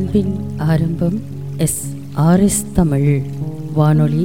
அன்பின் ஆரம்பம் S RS Tamil வானொலி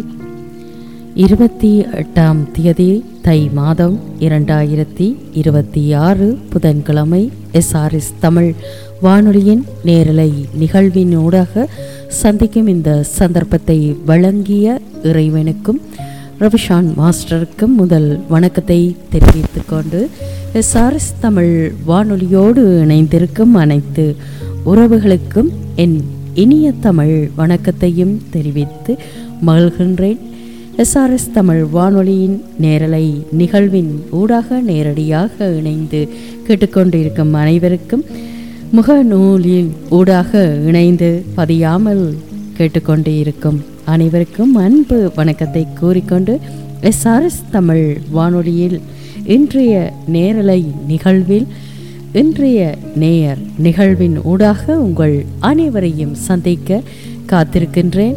இருபத்தி எட்டாம் தேதி தை மாதம் இரண்டாயிரத்தி இருபத்தி ஆறு புதன்கிழமை எஸ்ஆர்எஸ் தமிழ் வானொலியின் நேரலை நிகழ்வின் ஊடாக சந்திக்கும் இந்த சந்தர்ப்பத்தை வழங்கிய இறைவனுக்கும் ரவிஷான் மாஸ்டருக்கும் முதல் வணக்கத்தை தெரிவித்துக் கொண்டு எஸ்ஆர்எஸ் தமிழ் வானொலியோடு இணைந்திருக்கும் அனைத்து உறவுகளுக்கும் என் இனிய தமிழ் வணக்கத்தையும் தெரிவித்து மகிழ்கின்றேன் எஸ்ஆர்எஸ் தமிழ் வானொலியின் நேரலை நிகழ்வின் ஊடாக நேரடியாக இணைந்து கேட்டுக்கொண்டிருக்கும் அனைவருக்கும் முகநூலின் ஊடாக இணைந்து பதியாமல் கேட்டுக்கொண்டு இருக்கும் அனைவருக்கும் அன்பு வணக்கத்தை கூறிக்கொண்டு எஸ்ஆர்எஸ் தமிழ் வானொலியில் இன்றைய நேரலை நிகழ்வில் இன்றைய நேயர் நிகழ்வின் ஊடாக உங்கள் அனைவரையும் சந்திக்க காத்திருக்கின்றேன்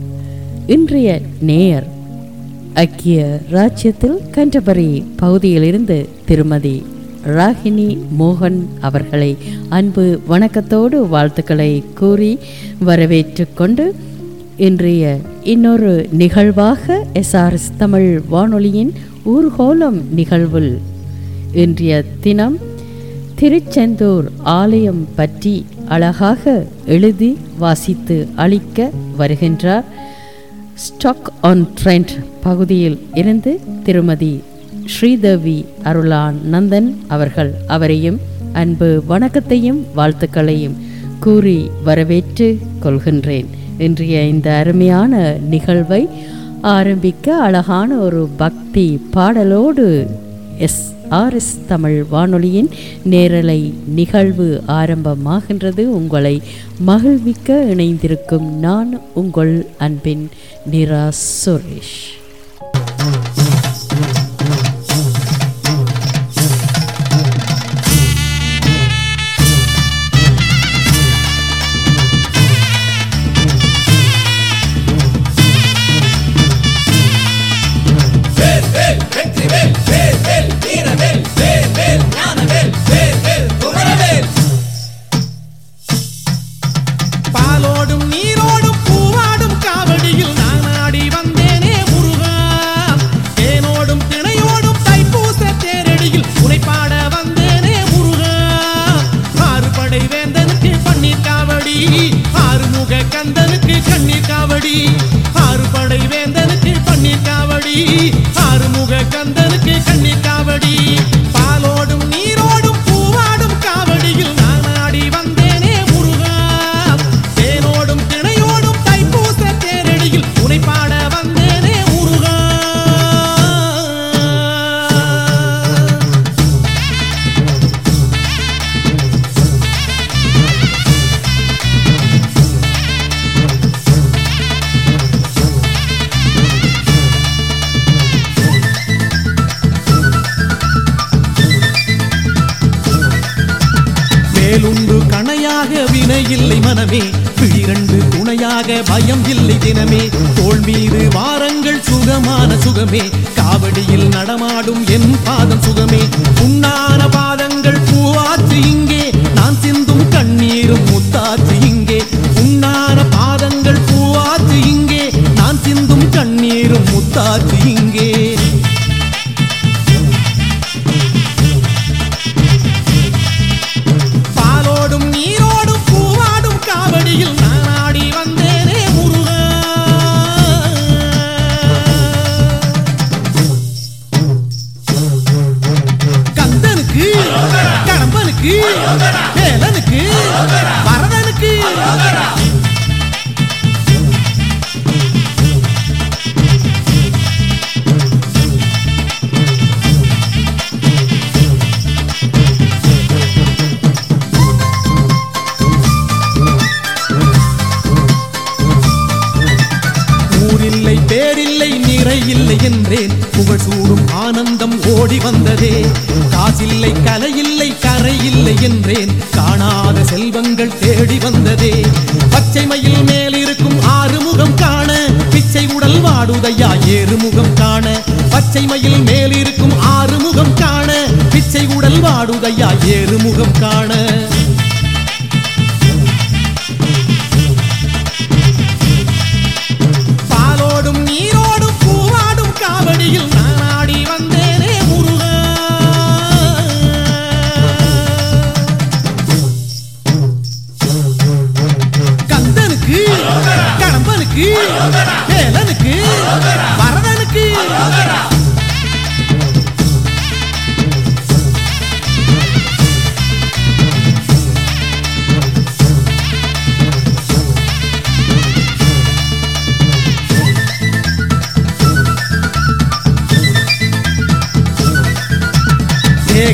இன்றைய நேயர் ஐக்கிய ராஜ்யத்தில் கண்டபரி பகுதியிலிருந்து திருமதி ராகினி மோகன் அவர்களை அன்பு வணக்கத்தோடு வாழ்த்துக்களை கூறி வரவேற்று கொண்டு இன்றைய இன்னொரு நிகழ்வாக எஸ்ஆர்எஸ் தமிழ் வானொலியின் ஊர்கோலம் நிகழ்வில் இன்றைய தினம் திருச்செந்தூர் ஆலயம் பற்றி அழகாக எழுதி வாசித்து அளிக்க வருகின்றார் ஸ்டாக் ஆன் ட்ரெண்ட் பகுதியில் இருந்து திருமதி ஸ்ரீதேவி அருளானந்தன் அவர்கள் அவரையும் அன்பு வணக்கத்தையும் வாழ்த்துக்களையும் கூறி வரவேற்று கொள்கின்றேன் இன்றைய இந்த அருமையான நிகழ்வை ஆரம்பிக்க அழகான ஒரு பக்தி பாடலோடு எஸ் ஆர்எஸ் தமிழ் வானொலியின் நேரலை நிகழ்வு ஆரம்பமாகின்றது உங்களை மகிழ்விக்க இணைந்திருக்கும் நான் உங்கள் அன்பின் நிரா சுரேஷ் பாலோடும் நீரோடும் பூவாடும் காவடியில் நான் ஆடி வந்தேனே முருகா தேனோடும் திணையோடும் தைப்பூச தேரடியில் உரைப்பாட வந்தேனே முருகா ஆறு படை வேந்தனுக்கு பன்னீர் காவடி ஆறுமுக கந்தனுக்கு கண்ணீர் காவடி ஆறு படை வேந்தனுக்கு பன்னீர் காவடி ஆறுமுக கந்தனுக்கு கண்ணீர் காவடி பாலோடும் நீரோடும் பூவாடும் காவடியில் நான் ஆடி வந்தேனே முருகா தேனோடும் திணையோடும் தைப்பூச தேரடியில் உனைப்பாட வந்தேனே முருகா வேலுண்டு கணையாக வினை இல்லை மனமே பிழிரண்டு துணையாக பயம் இல்லை தினமே தோல் மீது வாரங்கள் சுகமான சுகமே காவடியில் நடமாடும் என் பாதம் சுகமே உன்னான பாதங்கள் பூவாற்று இங்கே நான் சிந்தும் கண்ணீரும் முத்தாற்று இங்கே உன்னான பாதங்கள் பூவாற்று இங்கே நான் சிந்தும் கண்ணீரும் முத்தாற்று இங்கே பாலோடும் நீரோடும் பூவாடும் காவடியில் நான் ஆடி வந்தேனே முருகா கந்தனுக்கு கடம்பனுக்கு வேலனுக்கு வரதனுக்கு ஊரில்லை பேரில்லை நிறை இல்லை என்றேன் புகழ் சூடும் ஆனந்தம் ஓடி வந்ததே காசில்லை கலையில்லை கரை இல்லை என்றேன் காணாத செல்வங்கள் தேடி வந்ததே பச்சை மயில் மேலிருக்கும் ஆறுமுகம் காண பிச்சை உடல் வாடுதையா ஏறுமுகம் காண பச்சை மயில் மேலிருக்கும் ஆறுமுகம் காண பிச்சை உடல் வாடுதையா ஏறுமுகம் காண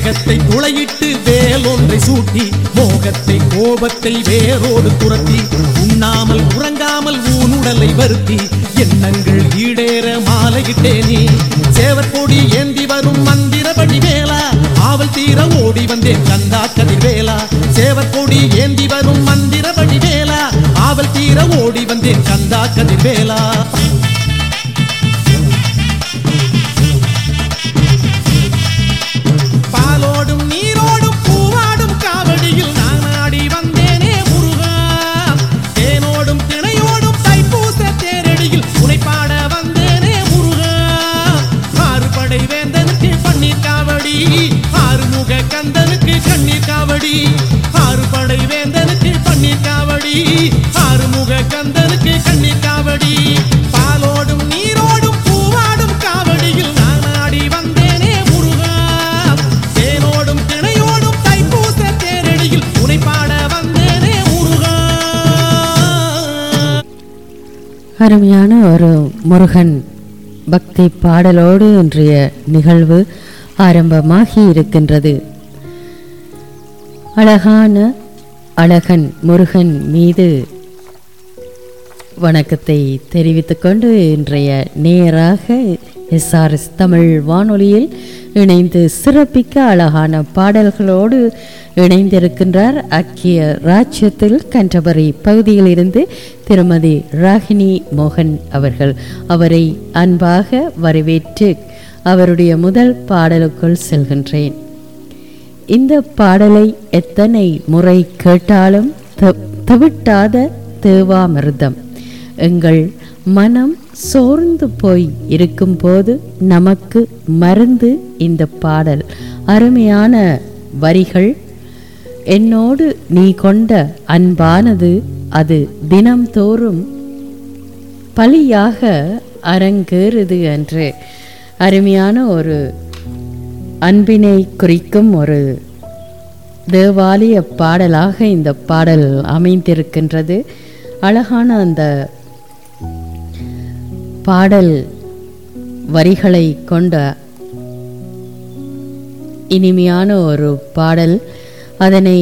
தேகத்தை துளையிட்டு வேல் ஒன்றை சூட்டி மோகத்தை கோபத்தை வேரோடு துரத்தி உண்ணாமல் உறங்காமல் ஊனுடலை வருத்தி எண்ணங்கள் ஈடேற மாலையிட்டே நீ சேவற்கொடி ஏந்தி வரும் மந்திரபடி வேளா ஆவல் தீர ஓடி வந்தேன் கந்தா கதிர்வேலா சேவற்கொடி ஏந்தி வரும் மந்திரபடி வேளா ஆவல் தீர ஓடி வந்தேன் கந்தா கதிர்வேலா பாலோடும் நீரோடும் பூவாடும் காவடியில் நான் ஆடி வந்தேனே முருகா தேனோடும் திணையோடும் தைப்பூச தேரடியில் உனைப்பாட வந்தேனே முருகா ஆறு படை வேந்தனுக்கு பன்னீர் காவடி ஆறுமுக கந்தனுக்கு கண்ணீர் காவடி ஆறு படை வேந்தனுக்கு பன்னீர் காவடி ஆறுமுக கந்தனுக்கு கண்ணீர் காவடி பாலோடும் நீரோடும் பூவாடும் காவடியில் நான் ஆடி வந்தேனே முருகா தேனோடும் திணையோடும் தைப்பூச தேரடியில் உனை பாட வந்தேனே முருகா அருமையான ஒரு முருகன் பக்தி பாடலோடு இன்றைய நிகழ்வு ஆரம்பமாகி இருக்கின்றது அழகான அழகன் முருகன் மீது வணக்கத்தை தெரிவித்துக் கொண்டு இன்றைய நேராக எஸ்ஆர்எஸ் தமிழ் வானொலியில் இணைந்து சிறப்பிக்க அழகான பாடல்களோடு இணைந்திருக்கின்றார் அக்கிய ராஜ்யத்தில் கண்டபரி பகுதியிலிருந்து திருமதி ராகினி மோகன் அவர்கள் அவரை அன்பாக வரவேற்று அவருடைய முதல் பாடலுக்குள் செல்கின்றேன் இந்த பாடலை எத்தனை முறை கேட்டாலும் த- தவிட்டாத தேவாமிர்தம் எங்கள் மனம் சோர்ந்து போய் இருக்கும்போது நமக்கு மருந்து இந்த பாடல் அருமையான வரிகள் என்னோடு நீ கொண்ட அன்பானது அது தினம்தோறும் பலியாக அரங்கேறுது என்று அருமையான ஒரு அன்பினை குறிக்கும் ஒரு தேவாலய பாடலாக இந்த பாடல் அமைந்திருக்கின்றது அழகான அந்த பாடல் வரிகளை கொண்ட இனிமையான ஒரு பாடல் அதனை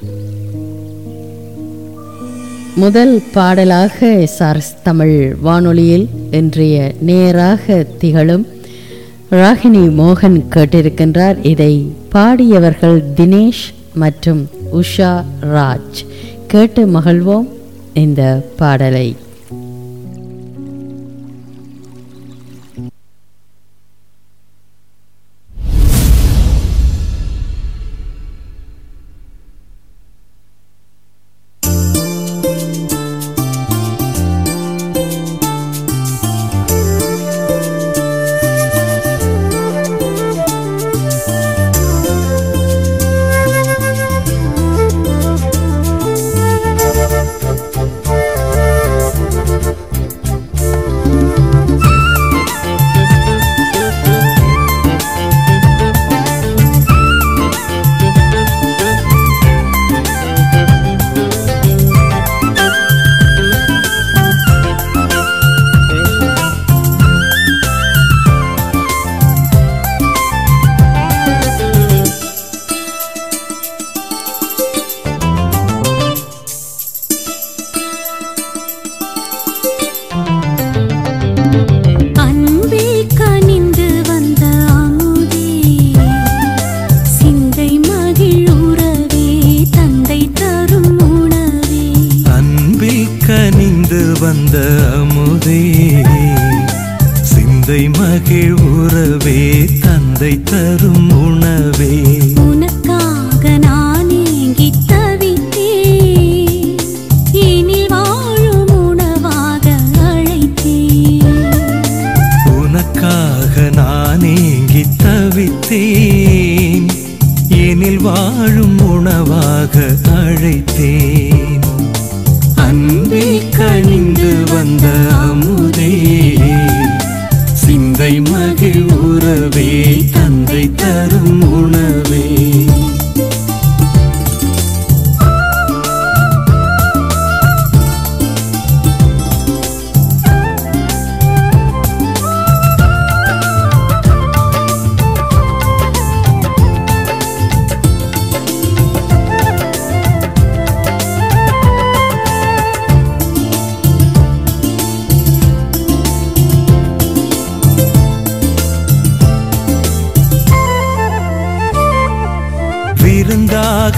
முதல் பாடலாக எஸ்ஆர்எஸ் தமிழ் வானொலியில் இன்றைய நேராக திகழும் ராகினி மோகன் கேட்டிருக்கின்றார் இதை பாடியவர்கள் தினேஷ் மற்றும் உஷா ராஜ் கேட்டு மகிழ்வோம் இந்த பாடலை அன்பில் கனிந்து வந்த அமுதே சிந்தை மகிழுறவே தந்தை தரும் உணவே அன்பில் கனிந்து வந்த அமுதே சிந்தை மகிழ் உறவே தந்தை தரும் உணவே உனக்காக நான் ஏங்கித் தவித்தேன் இனில் வாழும் உணவாக அழைத்தேன் உனக்காக நான் ஏங்கி தவித்தேன் எனில் வாழும் உணவாக அழைத்தேன் அன்பில் கனிந்து வந்த அமுதே சிந்தை மகிழ் உறவே தந்தை தரும் உணவே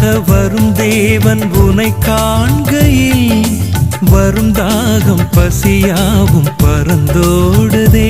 வரும் தேவன் உனை காண்கையில் வரும் தாகம் பசியாவும் பறந்தோடுதே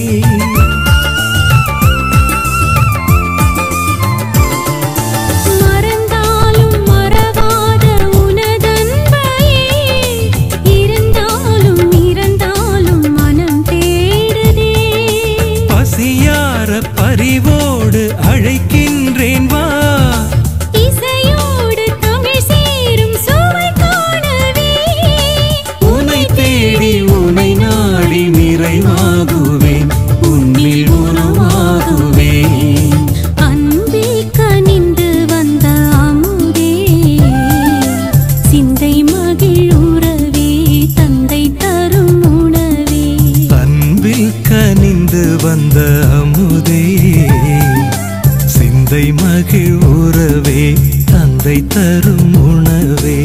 மறந்தாலும் மறவாத உனதன்பையே இருந்தாலும் இறந்தாலும் மனம் தேடுதே பசியார பரிவோடு அழைக்கின்றேன் வா இசையோடு தமிழ் சேரும் சுவை காணவே உனை தேடி உனை நாடி நிறைவாகுவேன் உன்னில் உருவாகுவேன் அன்பில் கனிந்து வந்த அமுதே சிந்தை மகிழ் உறவே தந்தை தரும் உணவே அன்பில் கனிந்து வந்த அமுதே சிந்தை மகிழ் உறவே தந்தை தரும் உணவே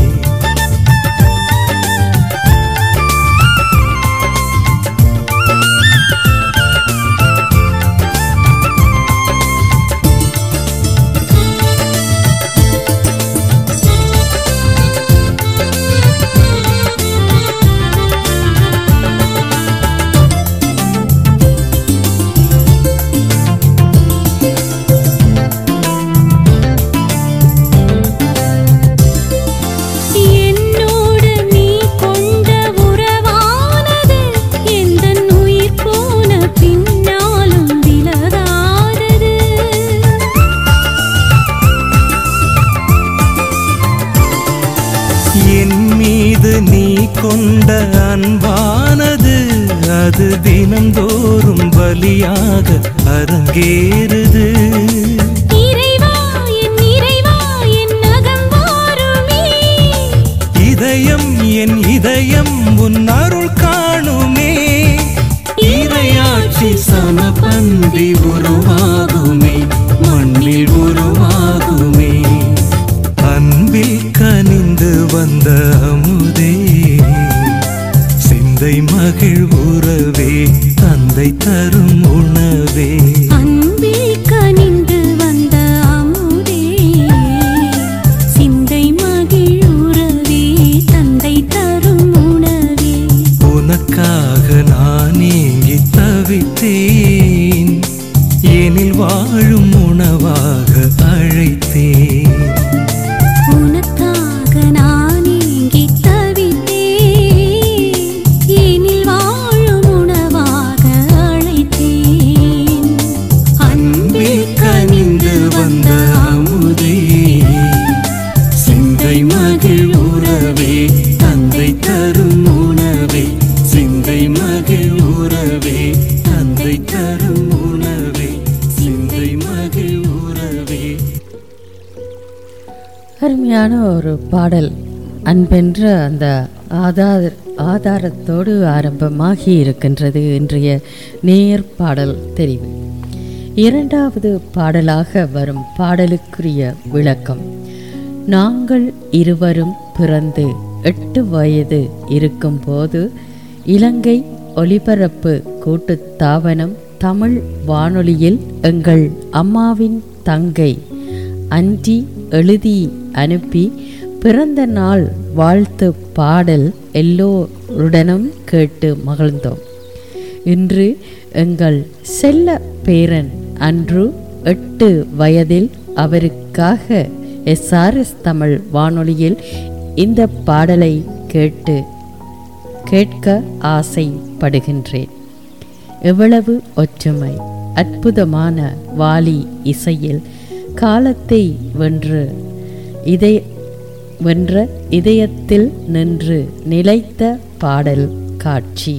என்னோடு நீ கொண்ட உறவானது எந்தன் உயிர் போன பின்னாலும் விலகாதது என் மீது நீ கொண்ட அன்பானது அது தினந்தோறும் பலியாக அரங்கேறுது இறைவா என் இறைவா என் நகம் வாருமே இதயம் என் இதயம் உன் அருள் காணுமே இரையாட்சி சமபந்தி உருவாகுமே மண்ணில் உருவாகுமே அன்பில் கனிந்து வந்த அமுதே சிந்தை மகிழ் உறவே தந்தை தரும் உணவே அன்பில் கனிந்து வந்த அமுதே சிந்தை மகிழ் உறவே தந்தை தரும் உணவே உனக்காக நான் ஏங்கி தவித்தேன் எனில் வாழும் உணவாக அழைத்தேன் உனக்காக நான் ஏங்கி தவித்தேன் எனில் வாழும் உணவாக அழைத்தேன் அன்பில் கனிந்து வந்த அமுதே சிந்தை மகிழ் உறவே தந்தை தரும் உணவே சிந்தை மகிழ் உறவே தந்தை தரும் உணவே சிந்தை மகிழ் உறவே அருமையான ஒரு பாடல் அன்பென்ற அந்த ஆதார ஆதாரத்தோடு ஆரம்பமாகி இருக்கின்றது இன்றைய நேர் பாடல் தெரிவு இரண்டாவது பாடலாக வரும் பாடலுக்குரிய விளக்கம் நாங்கள் இருவரும் பிறந்து எட்டு வயது இருக்கும்போது இலங்கை ஒலிபரப்பு கூட்டுத் தாபனம் தமிழ் வானொலியில் எங்கள் அம்மாவின் தங்கை அஞ்சி எழுதி அனுப்பி பிறந்த நாள் வாழ்த்து பாடல் எல்லோருடனும் கேட்டு மகிழ்ந்தோம் இன்று எங்கள் செல்ல பேரன் அன்று எட்டு வயதில் அவருக்காக எஸ்ஆர்எஸ் தமிழ் வானொலியில் இந்த பாடலை கேட்டு கேட்க ஆசைப்படுகின்றேன் எவ்வளவு ஒற்றுமை அற்புதமான வாலி இசையில் காலத்தை வென்று இதய வென்ற இதயத்தில் நின்று நிலைத்த பாடல் காட்சி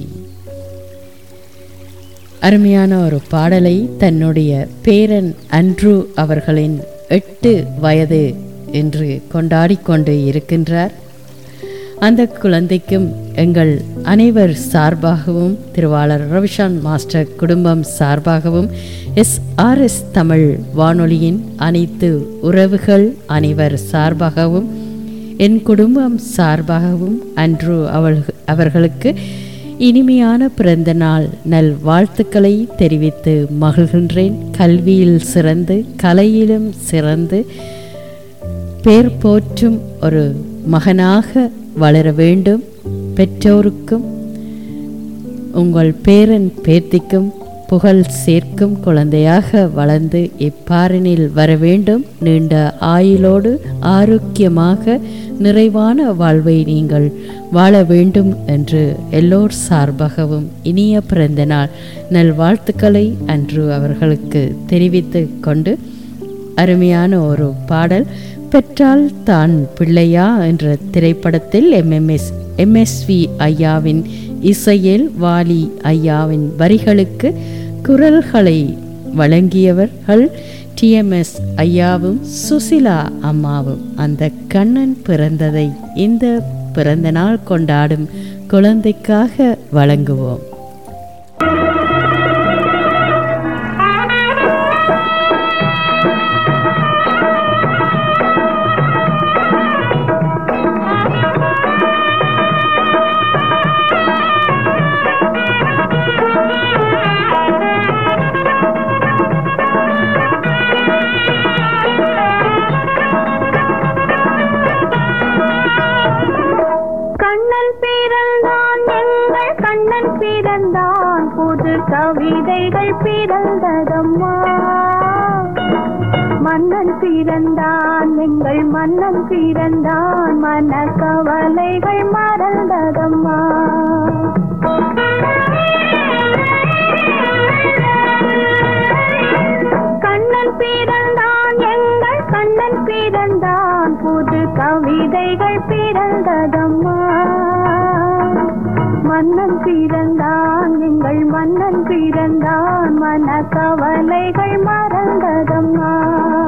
அருமையான ஒரு பாடலை தன்னுடைய பேரன் அன்ட்ரூ அவர்களின் எட்டு வயது என்று கொண்டாடிக் கொண்டு இருக்கின்றார் அந்த குழந்தைக்கும் எங்கள் அனைவர் சார்பாகவும் திருவாளர் ரவிஷான் மாஸ்டர் குடும்பம் சார்பாகவும் எஸ்ஆர்எஸ் தமிழ் வானொலியின் அனைத்து உறவுகள் அனைவர் சார்பாகவும் என் குடும்பம் சார்பாகவும் அன்று அவள் அவர்களுக்கு இனிமையான பிறந்த நாள் நல் வாழ்த்துக்களை தெரிவித்து மகிழ்கின்றேன் கல்வியில் சிறந்து கலையிலும் சிறந்து பேர் போற்றும் ஒரு மகனாக வளர வேண்டும் பெற்றோருக்கும் உங்கள் பேரன் பேத்திக்கும் புகழ் சேர்க்கும் குழந்தையாக வளர்ந்து இப்பாரினில் வர வேண்டும் நீண்ட ஆயுளோடு ஆரோக்கியமாக நிறைவான வாழ்வை நீங்கள் வாழ வேண்டும் என்று எல்லோர் சார்பாகவும் இனிய பிறந்த நாள் நல்வாழ்த்துக்களை அன்று அவர்களுக்கு தெரிவித்து கொண்டு அருமையான ஒரு பாடல் பெற்றால் தான் பிள்ளையா என்ற திரைப்படத்தில் எம்எம்எஸ் எம்எஸ்வி ஐயாவின் இசையில் வாலி ஐயாவின் வரிகளுக்கு குரல்களை வழங்கியவர்கள் டிஎம்எஸ் ஐயாவும் சுசிலா அம்மாவும் அந்த கண்ணன் பிறந்ததை இந்த பிறந்த நாள் கொண்டாடும் குழந்தைக்காக வழங்குவோம் கண்ணன் பிறந்தான் எங்கள் கண்ணன் பிறந்தான் புது கவிதைகள் பிறந்ததம்மா மன்னன் பிறந்தான் எங்கள் மன்னன் பிறந்தான் மன கவலைகள் மறந்ததம்மா கண்ணன் பிறந்தான் எங்கள் கண்ணன் பிறந்தான் புது கவிதைகள் பிறந்ததம்மா மன்னன் பிறந்தான் எங்கள் மன்னன் பிறந்தான் மன கவலைகள் மறந்ததம்மா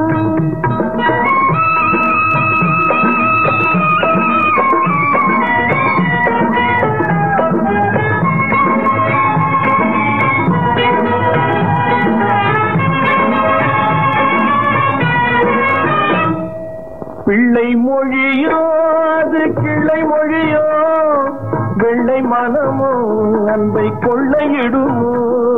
பிள்ளை மொழியோ அது கிளை மொழியோ வெள்ளை மனமோ அன்பை கொள்ளையிடுமோ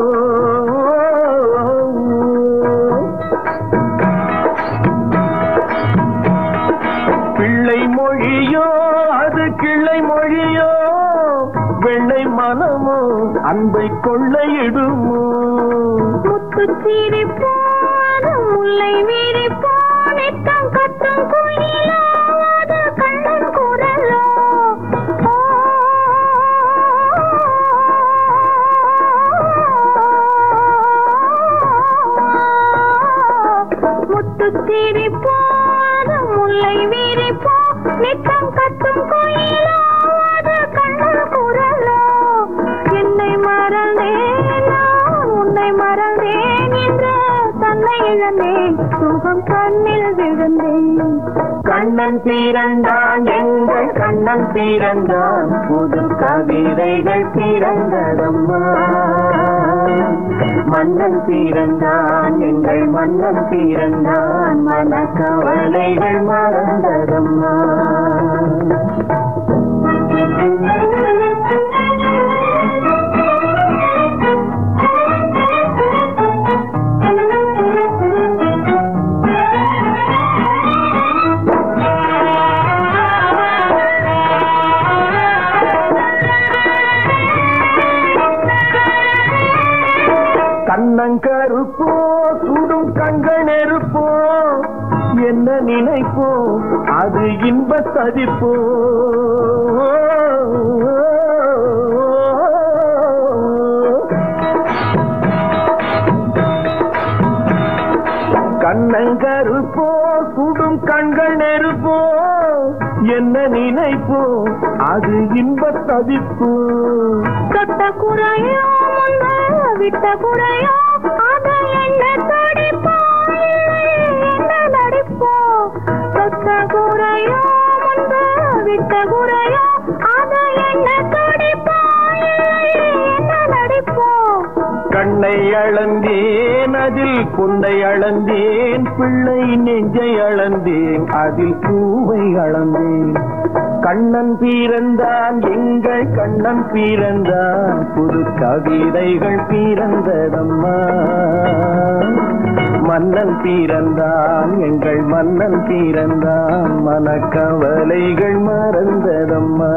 பிள்ளை மொழியோ அது கிளை மொழியோ வெள்ளை மனமோ அன்பை கொள்ளையிடுமோ முத்து சிரிப்போது முல்லை விரிப்போ நித்தம் கத்தும் குயிலோ அது கண்ணன் குரலோ ஓ, முத்து சிரிப்போது முல்லை விரிப்போ நித்தம் கத்தும் குயிலோ அது கண்ணன் குரலோ என்னை மறந்தேன் நான் உன்னை மறந்தேன் என்று தன்னை இழந்தேன் சுகம் கண்ணில் விழுந்தேன் கண்ணன் பிறந்தான் எங்கள் கண்ணன் பிறந்தான் புது கவிதைகள் பிறந்ததம்மா மன்னன் பிறந்தான் எங்கள் மன்னன் பிறந்தான் மன கவலைகள் மறந்ததம்மா கண்ணங்கருப்போ சுடும் கண்கள் நெருப்போ என்ன நினைப்போ அது இன்ப சதிப்போ கண்ணங்கருப்போ சுடும் கண்கள் நெருப்போ என்ன நினைப்போ அது இன்ப சதிப்போ தொட்ட குறையோ முன்ன விட்ட குறையோ அது என்ன தடிப்போ என்ன நடிப்போ தொட்ட குறையோ முன்பு விட்ட குறையோ அது என்ன தடிப்போ என்ன நடிப்போ கண்ணை அளந்தேன் அதில் பொன்னை அளந்தேன் பிள்ளை நெஞ்சை அளந்தேன் அதில் பூவை அளந்தேன் கண்ணன் பிறந்தான் எங்கள் கண்ணன் பிறந்தான் புது கவிதைகள் பிறந்ததம்மா மன்னன் பிறந்தான் எங்கள் மன்னன் பிறந்தான் மனக்கவலைகள் மறந்ததம்மா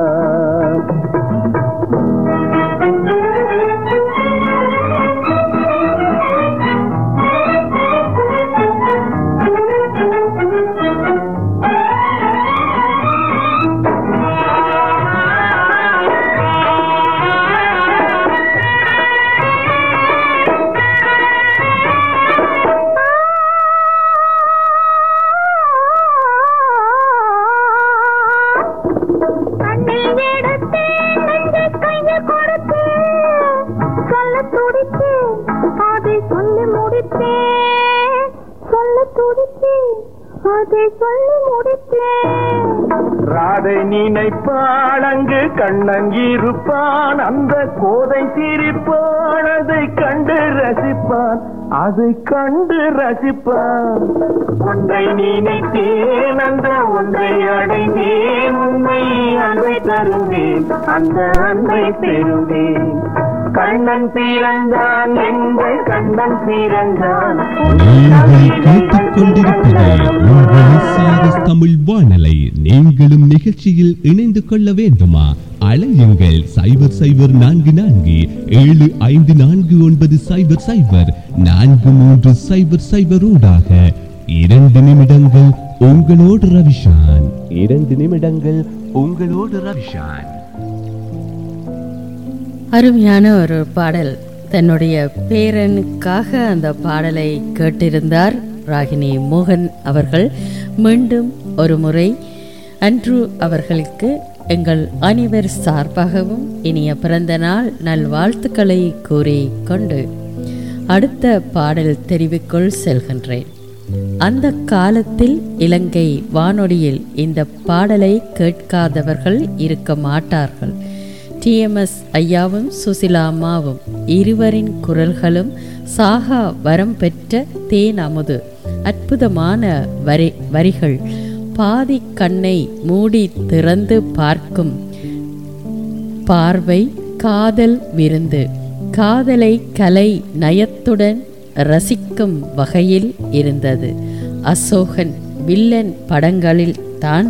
கண்ணில் எடுத்தேன் நெஞ்சை கையில் கொடுத்தேன் சொல்ல துடித்தேன் அதை சொல்லி முடித்தேன் சொல்ல துடித்தேன் அதை சொல்லி முடித்தேன் ராதை நினைப்பாள் அங்கு கண்ணன் இருப்பான் அந்த கோதை சிரிப்பான் அதை கண்டு ரசிப்பான் அதை கண்டு ரசிப்பான் ஒன்றை நினைத்தேன் அந்த ஒன்றை அடைந்தேன் உண்மை அன்பை தருவேன் அந்த அன்பை பெறுவேன் கண்ணன் பிறந்தான் எங்கள் கண்ணன் பிறந்தான் நீங்கள் கேட்டுக்கொண்டிருப்பது உங்கள் சாரஸ் தமிழ் வானலை நீங்களும் நிகழ்ச்சியில் இணைந்து கொள்ள வேண்டுமா அழையுங்கள் சைபர் சைபர் நான்கு நான்கு ஏழு ஐந்து நான்கு ஒன்பது சைபர் சைபர் நான்கு மூன்று சைபர் சைபர் ஊடாக இரண்டு நிமிடங்கள் உங்களோடு ரவிஷான் இரண்டு நிமிடங்கள் உங்களோடு ரவிஷான் அருமையான ஒரு பாடல் தன்னுடைய பேரனுக்காக அந்த பாடலை கேட்டிருந்தார் ராகினி மோகன் அவர்கள் மீண்டும் ஒரு முறை அன்று அவர்களுக்கு எங்கள் அனைவர் சார்பாகவும் இனிய பிறந்த நாள் நல்வாழ்த்துக்களை கூறி கொண்டு அடுத்த பாடல் தெரிவுக்குள் செல்கின்றேன் அந்த காலத்தில் இலங்கை வானொலியில் இந்த பாடலை கேட்காதவர்கள் இருக்க மாட்டார்கள் டிஎம்எஸ் ஐயாவும் சுசிலா அம்மாவும் இருவரின் குரல்களும் சாகா வரம் பெற்ற தேன் அமுது அற்புதமான வரி வரிகள் பாதி கண்ணை மூடி திறந்து பார்க்கும் பார்வை காதல் விருந்து காதலை கலை நயத்துடன் ரசிக்கும் வகையில் இருந்தது அசோகன் வில்லன் படங்களில் தான்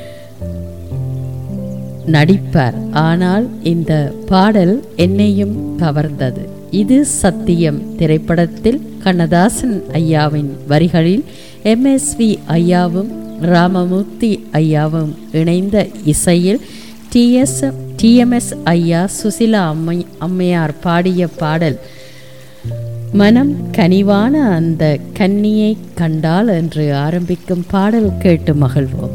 நடிப்பார் ஆனால் இந்த பாடல் என்னையும் கவர்ந்தது இது சத்தியம் திரைப்படத்தில் கண்ணதாசன் ஐயாவின் வரிகளில் எம்எஸ்வி ஐயாவும் ராமமூர்த்தி ஐயாவும் இணைந்த இசையில் டிஎஸ் டிஎம்எஸ் ஐயா சுசிலா அம்மை அம்மையார் பாடிய பாடல் மனம் கனிவான அந்த கன்னியை கண்டால் என்று ஆரம்பிக்கும் பாடல் கேட்டு மகிழ்வோம்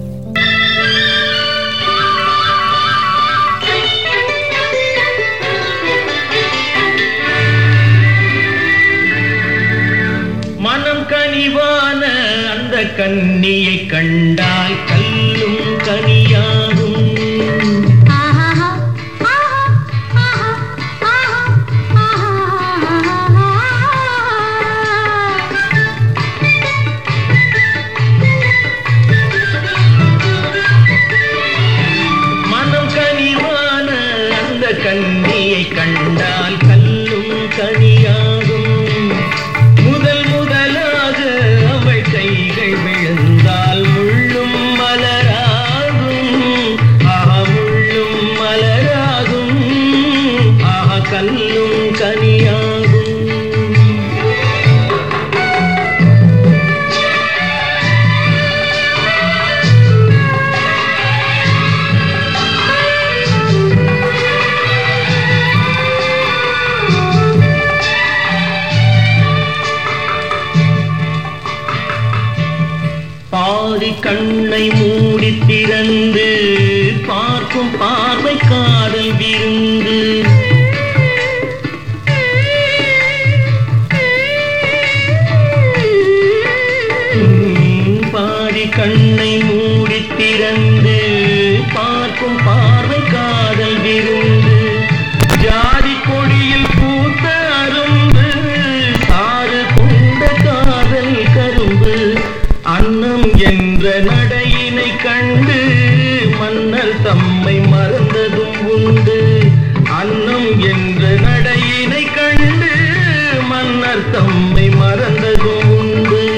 மனம் கனிவான அந்த கன்னியை கண்டால் கல்லும் கனியாகும் ஆஹா ஆஹா ஆஹா ஆஹா மனம் கனிவான அந்த கன்னியை கண்டால் கல்லும் கனியாகும் முதல் முதலாக அவள் கைகள் விழுந்தால் முள்ளும் மலராகும் ஆஹா முள்ளும் மலராகும் ஆஹா கல்லும் கனியாகும் பாதி கண்ணை மூடி திறந்து பார்க்கும் பார்வை காதல் விருந்து உம், பாதி கண்ணை மூடி திறந்து பார்க்கும் பார்வை காதல் விருந்து ஜாதி கொடியில் பூத்த அரும்பு சாறு கொண்ட காதல் கரும்பு அன்னம் என்ற நடையினை கண்டு மன்னர் தம்மை மறந்ததும் உண்டு அன்னம் என்ற நடையினை கண்டு மன்னர் தம்மை மறந்ததும் உண்டு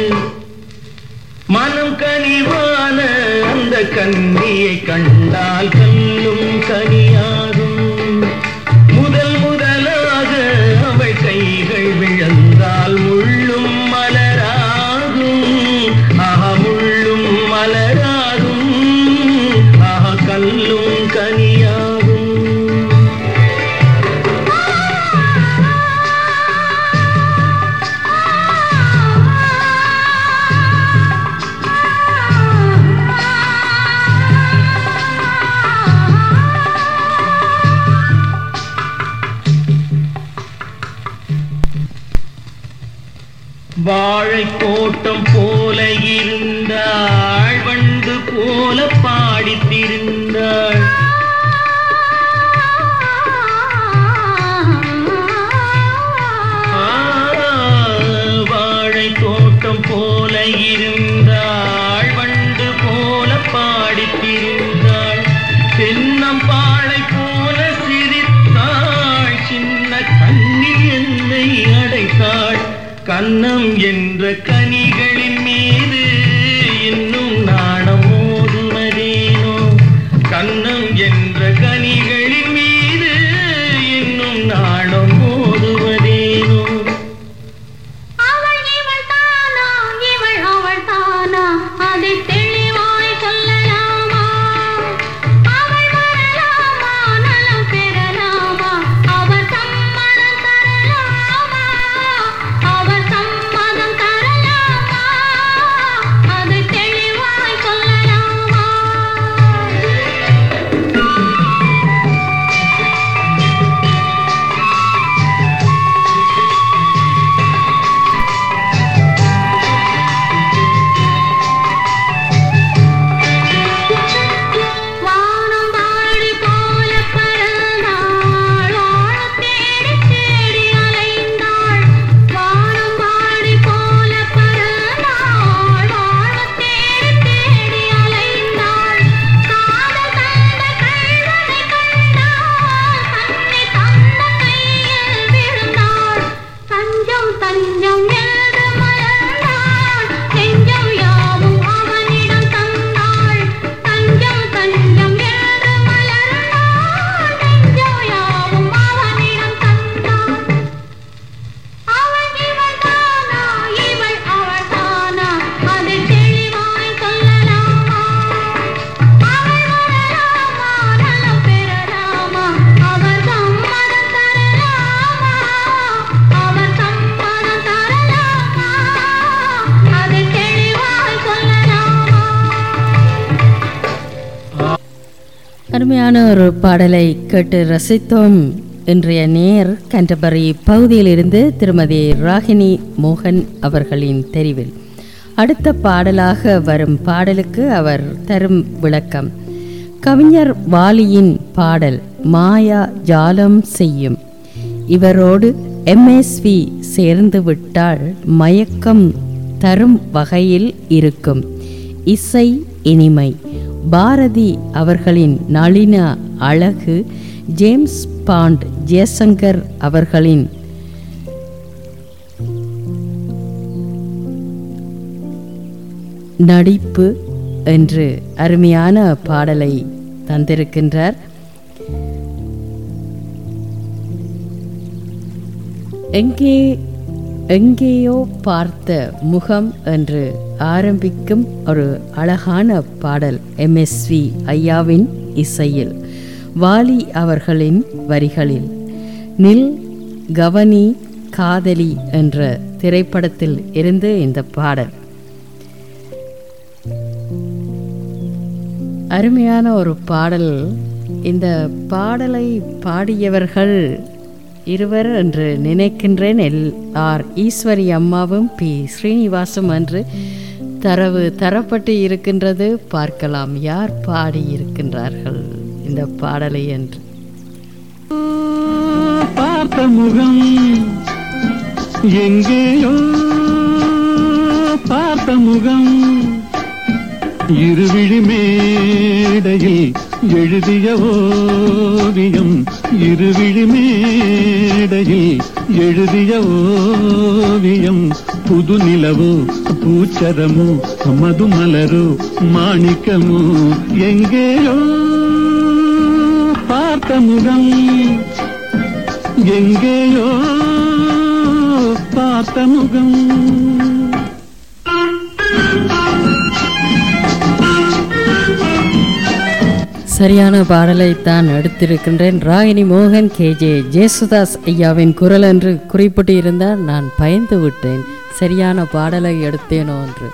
கன்னியை கண்டால் கல்லும் கனியாகும் முதல் முதலாக அவள் கைகள் விழுந்தால் முள்ளும் மலராகும் ஆஹ முள்ளும் மலராகும் ஆஹ கல்லும் கனியாகும் வாழை கோட்டம் போல இருந்தாள் வண்டு போல பாடித் திரிந்தாள் ஆ, வாழை தோட்டம் போல இருந்தாள் வண்டு போல பாடித் திரிந்தாள் தென்னம்பாளை போல சிரித்தாள் சின்ன கண்ணில் என்னை அடைத்தாள் கன்னம் என்ற கனிகளின் மீது இன்னும் நாணம் மோதுவதேனோ கன்னம் என்ற கனிகளின் மீது இன்னும் நாணம் மோதுவதேனோ அவள் இவள் தானா இவள் அவள் தானா அதை தெளிவாய் சொல்லலாமா அவள் வரலாமா நலம் பெறலாமா அவர் சம்மதம் தரலாமா அவர் சம்மதம் தரலாமா அதை தெளிவாய் சொல்லலாமா வானம் வாழி போல பறந்தாள் வாழத் தேடி தேடி அலைந்தாள் வானம் வாழி போல பறந்தாள் வாழத் தேடி தேடி அலைந்தாள் காதல் தந்த கள்வனை கண்டாள் தன்னை தந்த கையில் விழுந்தாள் தஞ்சம் தஞ்சம் என்று மலர்ந்தாள் நெஞ்சம் யாவும் அவனிடம் தந்தாள் தஞ்சம் தஞ்சம் என்று மலர்ந்தாள் நெஞ்சம் யாவும் அவனிடம் தந்தாள் அவள் இவள் தானா இவள் அவள் தானா அதை தெளிவாய் சொல்லலாமா அவள் வரலாமா நலம் பெறலாமா அவர் சம்மதம் தரலாமா அவர் சம்மதம் தரலாமா அதை தெளிவாய் சொல்லலாமா அருமையான ஒரு பாடலை கேட்டு ரசித்தோம் இன்றைய நேர் கண்டபரி பகுதியிலிருந்து திருமதி ராகினி மோகன் அவர்களின் தெரிவில் அடுத்த பாடலாக வரும் பாடலுக்கு அவர் தரும் விளக்கம் கவிஞர் வாலியின் பாடல் மாயா ஜாலம் செய்யும் இவரோடு எம்எஸ்வி சேர்ந்து விட்டால் மயக்கம் தரும் வகையில் இருக்கும் இசை இனிமை பாரதி அவர்களின் நளின அழகு ஜேம்ஸ் பாண்ட் ஜெயசங்கர் அவர்களின் நடிப்பு என்று அருமையான பாடலை தந்திருக்கின்றார் எங்கே எங்கேயோ பார்த்த முகம் என்று ஆரம்பிக்கும் ஒரு அழகான பாடல் எம்எஸ்வி ஐயாவின் இசையில் வாலி அவர்களின் வரிகளில் நில் கவனி காதலி என்ற திரைப்படத்தில் இருந்து இந்த பாடல் அருமையான ஒரு பாடல் இந்த பாடலை பாடியவர்கள் இருவர் என்று நினைக்கின்றேன் எல் ஆர் ஈஸ்வரி அம்மாவும் பி ஸ்ரீனிவாசும் என்று தரவு தரப்பட்டு இருக்கின்றது பார்க்கலாம் யார் பாடி இருக்கின்றார்கள் இந்த பாடலை என்று பார்த்த முகம் எங்கேயோ பார்த்த முகம் இருவிழி மேடையில் எழுதிய ஓவியம் இருவிழி மேடையில் எழுதிய ஓவியம் புது நிலவோ பூச்சரமோ மதுமலரோ மாணிக்கமோ எங்கேயோ பார்த்த முகம் எங்கேயோ பார்த்த முகம் சரியான பாடலை தான் எடுத்திருக்கின்றேன் ராகினி மோகன் கே ஜே ஜேசுதாஸ் ஐயாவின் குரல் என்று குறிப்பிட்டிருந்தால் நான் பயந்து விட்டேன் சரியான பாடலை எடுத்தேனோ என்று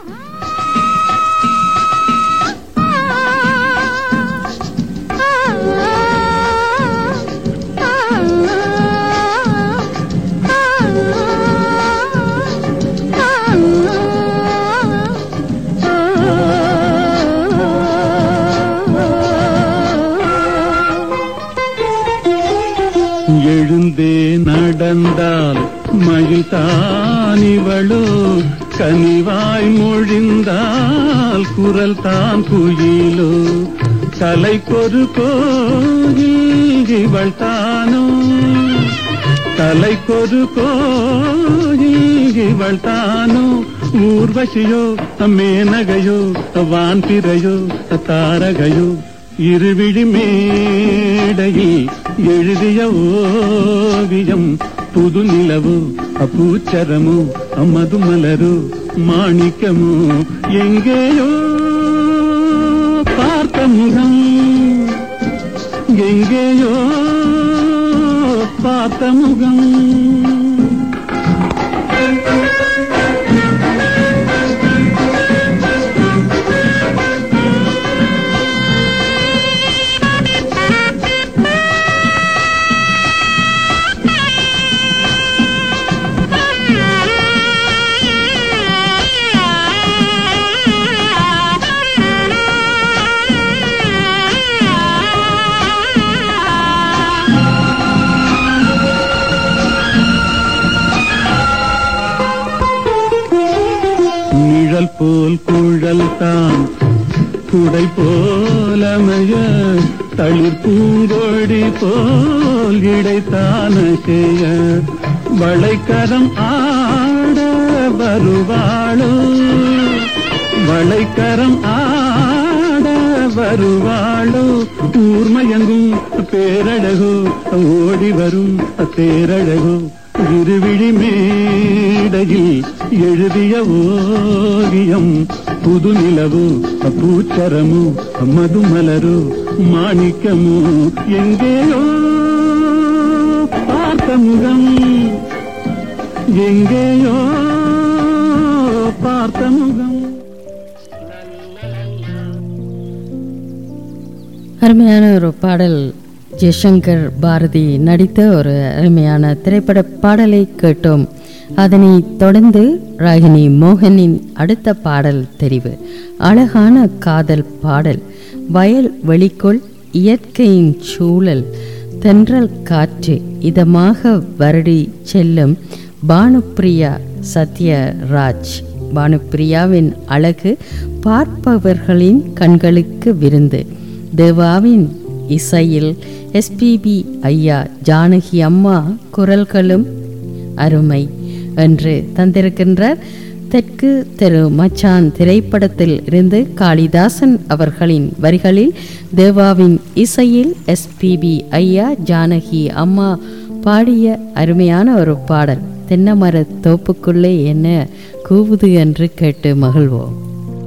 எழுந்தே நடந்தால் மயில் தானிவளோ கனிவாய் மொழிந்தால் குரல் தான் குயிலோ தலைக்கொரு கோயில் இவள் தானோ தலைக்கொரு கோயில் இவள் தானோ ஊர்வசியோ மேனகையோ வான்பிறையோ தாரகையோ இருவிழி மேடையில் எழுதிய ஓவியம் புது நிலவு பூச்சரமோ மதுமலரோ மாணிக்கமோ எங்கேயோ பார்த்த முகம் எங்கேயோ பார்த்த முகம் நிழல் போல் குழல் தான் குடை போலமைய தளிர் பூங்கொடி போல் இடைத்தான செய்ய வளைக்கரம் ஆட வருவாளோ வளைக்கரம் ஆட வருவாளோ ஊர்மயங்கும் பேரழகோ ஓடி வரும் பேரழகோ இருவிழி மேடையில் எழுதிய ஓவியம் புது நிலவு பூச்சரமோ மதுமலரோ மாணிக்கமோ எங்கேயோ பார்த்த முகம் எங்கேயோ பார்த்த முகம் அருமையான ஒரு பாடல் ஜெய்சங்கர் பாரதி நடித்த ஒரு அருமையான திரைப்பட பாடலை கேட்டோம் அதனை தொடர்ந்து ராகினி மோகனின் அடுத்த பாடல் தெரிவு அழகான காதல் பாடல் வயல் வெளிக்குள் இயற்கையின் சூழல் தென்றல் காற்று இதமாக வருடி செல்லும் பானுப்பிரியா சத்யராஜ் பானுப்பிரியாவின் அழகு பார்ப்பவர்களின் கண்களுக்கு விருந்து தேவாவின் இசையில் எஸ்பிபி ஐயா ஜானகி அம்மா குரல்களும் அருமை என்று தந்திருக்கின்றார் தெற்கு தெரு மச்சான் திரைப்படத்தில் இருந்து காளிதாசன் அவர்களின் வரிகளில் தேவாவின் இசையில் எஸ்பிபி ஐயா ஜானகி அம்மா பாடிய அருமையான ஒரு பாடல் தென்னமர தோப்புக்குள்ளே என்ன கூவுது என்று கேட்டு மகிழ்வோம்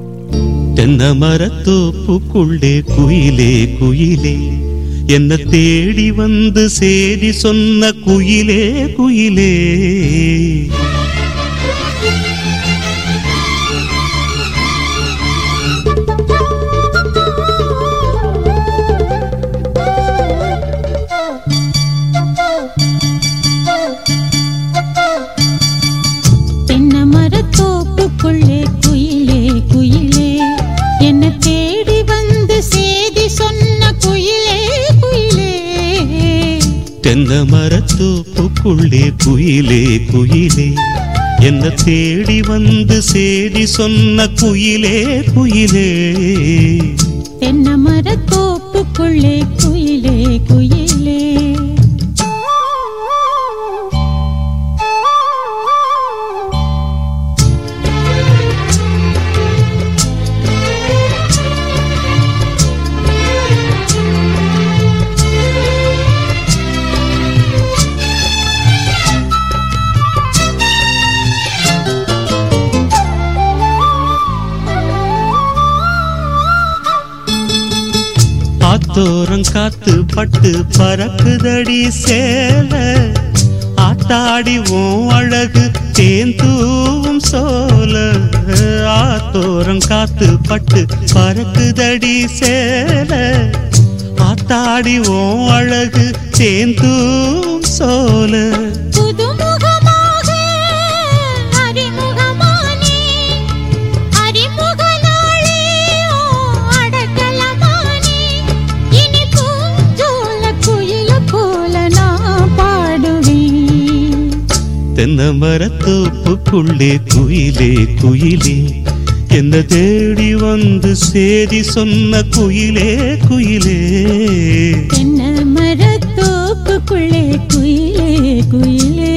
தென்னமரத்தோப்புக்குள்ளே குயிலே குயிலே என்ன தேடி வந்து சேதி சொன்ன குயிலே குயிலே தென்னமரத்தோப்புக்குள்ளே குயிலே குயிலே என்ன தேடி வந்து சேதி சொன்ன குயிலே குயிலே தென்னமரத்தோப்புக்குள்ளே குயிலே குயிலே என்ன தேடி வந்து சேதி சொன்ன குயிலே குயிலே தென்னமரத்தோப்புக்குள்ளே குயிலே குயிலே ஆத்தோரம் காத்து பட்டு பறக்குதடி சேல ஆத்தாடி உன் அழகு தேந்தூவும் சோல ஆத்தோரம் காத்து பட்டு பறக்குதடி சேல ஆத்தாடி உன் அழகு தேந்தூவும் சோல புதுமுகமாக அறிமுகமானே அறிமுக நாளே ஓ அடக்கலமானே இனி பூஞ்சோல குயில போல நான் பாடுவேன் தென்னை மரத்தோப்புக்குள்ளே குயிலே குயிலே என்ன தேடி வந்து சேதி சொன்ன குயிலே குயிலே தென்ன மரத்தோப்புக்குள்ளே குயிலே குயிலே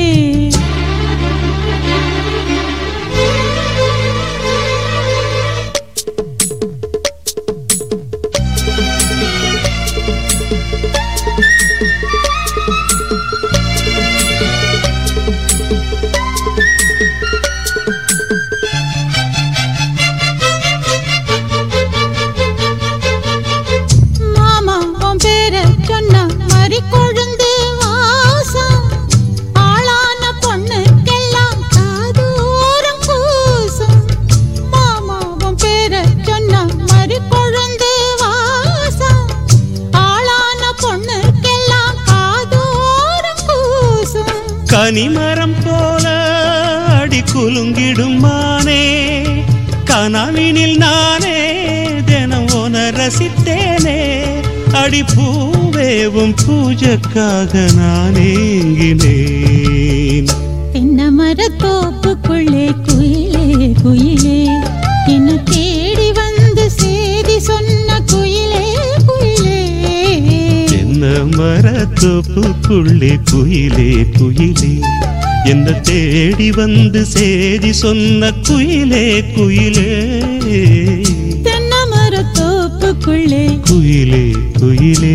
மாமா உன் பேரை சொன்னா மறி கொழுந்து வாசம் ஆளான பொண்ணுக்கெல்லாம் காதூரம் கூசும் மாமா உன் பேரை சொன்னா மறி கொழுந்து வாசம் ஆளான பொண்ணுக்கெல்லாம் காதூரம் கூசும் கனிமரம் போல அடி குலுங்கிடும் மானே கனவினில் நானே தினம் உன ரசித்தேனே அடி பூவேவும் பூஜைக்காக நான் ஏங்கினேன் தென்ன மரத்தோப்புக்குள்ளே குயிலே குயிலே என்ன தேடி வந்து சேதி சொன்ன குயிலே குயிலே என்ன மரத்தோப்புக்குள்ளே குயிலே குயிலே என்ன தேடி வந்து சேதி சொன்ன குயிலே குயிலே தென்ன மரத்தோப்புக்குள்ளே குயிலே குயிலே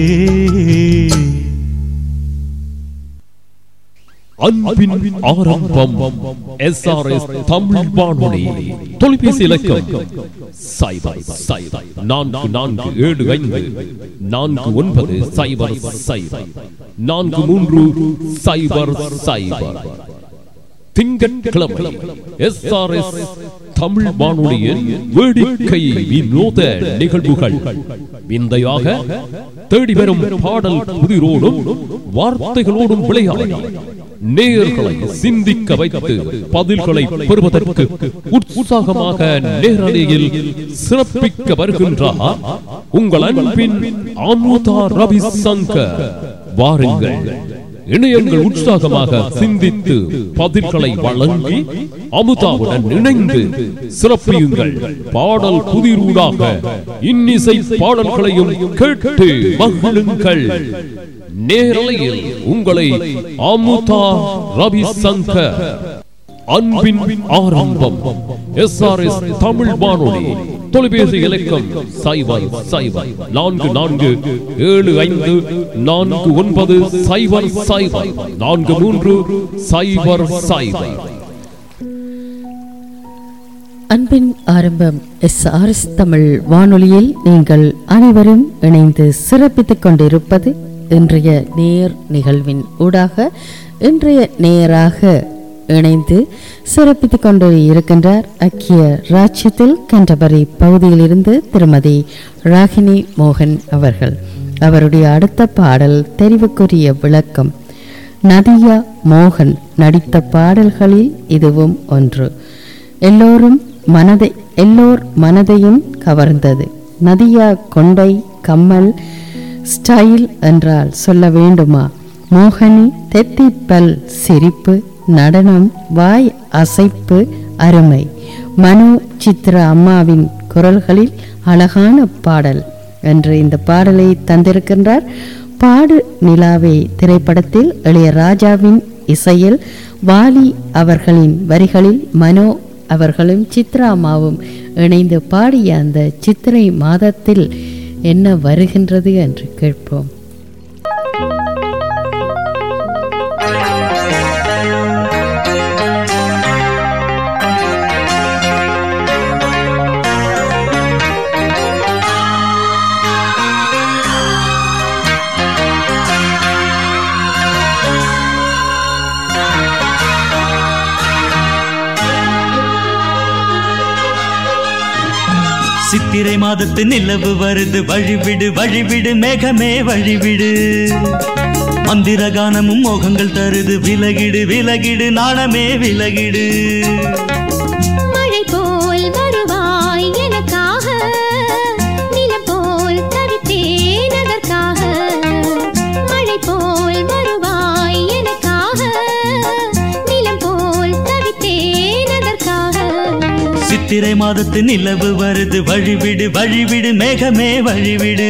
அன்பின் ஆரம்பம் எஸ்ஆர்எஸ் தமிழ் வானொலி தொலைபேசி இலக்கம் சைபர் சைபர் நான்கு நான்கு ஏழு ஐந்து நான்கு ஒன்பது சைபர் சைபர் நான்கு மூன்று சைபர் சைபர் திங்கட்கிழமை எஸ்ஆர்எஸ் தமிழ் வானொலியின் வேடிக்கை வினோத நிகழ்வுகள் விந்தையாக தேடி வரும் பாடல் புதிரோடும் வார்த்தைகளோடும் விளையாடி நேயர்களை சிந்திக்க வைத்து பதில்களை பெறுவதற்கு உற்சாகமாக நேரலையில் சிறப்பிக்க வருகின்றார் உங்கள் அன்பின் அமுதா ரவிசங்கர் வாருங்கள் இணையங்கள் உற்சாகமாக சிந்தித்து பதில்களை வழங்கி அமுதாவுடன் இணைந்து சிறப்பியுங்கள் பாடல் புதிரூடாக இன்னிசை பாடல்களையும் கேட்டு மகிழுங்கள் நேரலையில் உங்களை அமுதா ரவிசங்கர் அன்பின் ஆரம்பம் எஸ் ஆர் எஸ் தமிழ் வானொலி தொலைபேசி இலக்கம் சைபர் சைபர் நான்கு நான்கு ஏழு ஐந்து நான்கு ஒன்பது சைபர் சைபர் நான்கு மூன்று சைபர் சைபர் அன்பின் ஆரம்பம் எஸ் ஆர்எஸ் தமிழ் வானொலியில் நீங்கள் அனைவரும் இணைந்து சிறப்பித்துக் கொண்டிருப்பது இன்றைய நேர் நிகழ்வின் ஊடாக இன்றைய நேராக இணைந்து சிறப்பித்துக் கொண்டு இருக்கின்றார் ஐக்கிய ராஜ்யத்தில் கண்டபரி பகுதியிலிருந்து திருமதி ராகினி மோகன் அவர்கள் அவருடைய அடுத்த பாடல் தெரிவுக்குரிய விளக்கம் நதியா மோகன் நடித்த பாடல்களில் இதுவும் ஒன்று எல்லோரும் மனதை எல்லோர் மனதையும் கவர்ந்தது நதியா கொண்டை கம்மல் ஸ்டைல் என்றால் சொல்ல வேண்டுமா மோகனி தெத்திப்பல் சிரிப்பு நடனம் வாய் அசைப்பு அருமை மனு சித்ரா அம்மாவின் குரல்களில் அழகான பாடல் என்று இந்த பாடலை தந்திருக்கின்றார் பாடு நிலாவே திரைப்படத்தில் இளையராஜாவின் இசையில் வாலி அவர்களின் வரிகளில் மனோ அவர்களும் சித்ரா அம்மாவும் இணைந்து பாடிய அந்த சித்திரை மாதத்தில் என்ன வருகின்றது என்று கேட்போம் ஆ சித்திரை மாதத்து நிலவு வருது வழிவிடு வழிவிடு மேகமே வழிவிடு மந்திர கானமும் மோகங்கள் தருது விலகிடு விலகிடு நாணமே விலகிடு மழை போல் வருவாய் எனக்காக நிலம் போல் தவித்தேன் அதற்காக மழை போல் வருவாய் எனக்காக நிலம் போல் தவித்தேன் அதற்காக சித்திரை மாதத்து நிலவு வருது வழிவிடு வழிவிடு மேகமே வழிவிடு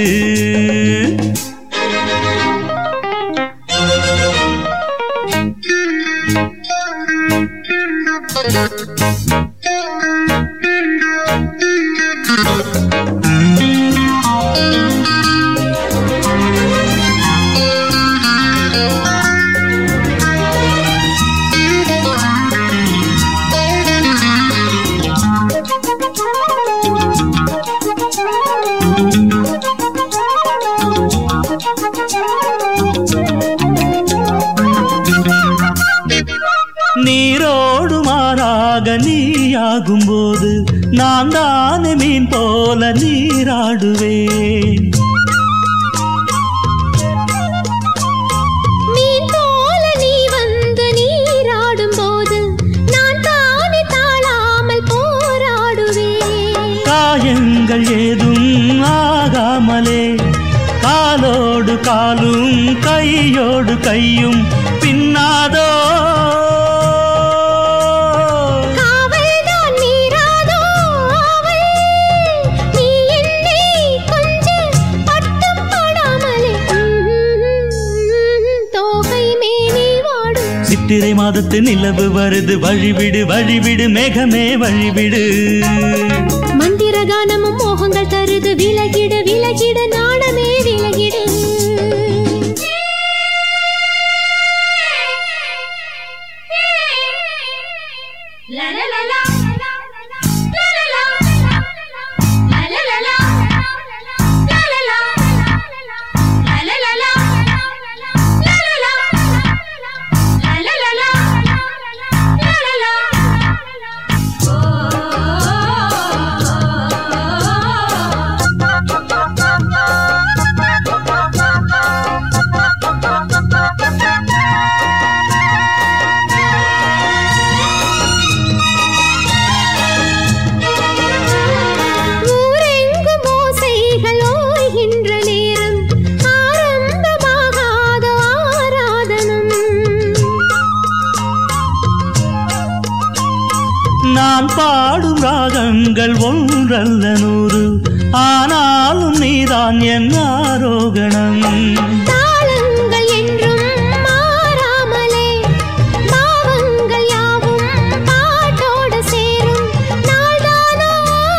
நீரோடு மாறாக நீயாகும் போது நான் தானே மீன் போல நீராடுவேன் மீன் போல நீ வந்து நீராடும் போது நான் தானே தாழாமல் போராடுவேன் காயங்கள் ஏதும் ஆகாமலே காலோடு காலும் கையோடு கையும் பின்னாதோ காவல்தான் மீறாதோ ஆவல் நீ என்னை கொஞ்சம் பட்டம் படாமலே தோகை மேனி வாடும் சித்திரை மாதத்து நிலவு வருது வழிவிடு வழிவிடு மேகமே வழிவிடு மந்திர கானமும் மோகங்கள் தருது விலகிடு விலகிடு நாணமே விலகிடு ஊரெங்கும் ஓசைகள் ஓய்கின்ற நேரம் ஆரம்பமாகாத ஆராதனம் நான் பாடும் ராகங்கள் ஒன்றல்ல நூறு ஆனாலும் நீதான் என் ஆரோகணம் தாளங்கள் என்றும் மாறாமலே பாவங்கள் யாவும் பாட்டோடு சேரும் நாள்தானோ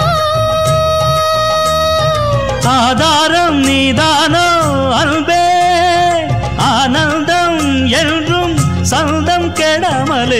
ஆதாரம் நீதானோ அன்பே ஆனந்தம் என்றும் சந்தம் கெடாமலே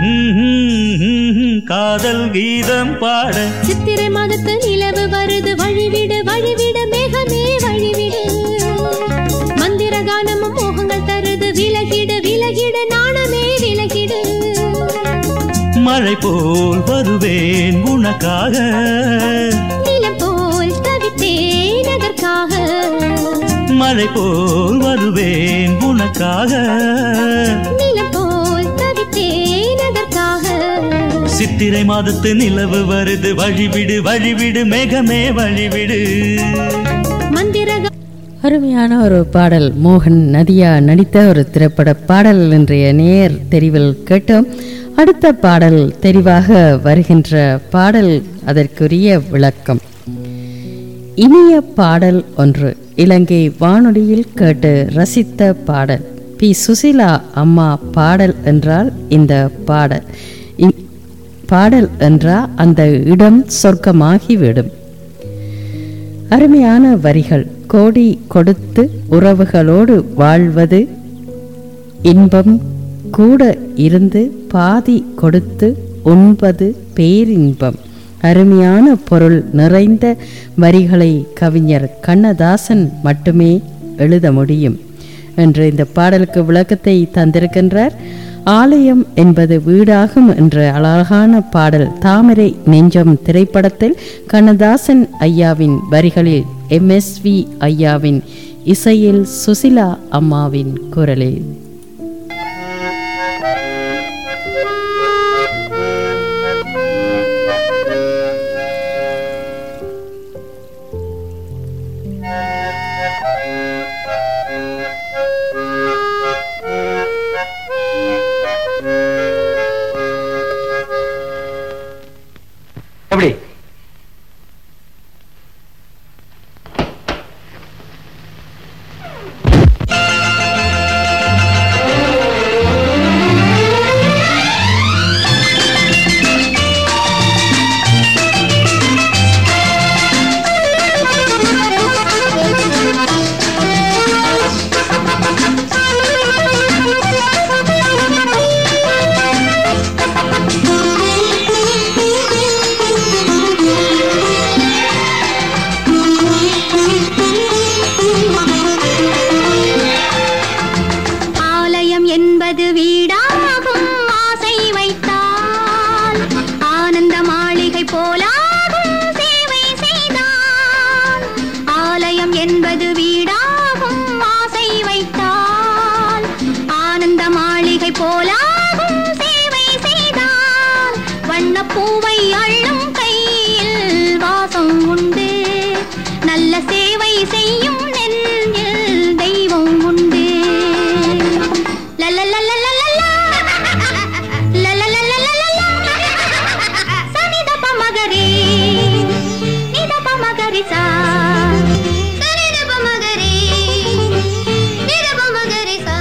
காதல் கீதம் பாட சித்திரை மாதத்து நிலவு வருது வழிவிடு வழிவிடு மேகமே வழிவிடு மந்திர கானமும் மோகங்கள் தருது விலகிடு விலகிடு நாணமே விலகிடு மழை போல் வருவேன் உனக்காக நிலம் போல் தவித்தேன் அதற்காக மழை போல் வருவேன் உனக்காக நிலம் போல் தவித்தேன் அதற்காக சித்திரை மாதத்து நிலவு வருது வழிவிடு வழிவிடு மேகமே வழிவிடு மந்திர அருமையான ஒரு பாடல் மோகன் நதியா நடித்த ஒரு திரைப்பட பாடல் இன்றைய நேர் தெரிவில் கேட்டோம் அடுத்த பாடல் தெரிவாக வருகின்ற பாடல் அதற்குரிய விளக்கம் இனிய பாடல் ஒன்று இலங்கை வானொலியில் கேட்டு ரசித்த பாடல் பி சுசிலா அம்மா பாடல் என்றால் இந்த பாடல் இ- பாடல் என்றால் அந்த இடம் சொர்க்கமாகிவிடும் அருமையான வரிகள் கோடி கொடுத்து உறவுகளோடு வாழ்வது இன்பம் கூட இருந்து பாதி கொடுத்து உண்பது பேரின்பம் அருமையான பொருள் நிறைந்த வரிகளை கவிஞர் கண்ணதாசன் மட்டுமே எழுத முடியும் என்று இந்த பாடலுக்கு விளக்கத்தை தந்திருக்கின்றார் ஆலயம் என்பது வீடாகும் என்ற அழகான பாடல் தாமரை நெஞ்சம் திரைப்படத்தில் கண்ணதாசன் ஐயாவின் வரிகளில் எம்எஸ்வி ஐயாவின் இசையில் சுசிலா அம்மாவின் குரலில் எப்படி ஆலயம் என்பது வீடாகும் ஆசை வைத்தால் ஆனந்த மாளிகை போலாகும் சேவை செய்தால் ஆலயம் என்பது வீடாகும் ஆசை வைத்தால் ஆனந்த மாளிகை போலாகும் சேவை செய்தால் வண்ணப்பூவை அள்ளும் கையில் வாசம் உண்டு நல்ல சேவை செய்யும் நெஞ்சில் தெய்வம் உண்டு லலலலலலலா. லலலலலலலா. சனிதப மகரி. நிதப மகரி சா. சரிதப மகரி. நிதப மகரி சா.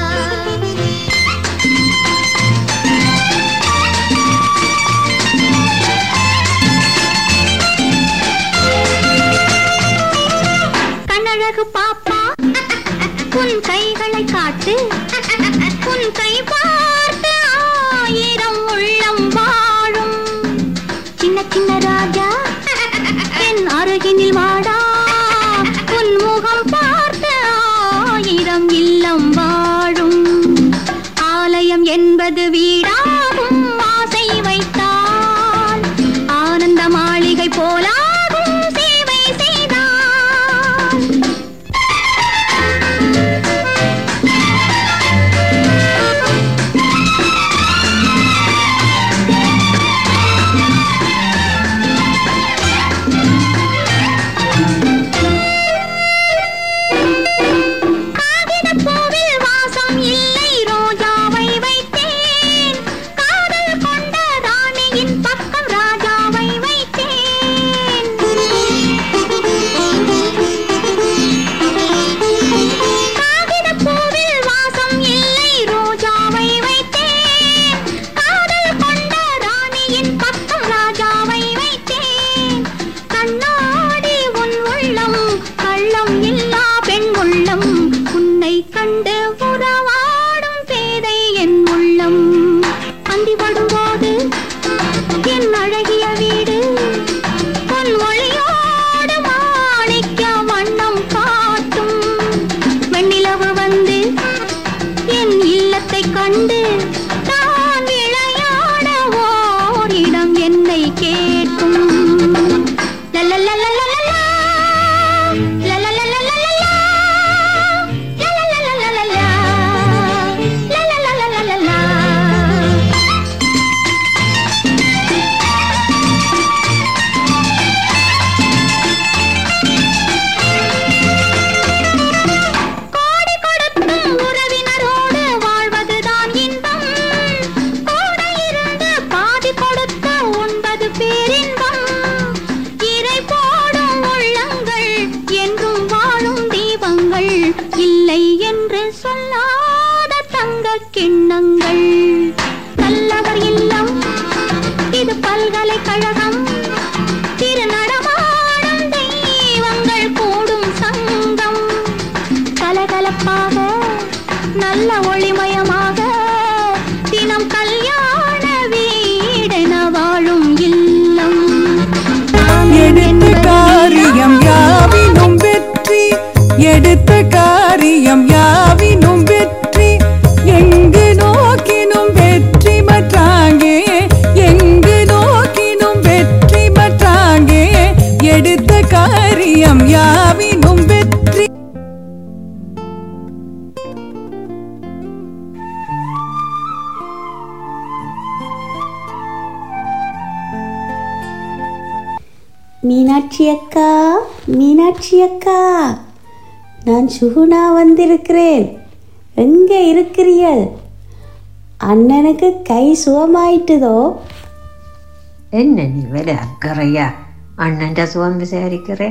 கண்ணழகு பாப்பா உன் கைகளை காட்டு உன் கை பார்த்து ஆயிரம் உள்ளம் வாழும் சின்ன சின்ன ராஜா என் அருகினில் வாடா உன் முகம் பார்த்து ஆயிரம் இல்லம் வாழும் ஆலயம் என்பது வீடாகும் ஆசை வைத்தால் ஆனந்த மாளிகை போலாகும் சேவை செய்தால் காகிதப்பூவில் வாசம் இல்லை ரோஜாவை வைத்தேன் காதல் கொண்ட ராணியின் பக்கம் ராஜாவை வைத்தேன் காகிதப்பூவில் வாசம் இல்லை ரோஜாவை வைத்தேன் காதல் கொண்ட ராணியின் பக்கம் ராஜாவை வைத்தேன் கண்ணாடி உன் உள்ளம் கள்ளம் இல்லா பெண் உள்ளம் உன்னை கண்டு உறவாடும் பேதை என் உள்ளம் அந்தி படும்போது என் அழகிய வீடு பொன் ஒளியோடு மாணிக்க வண்ணம் காட்டும் வெண்ணிலவு வந்து என் இல்லத்தை கண்டு நான் விளையாட ஓரிடம் என்னை கேட்கும் லலலலலலலா. லலலலலலலா. லலலலலலலா. லலலலலலலா. கோடி கொடுத்தும் உறவினரோடு வாழ்வதுதான் இன்பம் கூட இருந்து பாதி கொடுத்து உண்பது பேரின்பம் இறை போடும் உள்ளங்கள் என்றும் வாழும் தீபங்கள் இல்லை என்று சொல்லாத தங்க கிண்ணங்கள் நல்லவர் இல்லம் இது பல்கலைக்கழகம் திருநடமாடும் தெய்வங்கள் கூடும் சங்கம் கலகலப்பாக நல்ல ஒளிமயமாக தினம் கல்யாண வீடென வாழும் இல்லம் எடுத்த காரியம் யாவினும் வெற்றி எடுத்த காரியம் யாவினும் வெற்றி எங்கு நோக்கினும் வெற்றி காரியம் யாவினும் வெற்றி மீனாட்சி அக்கா மீனாட்சி அக்கா நான் சுகுணா வந்திருக்கிறேன் எங்க இருக்கிறீர்கள் அண்ணனுக்கு கை சுகமாயிட்டுதோ என்ன നീ വരെ അക്കറിയാ അണ്ണൻ്റെ സുഖം വിചാരിക്കറേ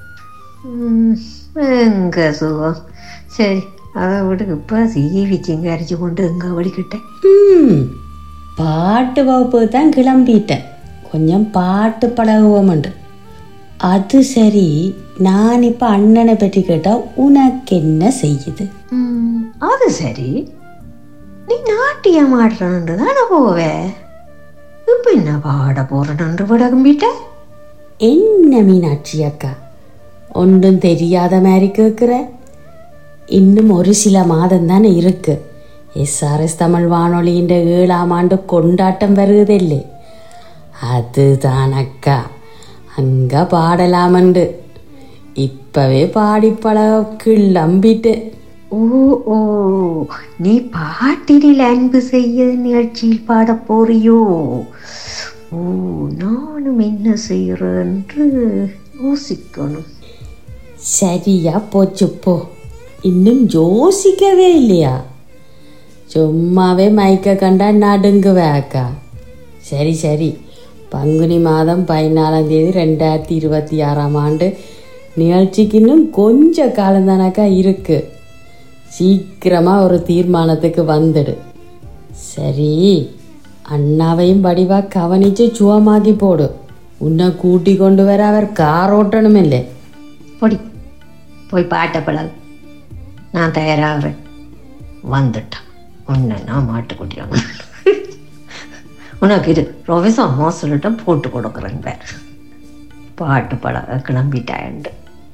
എങ്ക സുഖം ശരി അതവിടെ ഇപ്പൊ ജീവിച്ചും കരച്ചു കൊണ്ട് എങ്ക വിളിക്കട്ടെ ம் பாட்டு வகுப்பு தான் கிளம்பிட்டேன் கொஞ்சம் பாட்டு பழகுவோம்ண்டு அது சரி நான் இப்போ அண்ணனை பற்றி கேட்டால் உனக்கு என்ன செய்யுது അത് ശരി നീ നാട്യം ആടുന്നുണ്ട് താണോ പോവേ ഇപ്പൊ എന്നാ പാട പോറണുണ്ട് ഇവിടെ കമ്പിട്ട என்ன மீனாட்சி அக்கா ஒன்றும் தெரியாத மாதிரி கேட்குற இன்னும் ஒரு சில மாதம் தானே இருக்கு எஸ்ஆர்எஸ் தமிழ் வானொலியின் ஏழாம் ஆண்டு கொண்டாட்டம் வருகுதில்லை அதுதான் அக்கா அங்கே பாடலாமண்டு இப்பவே பாடி பழக கிளம்பிட்டு ഓ ഓ നീ പാട്ടിനിൽ അൻപ് ചെയ്യ നിகழ்ச்சியில் പാട പോറിയോ ഓ നാനും என்ன செய்யறேன்று யோசிக்கணும் சரியா போச்சு போ இன்னும் யோசிக்கவே இல்லையா சும்மாவே மயக்க கண்டா நடுங்குவே அக்கா சரி சரி பங்குனி மாதம் பதினாலாம் தேதி ரெண்டாயிரத்தி இருபத்தி ஆறாம் ஆண்டு நிகழ்ச்சிக்கு இன்னும் கொஞ்ச காலம் தானக்கா இருக்கு சீக்கிரமாக ஒரு தீர்மானத்துக்கு வந்துடு சரி அண்ணாவையும் வடிவா கவனிச்சு சுவமாக்கி போடு உன்னை கூட்டி கொண்டு வர அவர் கார் ஓட்டணுமில்லை പൊടി പോയി പാട്ട പഴகு நான் தயாராகிறேன் வந்துட்டான் உன்னை நான் மாட்டுக்குட்டியாங்க உனக்கு இது ப்ரொஃபஸர் அம்மா சொல்லிட்டு போட்டு கொடுக்குறேன் பேர் பாட்டு பழக கிளம்பிட்டாயண்டு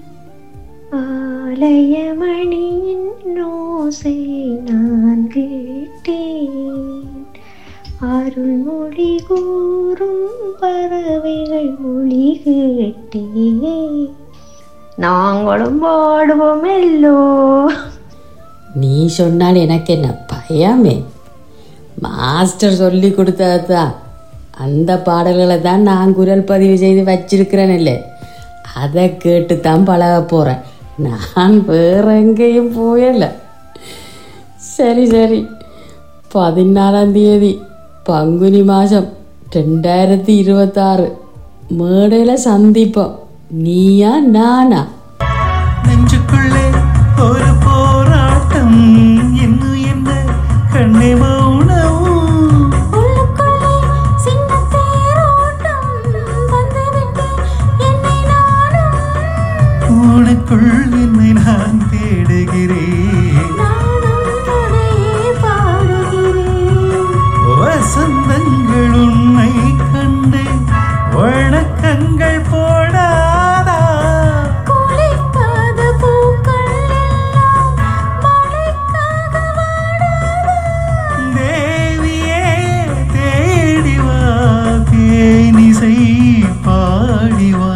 ஆலயமணியின் ஓசை நான் கேட்டேன் அருள்மொழி கூறும் பறவைகள் மொழி கேட்டேன் நாங்களும் பாடுவோம் எல்லோ நீ சொன்னால் எனக்கு என்ன பயமே மாஸ்டர் சொல்லி கொடுத்ததுதான் அந்த பாடல்களை தான் நான் குரல் பதிவு செய்து வச்சிருக்கிறேன் இல்லை அதை கேட்டு தான் பழக போகிறேன் நான் வேற எங்கேயும் போயல சரி சரி பதினாலாம் தேதி பங்குனி மாதம் ரெண்டாயிரத்தி இருபத்தாறு மேடையில் சந்திப்போம் நீயா நானா நெஞ்சுக்குள்ளே ஒரு போராட்டம் இன்னும் என்ன கண்ணே மௌனமும் உனக்குள் என்னை நான் தேடுகிறேன் வசந்தங்கள் உன்னை கண்டு வணக்கங்கள் போடாதா தேவியே தேடிவா தேனிசை பாடிவா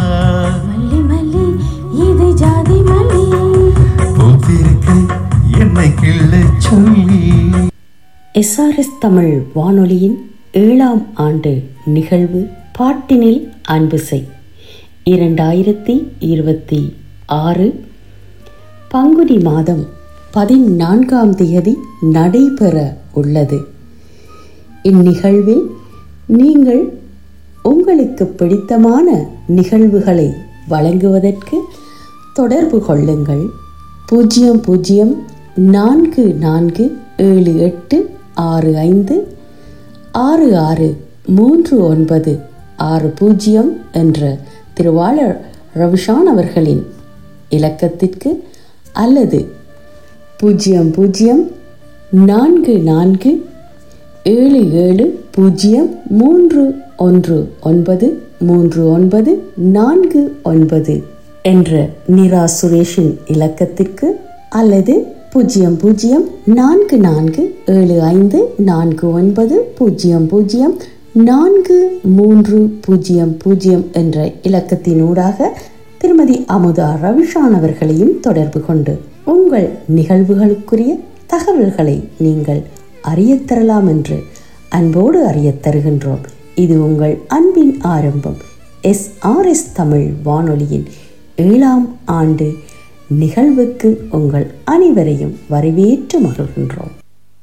பூத்திருக்கு என்னை கிள்ளச் சொல்லி எஸ்ஆர்எஸ் தமிழ் வானொலியின் ஏழாம் ஆண்டு நிகழ்வு பாட்டினில் அன்பு செய் இரண்டாயிரத்தி இருபத்தி ஆறு பங்குனி மாதம் பதினான்காம் தேதி நடைபெற உள்ளது இந்நிகழ்வில் நீங்கள் உங்களுக்கு பிடித்தமான நிகழ்வுகளை வழங்குவதற்கு தொடர்பு கொள்ளுங்கள் பூஜ்ஜியம் பூஜ்ஜியம் நான்கு நான்கு ஏழு எட்டு ஆறு ஐந்து ஆறு ஆறு மூன்று ஒன்பது ஆறு பூஜ்ஜியம் என்ற திருவாளர் ரவிஷான் அவர்களின் இலக்கத்திற்கு அல்லது பூஜ்ஜியம் பூஜ்ஜியம் நான்கு நான்கு ஏழு ஏழு பூஜ்ஜியம் மூன்று ஒன்று ஒன்பது மூன்று ஒன்பது நான்கு ஒன்பது என்ற நிரா சுரேஷின் இலக்கத்திற்கு அல்லது பூஜ்ஜியம் பூஜ்ஜியம் நான்கு நான்கு ஏழு ஐந்து நான்கு ஒன்பது பூஜ்ஜியம் பூஜ்ஜியம் நான்கு மூன்று பூஜ்ஜியம் பூஜ்ஜியம் என்ற இலக்கத்தினூடாக திருமதி அமுதா ரவிஷான் அவர்களையும் தொடர்பு கொண்டு உங்கள் நிகழ்வுகளுக்குரிய தகவல்களை நீங்கள் அறியத் தரலாம் என்று அன்போடு அறியத் தருகின்றோம் இது உங்கள் அன்பின் ஆரம்பம் எஸ் ஆர் எஸ் தமிழ் வானொலியின் ஏழாம் ஆண்டு நிகழ்வுக்கு உங்கள் அனைவரையும் வரவேற்று மகிழ்கின்றோம்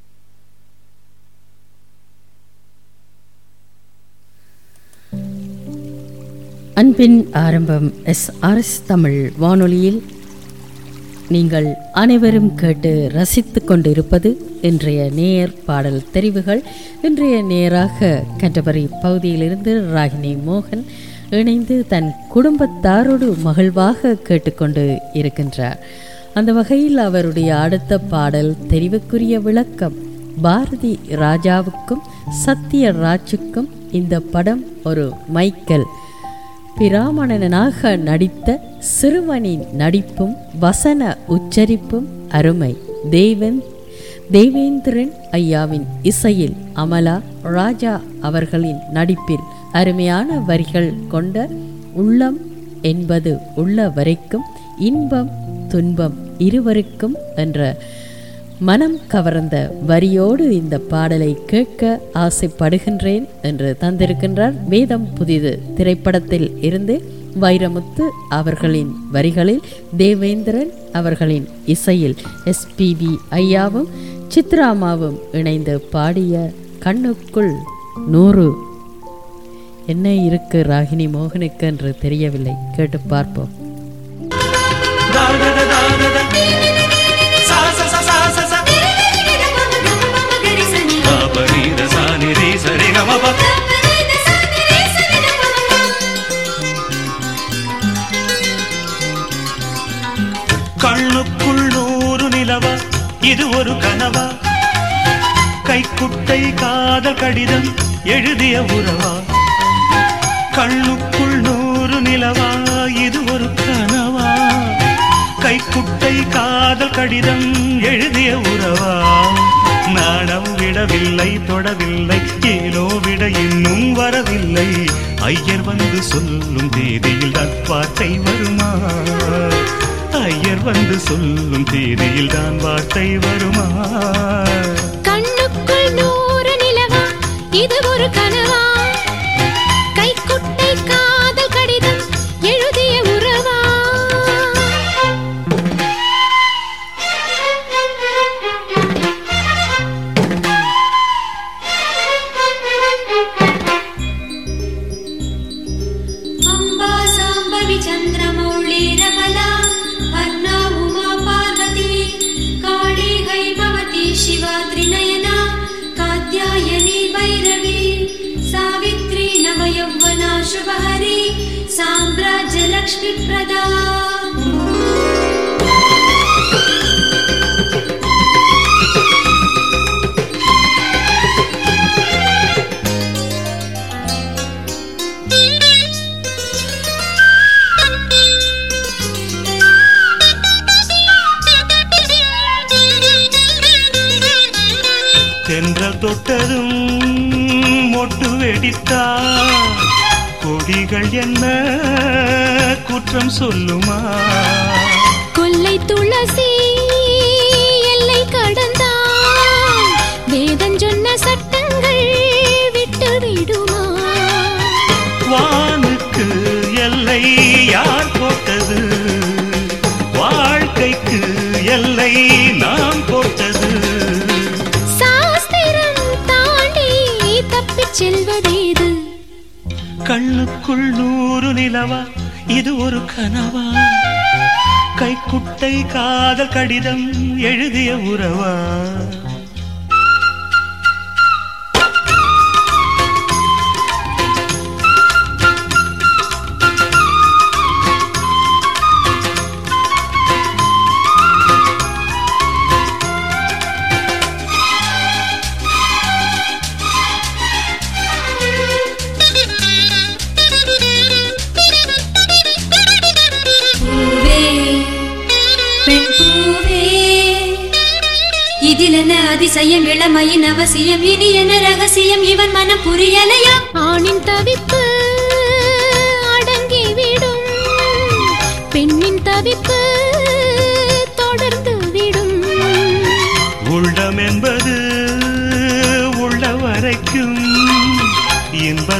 அன்பின் ஆரம்பம் எஸ் ஆர்எஸ் தமிழ் வானொலியில் நீங்கள் அனைவரும் கேட்டு ரசித்து கொண்டிருப்பது இன்றைய நேர் பாடல் தெரிவுகள் இன்றைய நேராக கண்டபரி பகுதியிலிருந்து ராகினி மோகன் இணைந்து தன் குடும்பத்தாரோடு மகிழ்வாக கேட்டுக்கொண்டு இருக்கின்றார் அந்த வகையில் அவருடைய அடுத்த பாடல் தெரிவுக்குரிய விளக்கம் பாரதி ராஜாவுக்கும் சத்யராஜுக்கும் இந்த படம் ஒரு மைக்கேல் பிராமணனாக நடித்த சிறுவனின் நடிப்பும் வசன உச்சரிப்பும் அருமை தேவன் தேவேந்திரன் ஐயாவின் இசையில் அமலா ராஜா அவர்களின் நடிப்பில் அருமையான வரிகள் கொண்ட உள்ளம் என்பது உள்ள வரைக்கும் இன்பம் துன்பம் இருவருக்கும் என்ற மனம் கவர்ந்த வரியோடு இந்த பாடலை கேட்க ஆசைப்படுகின்றேன் என்று தந்திருக்கின்றார் வேதம் புதிது திரைப்படத்தில் இருந்து வைரமுத்து அவர்களின் வரிகளில் தேவேந்திரன் அவர்களின் இசையில் எஸ்பிபி ஐயாவும் சித்ராமாவும் இணைந்து பாடிய கண்ணுக்குள் நூறு என்ன இருக்கு ராகினி மோகனுக்கு என்று தெரியவில்லை கேட்டு பார்ப்போம் கண்ணுக்குள் நூறு நிலவா இது ஒரு கனவா கைக்குட்டை காதல் கடிதம் எழுதிய உறவா கண்ணுக்குள் நூறு நிலவா இது ஒரு கனவா கைக்குட்டை காதல் கடிதம் எழுதிய உறவா நாணம் விடவில்லை தொடவில்லை ஏனோ விட இன்னும் வரவில்லை ஐயர் வந்து சொல்லும் தேதியில் நட்பாட்டை வருமா ஐயர் வந்து சொல்லும் தேதியில் தான் வார்த்தை வருமா கண்ணுக்குள் நூறு நிலவா இது ஒரு கனவா கைக்குட்டை காதல் கடிதம் எழுதிய உறவா अम्बा साम्बवि चन्द्रमौळीरबला अर्णा उमा पार्वती काळी हैमवती शिवा त्रिनयना कात्यायनी भैरवी सावित्री नवयौवना शुभहरी साम्राज्यलक्ष्मीप्रदा தென்றல் தொட்டதும் மொட்டு வெடித்தா கொடிகள் என்ன குற்றம் சொல்லுமா கொல்லை துளசி எல்லை கடந்தான் வேதம் சொன்ன சட்டங்கள் விட்டு விடுமா வானுக்கு எல்லை யார் போட்டது வாழ்க்கைக்கு எல்லை நாம் போட்டது சாஸ்திரம் தாண்டி தப்பிச் செல்வதேது கண்ணுக்குள் நூறு நிலவா இது ஒரு கனவா கைக்குட்டை காதல் கடிதம் எழுதிய உறவா பூவே பெண் பூவே இதிலென அதிசயம் இளமையின் அவசியம் இனி என்ன ரகசியம் இவன் மனம் புரியலையா ஆணின் தவிப்பு அடங்கி விடும்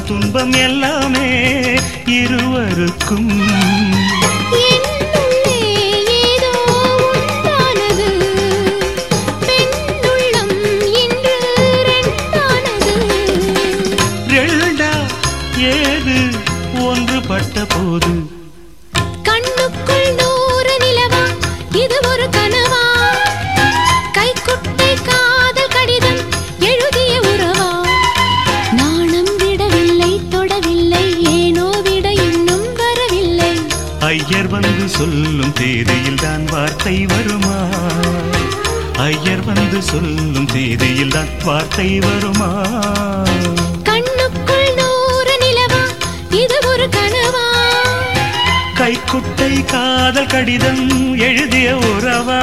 துன்பம் எல்லாமே இருவருக்கும் என்னுள்ளே ஏதோ உண்டானது பெண்ணுள்ளம் இன்று ரெண்டானது ரெண்டா ஏது ஒன்றுபட்ட போது கண்ணுக்குள் நூறு நிலவா இது ஒரு கனவா கைக்குட்டை காதல் கடிதம் எழுதிய உறவா நாணம் விடவில்லை தொடவில்லை ஏனோ விட இன்னும் வரவில்லை ஐயர் வந்து சொல்லும் தேதியில் தான் வார்த்தை வருமா ஐயர் வந்து சொல்லும் தேதியில் தான் வார்த்தை வருமா கண்ணுக்குள் நூறு நிலவா இது ஒரு கனவா கைக்குட்டை காதல் கடிதம் எழுதிய உறவா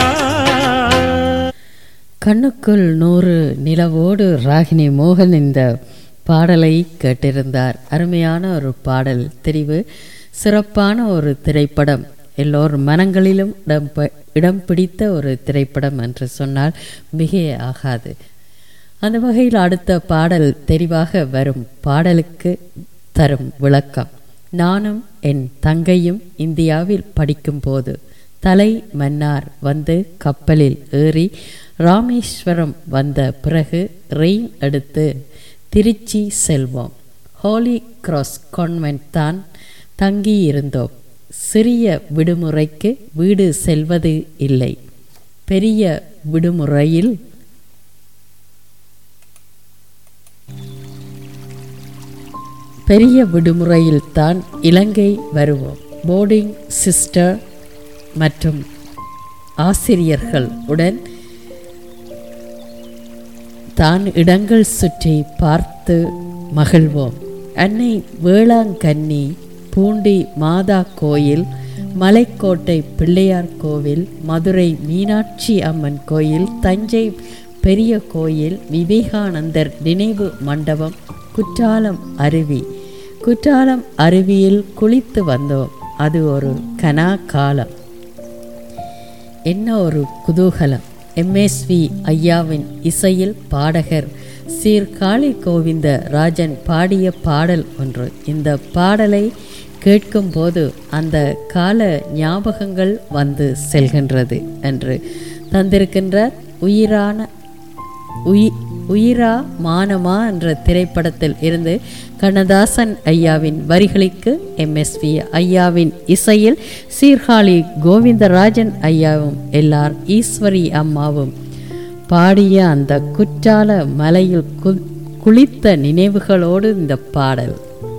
கண்ணுக்குள் நூறு நிலவோடு ராகினி மோகன் இந்த பாடலை கேட்டிருந்தார் அருமையான ஒரு பாடல் தெரிவு சிறப்பான ஒரு திரைப்படம் எல்லோர் மனங்களிலும் இடம் ப- இடம் பிடித்த ஒரு திரைப்படம் என்று சொன்னால் மிகை ஆகாது அந்த வகையில் அடுத்த பாடல் தெரிவாக வரும் பாடலுக்கு தரும் விளக்கம் நானும் என் தங்கையும் இந்தியாவில் படிக்கும்போது தலை மன்னார் வந்து கப்பலில் ஏறி ராமேஸ்வரம் வந்த பிறகு ரெயின் எடுத்து திருச்சி செல்வோம் ஹோலி கிராஸ் கான்வென்ட் தான் தங்கியிருந்தோம் சிறிய விடுமுறைக்கு வீடு செல்வது இல்லை பெரிய விடுமுறையில் பெரிய விடுமுறையில் தான் இலங்கை வருவோம் போர்டிங் சிஸ்டர் மற்றும் ஆசிரியர்கள் உடன் தான் இடங்கள் சுற்றி பார்த்து மகிழ்வோம் அன்னை வேளாங்கண்ணி பூண்டி மாதா கோயில் மலைக்கோட்டை பிள்ளையார் கோவில் மதுரை மீனாட்சி அம்மன் கோயில் தஞ்சை பெரிய கோயில் விவேகானந்தர் நினைவு மண்டபம் குற்றாலம் அருவி குற்றாலம் அருவியில் குளித்து வந்தோம் அது ஒரு கனா காலம் என்ன ஒரு குதூகலம் எம்எஸ்வி ஐயாவின் இசையில் பாடகர் சீர்காழி கோவிந்த ராஜன் பாடிய பாடல் ஒன்று இந்த பாடலை கேட்கும்போது அந்த கால ஞாபகங்கள் வந்து செல்கின்றது என்று தந்திருக்கின்றார் உயிரான உயி உயிரா மானமா என்ற திரைப்படத்தில் இருந்து கண்ணதாசன் ஐயாவின் வரிகளுக்கு எம்எஸ்வி ஐயாவின் இசையில் சீர்காழி கோவிந்தராஜன் ஐயாவும் எல்லார் ஈஸ்வரி அம்மாவும் பாடிய அந்த குற்றால மலையில் கு- குளித்த நினைவுகளோடு இந்த பாடல்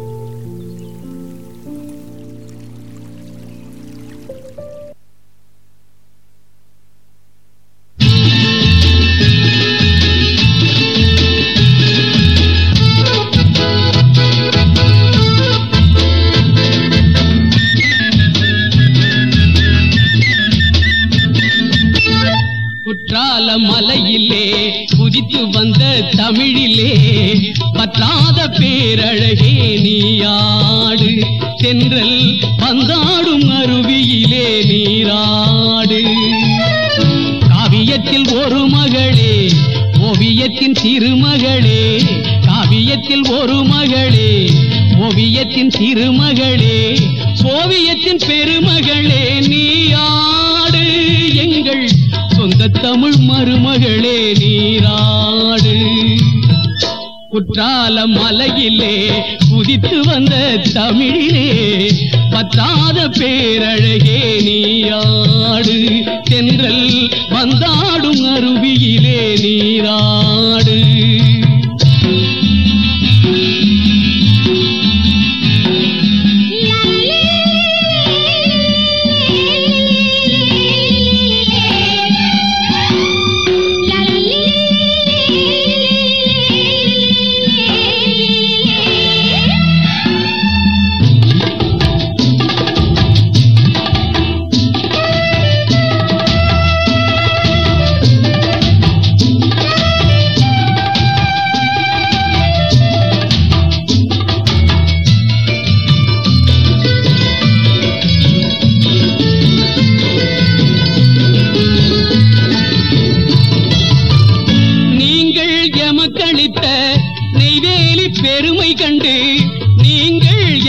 குற்றால மலையிலே குதித்து வந்த தமிழிலே பற்றாத பேரழகே நீயாடு தென்றல் வந்தாடும் அருவியிலே நீராடு காவியத்தில் ஒரு மகளே ஓவியத்தின் திருமகளே காவியத்தில் ஒரு மகளே ஓவியத்தின் திருமகளே சோவியத்தின் பெருமகளே நீயாடு எங்கள் சொந்த தமிழ் மருமகளே நீராடு குற்றால மலையிலே குதித்து வந்த தமிழிலே பற்றாத பேரழகே நீயாடு தென்றல் வந்தாடும் அருவியிலே நீராடு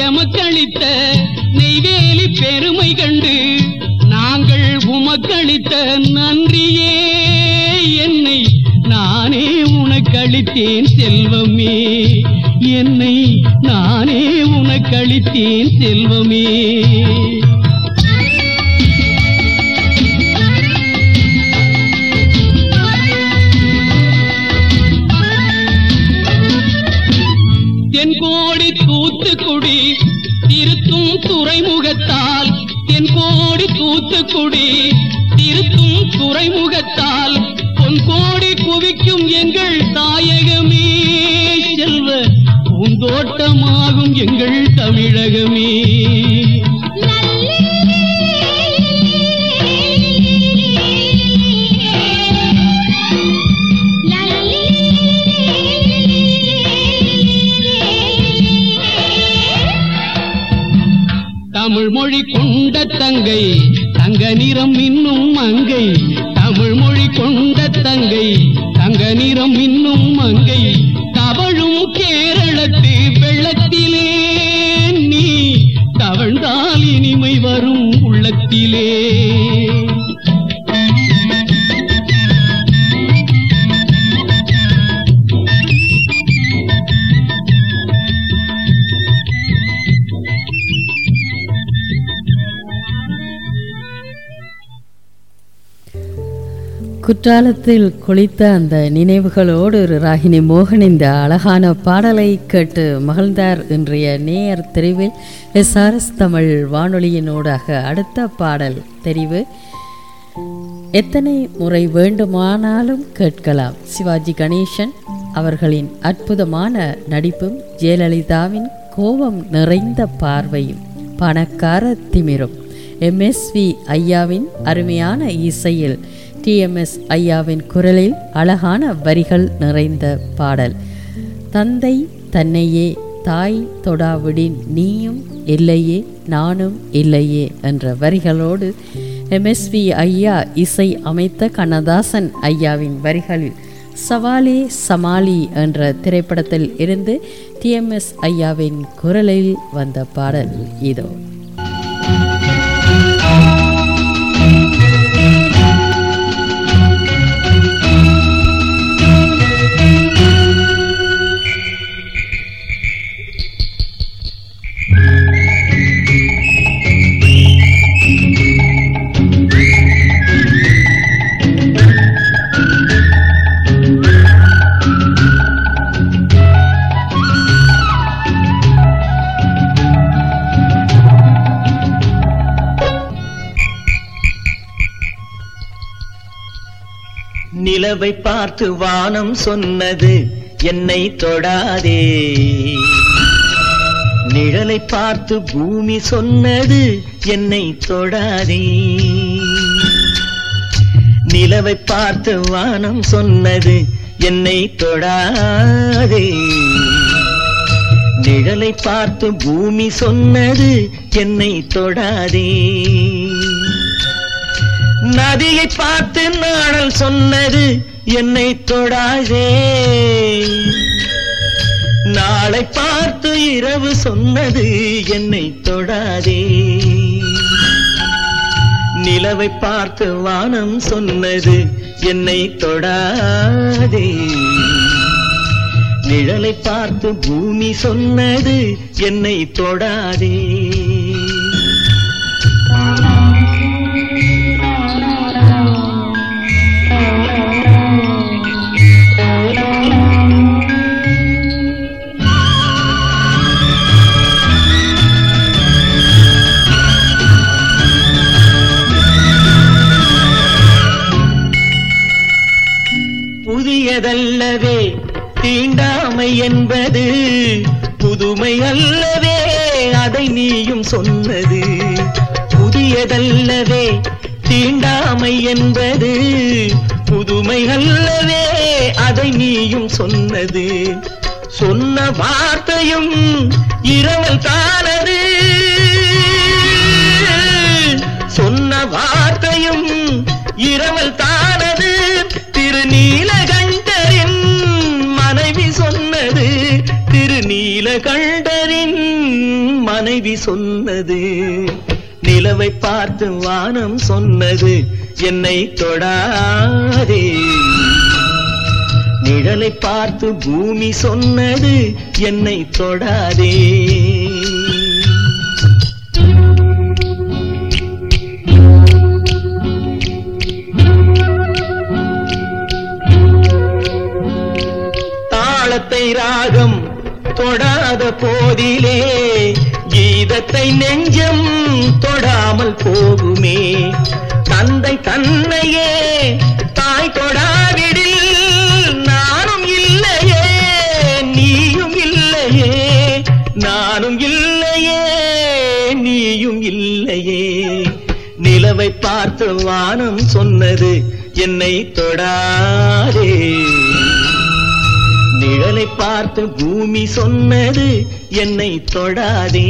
எமக்களித்த நெய்வேலி பெருமை கண்டு நாங்கள் உமக்களித்த நன்றியே என்னை நானே உனக்களித்தேன் செல்வமே என்னை நானே உனக்களித்தேன் செல்வமே தென்கோடி தூத்துக்குடி திருத்தும் துறைமுகத்தால் தென்கோடி தூத்துக்குடி திருத்தும் துறைமுகத்தால் பொன்கோடி குவிக்கும் எங்கள் தாயகமே செல்வ பூந்தோட்டமாகும் எங்கள் தமிழகமே தமிழ் மொழி கொண்ட தங்கை தங்க நிறம் இன்னும் மங்கை தமிழ் மொழி கொண்ட தங்கை தங்க நிறம் இன்னும் மங்கை தவழும் கேரளத்து வெள்ளத்திலே நீ தவழ்ந்தால் இனிமை வரும் உள்ளத்திலே குற்றாலத்தில் குளித்த அந்த நினைவுகளோடு ஒரு ராகினி மோகன் இந்த அழகான பாடலை கேட்டு மகிழ்ந்தார் இன்றைய நேயர் தெரிவில் எஸ்ஆர்எஸ் தமிழ் வானொலியினூடாக அடுத்த பாடல் தெரிவு எத்தனை முறை வேண்டுமானாலும் கேட்கலாம் சிவாஜி கணேசன் அவர்களின் அற்புதமான நடிப்பும் ஜெயலலிதாவின் கோபம் நிறைந்த பார்வையும் பணக்கார திமிரும் எம்எஸ்வி ஐயாவின் அருமையான இசையில் டிஎம்எஸ் ஐயாவின் குரலில் அழகான வரிகள் நிறைந்த பாடல் தந்தை தன்னையே தாய் தொடாவிடின் நீயும் இல்லையே நானும் இல்லையே என்ற வரிகளோடு எம்எஸ்வி ஐயா இசை அமைத்த கண்ணதாசன் ஐயாவின் வரிகளில் சவாலே சமாளி என்ற திரைப்படத்தில் இருந்து டிஎம்எஸ் ஐயாவின் குரலில் வந்த பாடல் இதோ நிலவை பார்த்து வானம் சொன்னது என்னை தொடாதே நிழலை பார்த்து பூமி சொன்னது என்னை தொடாதே நிலவை பார்த்து வானம் சொன்னது என்னை தொடாதே நிழலை பார்த்து பூமி சொன்னது என்னை தொடாதே நதியை பார்த்து நாடல் சொன்னது என்னை தொடாதே நாளை பார்த்து இரவு சொன்னது என்னை தொடாதே நிலவை பார்த்து வானம் சொன்னது என்னை தொடாதே நிழலை பார்த்து பூமி சொன்னது என்னை தொடாதே புதியதல்லவே தீண்டாமை என்பது புதுமை அல்லவே அதை நீயும் சொன்னது புதியதல்லவே தீண்டாமை என்பது புதுமை அல்லவே அதை நீயும் சொன்னது சொன்ன வார்த்தையும் இரவல் தானது சொன்ன வார்த்தையும் இரவல் தானது திருநீலகண்டரின் மனைவி சொன்னது திருநீலகண்டரின் மனைவி மனைவி சொன்னது நிலவை பார்த்து வானம் சொன்னது என்னை தொடாதே நிழலை பார்த்து பூமி சொன்னது என்னை தொடாதே தாளத்தை ராகம் தொடாத போதிலே கீதத்தை நெஞ்சம் தொடாமல் போகுமே தந்தை தன்னையே தாய் தொடாவிடில் நானும் இல்லையே நீயும் இல்லையே நானும் இல்லையே நீயும் இல்லையே நிலவை பார்த்து வானம் சொன்னது என்னை தொடாதே நிழலை பார்த்து பூமி சொன்னது என்னை தொடாதே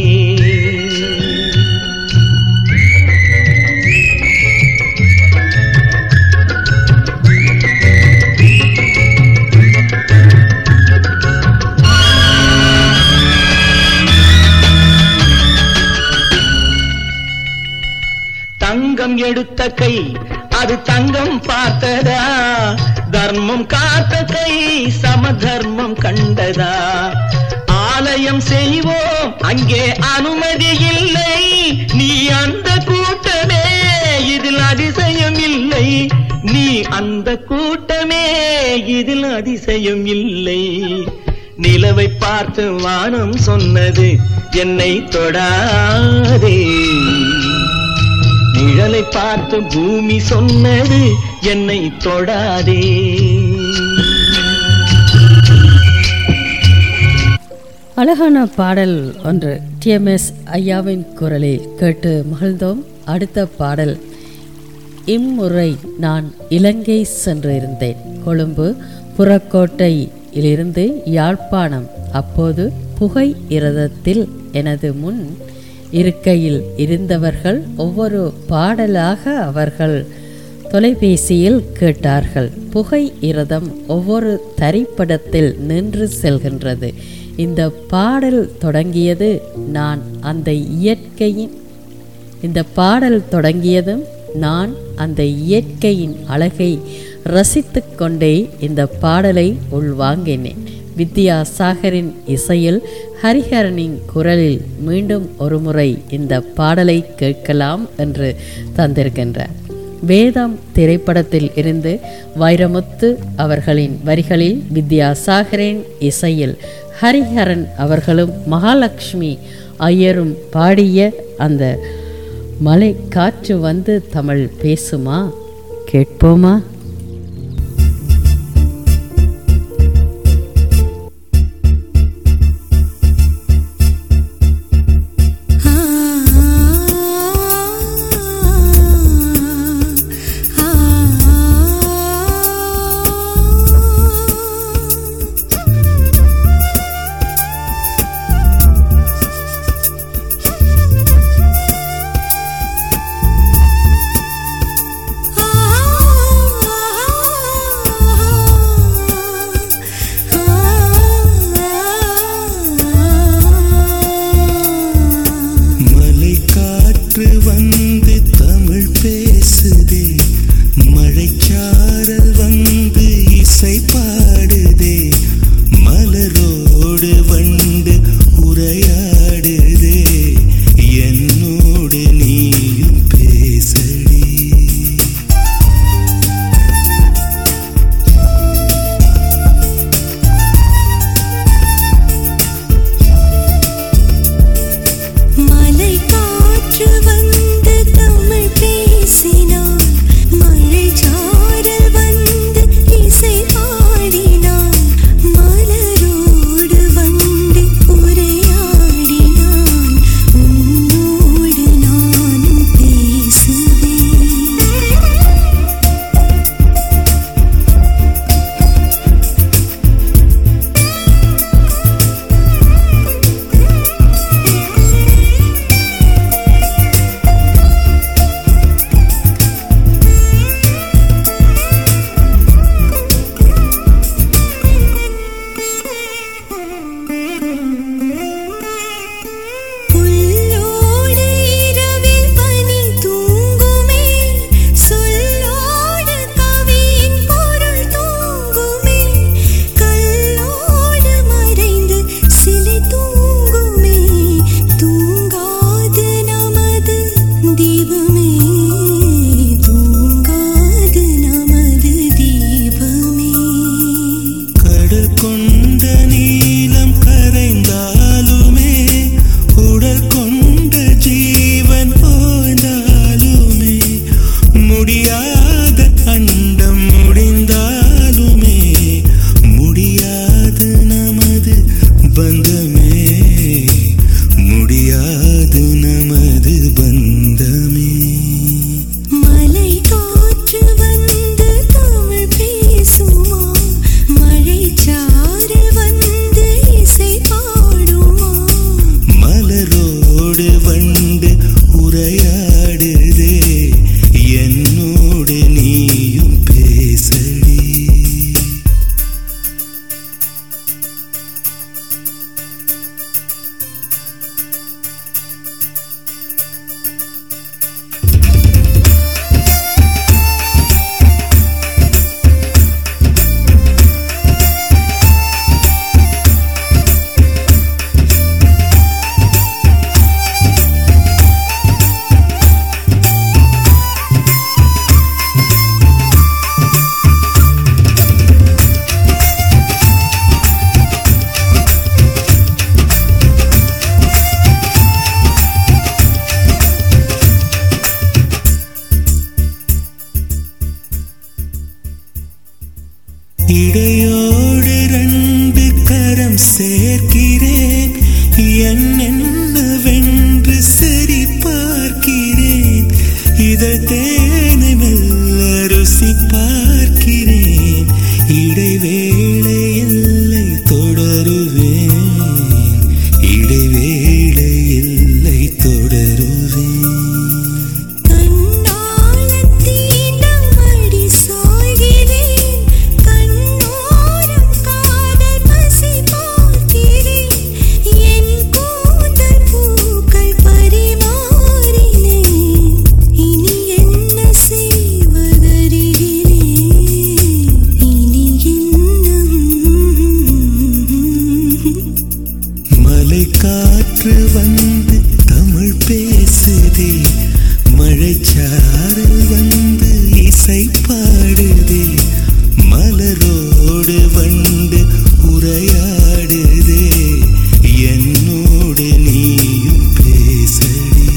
தங்கம் எடுத்த கை அது தங்கம் பார்த்ததா தர்மம் காத்த கை சம தர்மம் கண்டதா ஆலயம் செய்வோம் அங்கே அனுமதி இல்லை நீ அந்த கூட்டமே இதில் அதிசயம் இல்லை நீ அந்த கூட்டமே இதில் அதிசயம் இல்லை நிலவை பார்த்து வானம் சொன்னது என்னை தொடாதே நிழலை பார்த்து பூமி சொன்னது என்னை தொடாதே அழகான பாடல் ஒன்று டிஎம்எஸ் ஐயாவின் குரலில் கேட்டு மகிழ்ந்தோம் அடுத்த பாடல் இம்முறை நான் இலங்கை சென்றிருந்தேன் கொழும்பு புறக்கோட்டையிலிருந்து யாழ்ப்பாணம் அப்போது புகை இரதத்தில் எனது முன் இருக்கையில் இருந்தவர்கள் ஒவ்வொரு பாடலாக அவர்கள் தொலைபேசியில் கேட்டார்கள் புகை இரதம் ஒவ்வொரு தரிப்படத்தில் நின்று செல்கின்றது இந்த பாடல் தொடங்கியது நான் அந்த இயற்கையின் இந்த பாடல் தொடங்கியதும் நான் அந்த இயற்கையின் அழகை ரசித்து கொண்டே இந்த பாடலை உள்வாங்கினேன் வித்யாசாகரின் இசையில் ஹரிஹரனின் குரலில் மீண்டும் ஒருமுறை இந்த பாடலை கேட்கலாம் என்று தந்திருக்கின்றார் வேதம் திரைப்படத்தில் இருந்து வைரமுத்து அவர்களின் வரிகளில் வித்யாசாகரின் இசையில் ஹரிஹரன் அவர்களும் மகாலட்சுமி ஐயரும் பாடிய அந்த மலை காற்று வந்து தமிழ் பேசுமா கேட்போமா ஆ இடையோடு ரெண்டு கரம் சேர்க்கிறேன் என்னென்னவென்று சரி பார்க்கிறேன் இதழ் தேனை மெல்ல ருசி பார்க்கிறேன் இடைவேளை எல்லை தொடருவேன் இடைவேளை எல்லை தொடருவேன் தீண்டமடி சாய்கிறேன் கண்ணோரம் காதல் பசி பார்க்கிறேன் என் கூந்தல் பூக்கள் பரிமாறினேன் இனி என்ன செய்வதறிகிறேன் இனி என்ன மலை காற்று வந்து தமிழ் பேசுதே மழைச்சாரல் வந்து இசை பாடுதே மலரோடு வண்டு உரையாடுதே என்னோடு நீயும் பேசடி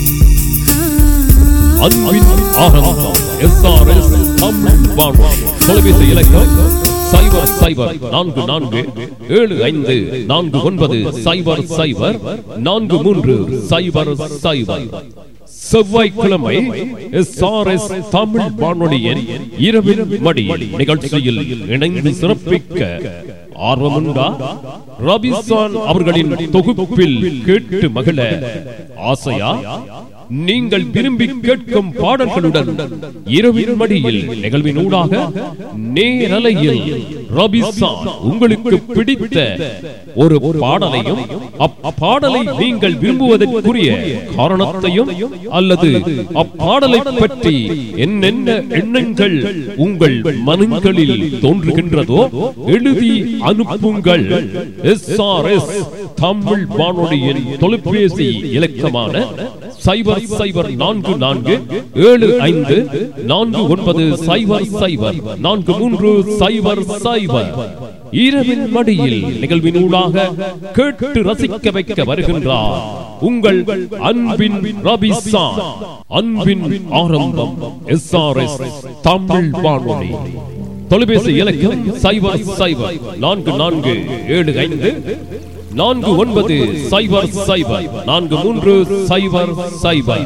அன்பின் ஆரம்பம் எஸ்ஆர்எஸ் தமிழ் வானொலி தொலைபேசி இலக்கம் சைபர் சைபர் நான்கு நான்கு ஏழு ஐந்து நான்கு ஒன்பது சைபர் சைபர் நான்கு மூன்று சைபர் சைபர் செவ்வாய்க்கிழமை எஸ்ஆர்எஸ் தமிழ் வானொலியின் இரவில் மடி நிகழ்ச்சியில் இணைந்து சிறப்பிக்க ஆர்வமுண்டா ரபிசான் அவர்களின் தொகுப்பில் கேட்டு மகிழ ஆசையா நீங்கள் விரும்பி கேட்கும் பாடல்களுடன் இரவின் மடியில் நிகழ்வினூடாக நேரலையில் ரபிசான் உங்களுக்கு பிடித்த ஒரு பாடலையும் அப்பாடலை நீங்கள் விரும்புவதற்குரிய காரணத்தையும் அல்லது அப்பாடலை பற்றி என்னென்ன எண்ணங்கள் உங்கள் மனங்களில் தோன்றுகின்றதோ எழுதி அனுப்புங்கள் எஸ்ஆர்எஸ் தமிழ் வானொலியின் தொலைபேசி இலக்கமான சைபர் சைபர் நான்கு நான்கு ஏழு ஐந்து நான்கு ஒன்பது சைபர் சைபர் நான்கு மூன்று சைபர் சைபர் இரவின் மடியில் நிகழ்வினூடாக கேட்டு ரசிக்க வைக்க வருகின்றார் உங்கள் அன்பின் ரபிசான் அன்பின் ஆரம்பம் எஸ்ஆர்எஸ் தமிழ் வானொலி தொலைபேசி இலக்கம் சைபர் சைபர் நான்கு நான்கு ஏழு ஐந்து நான்கு ஒன்பது சைபர் சைபர் நான்கு மூன்று சைபர் சைபர்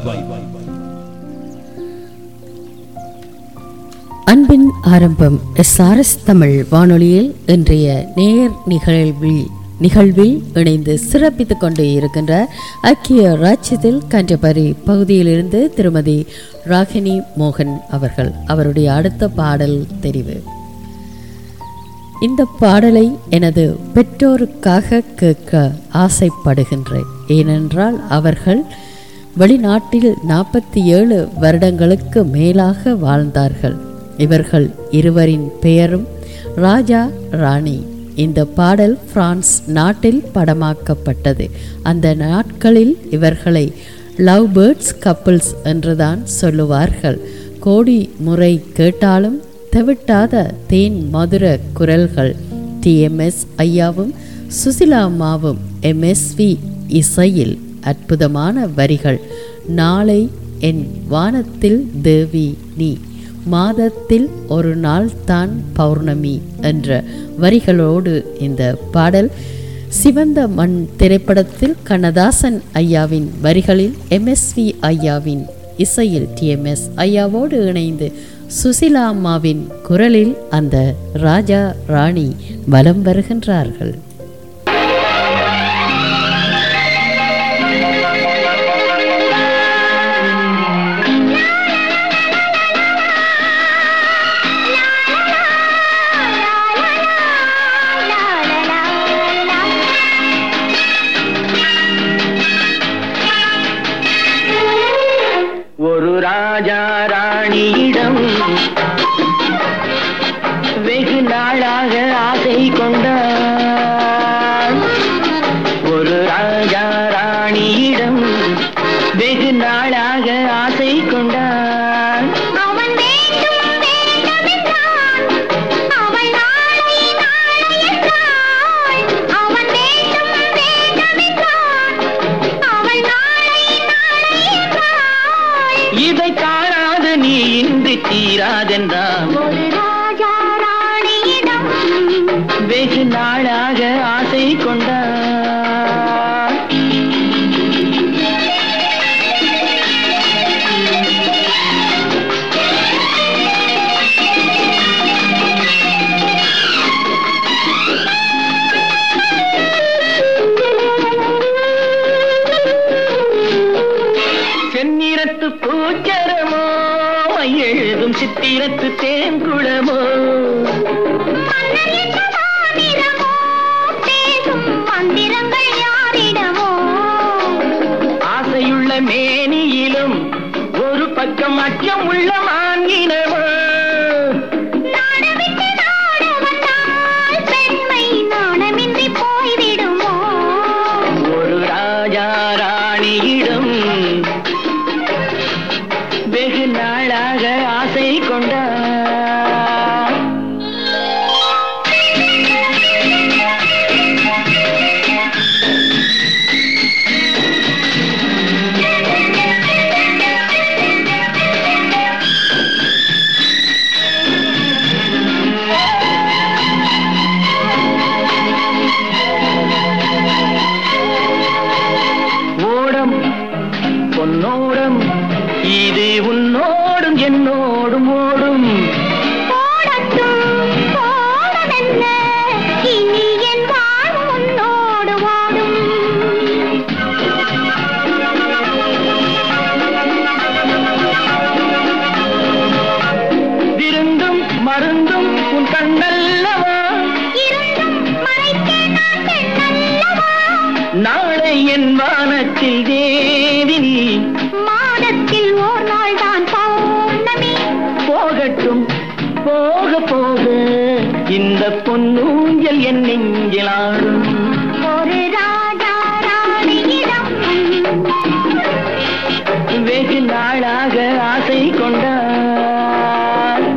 அன்பின் ஆரம்பம் எஸ்ஆர்எஸ் தமிழ் வானொலியில் இன்றைய நேர் நிகழ்வில் நிகழ்வில் இணைந்து சிறப்பித்துக் கொண்டு இருக்கின்ற ஐக்கிய ராஜ்யத்தில் கண்டபரி பகுதியிலிருந்து திருமதி ராகினி மோகன் அவர்கள் அவருடைய அடுத்த பாடல் தெரிவு இந்த பாடலை எனது பெற்றோருக்காக கேட்க ஆசைப்படுகின்றேன் ஏனென்றால் அவர்கள் வெளிநாட்டில் நாற்பத்தி ஏழு வருடங்களுக்கு மேலாக வாழ்ந்தார்கள் இவர்கள் இருவரின் பெயரும் ராஜா ராணி இந்த பாடல் பிரான்ஸ் நாட்டில் படமாக்கப்பட்டது அந்த நாட்களில் இவர்களை லவ் பேர்ட்ஸ் கப்பிள்ஸ் என்றுதான் சொல்லுவார்கள் கோடி முறை கேட்டாலும் தெவிட்டாத தேன் மதுர குரல்கள் டிஎம்எஸ் ஐயாவும் சுசிலா அம்மாவும் எம்எஸ்வி இசையில் அற்புதமான வரிகள் நாளை என் வானத்தில் தேவி நீ மாதத்தில் ஒரு நாள் தான் பௌர்ணமி என்ற வரிகளோடு இந்த பாடல் சிவந்த மண் திரைப்படத்தில் கண்ணதாசன் ஐயாவின் வரிகளில் எம்எஸ்வி ஐயாவின் இசையில் டிஎம்எஸ் ஐயாவோடு இணைந்து சுசிலா அம்மாவின் குரலில் அந்த ராஜா ராணி வலம் வருகின்றார்கள் ஒரு ராஜா ராணியிடம் வெகு நாளாக ஆசை கொண்டார் ஒரு ராஜா ராணியிடம் வெகு நாளாக ஆசை கொண்டார் அவன் வேண்டும் வேண்டும் என்றான் அவள் நாளை நாளை என்றாள் அவன் வேண்டும் வேண்டும் என்றான் அவள் நாளை நாளை என்றாள் இதை காணாத நீ இன்றி தீராதென்றான் ஒரு ராஜா ராணியிடம் சித்திரத்து பூச்சரமோ எழுதும் சித்திரத்து தேன்குளமோ மந்திரங்கள் யாரிடமோ ஆசையுள்ள மேனியிலும் ஒரு பக்கம் அச்சம் உள்ள மான்கினமோ நாடவிட்டு நாட வந்தால் பெண்மை நாணமின்றி போய்விடுமோ ஒரு ராஜா ராணியிடம் வெகு நாளாக ஆசை கொண்டார் ஓடம் பொன்னோடம் இது உன்னோடும் என்னோடும் ஓடும் போடட்டும் போடமென்ன இனி என் வாழ்வு உன்னோடு ஓடும் விருந்தும் மருந்தும் உன் கண்ணல்லவா இருந்தும் மறைக்க நான் பெண்ணல்லவா நாளை என் வானத்தில் தேவினி மாதத்தில் ஓர் நாள் தான் பௌர்ணமி போகட்டும் போக போக இந்த பொன்னூஞ்சல் என் நெஞ்சில் ஆடும் ஒரு ராஜா ராணியிடம் வெகு நாளாக ஆசை கொண்டார்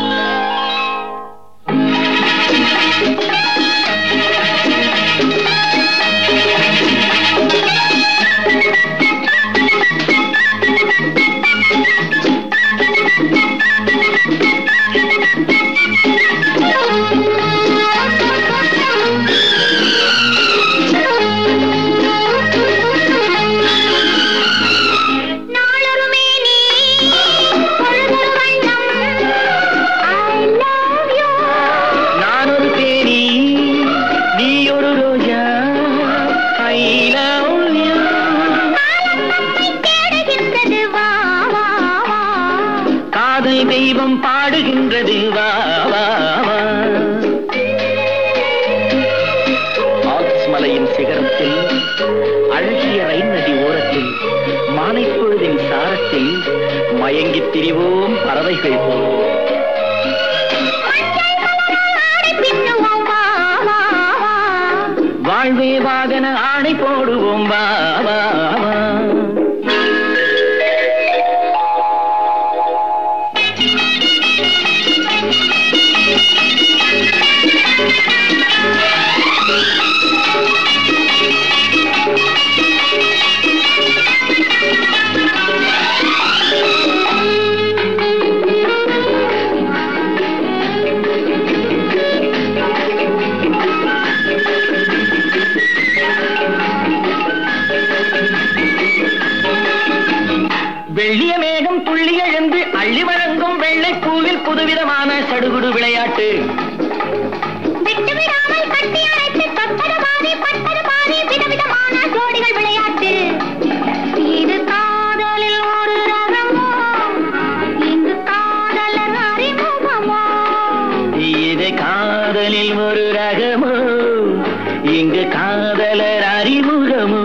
நாளொரு மேனி பொழுதொரு வண்ணம் I love you நான் ஒரு தேனி நீ ஒரு ரோஜா ஐ லவ் யூ காலம் நம்மை தேடுகின்றது வா வா வா காதல் தெய்வம் பாடுகின்றது வா வா வா ஆல்ப்ஸ் மலையின் சிகரத்தில் அழகிய ரைன் நதி ஓரத்தில் மாலைப் பொழுதின் சாரத்தில் மயங்கித் திரிவோம் பறவைகள் போல் ஆடை பின்னுவோம் வா வா வா வாழ்வே வாகன ஆணை போடுவோம் வா வா வா வெள்ளிய மேகம் துள்ளி எழுந்து அள்ளி வழங்கும் வெள்ளை பூவில் புதுவிதமான சடுகுடு விளையாட்டு விட்டு விடாமல் கட்டி அணைத்து தொட்டது பாதி பட்டது பாதி விதவிதமான ஜோடிகள் விளையாட்டு இது காதலில் ஒரு ரகமோ இங்கு காதலர் அறிமுகமோ இது காதலில் ஒரு ரகமோ இங்கு காதலர் அறிமுகமோ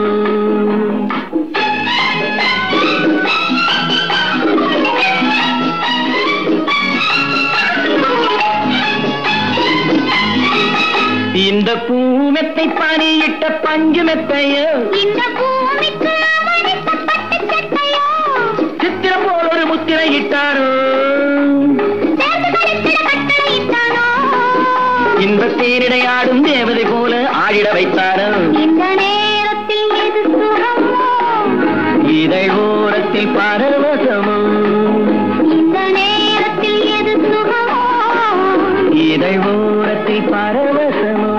இந்த பூமெத்தை பணியிட்ட பஞ்சு மெத்தையோ இந்த பூமிக்கு அவனுக்கு பட்டு சட்டையோ சித்திரம் போல் ஒரு முத்திரை இட்டாரோ சேர்ந்து கழித்திட கட்டளையிட்டானோ இந்த தேரிடை ஆடும் தேவதை போல ஆடிட வைத்தாரோ இந்த நேரத்தில் எது சுகமோ இதழ் ஓரத்தில் பரவசமோ இந்த நேரத்தில் எது சுகமோ இதழ் ஓரத்தில் பரவசமோ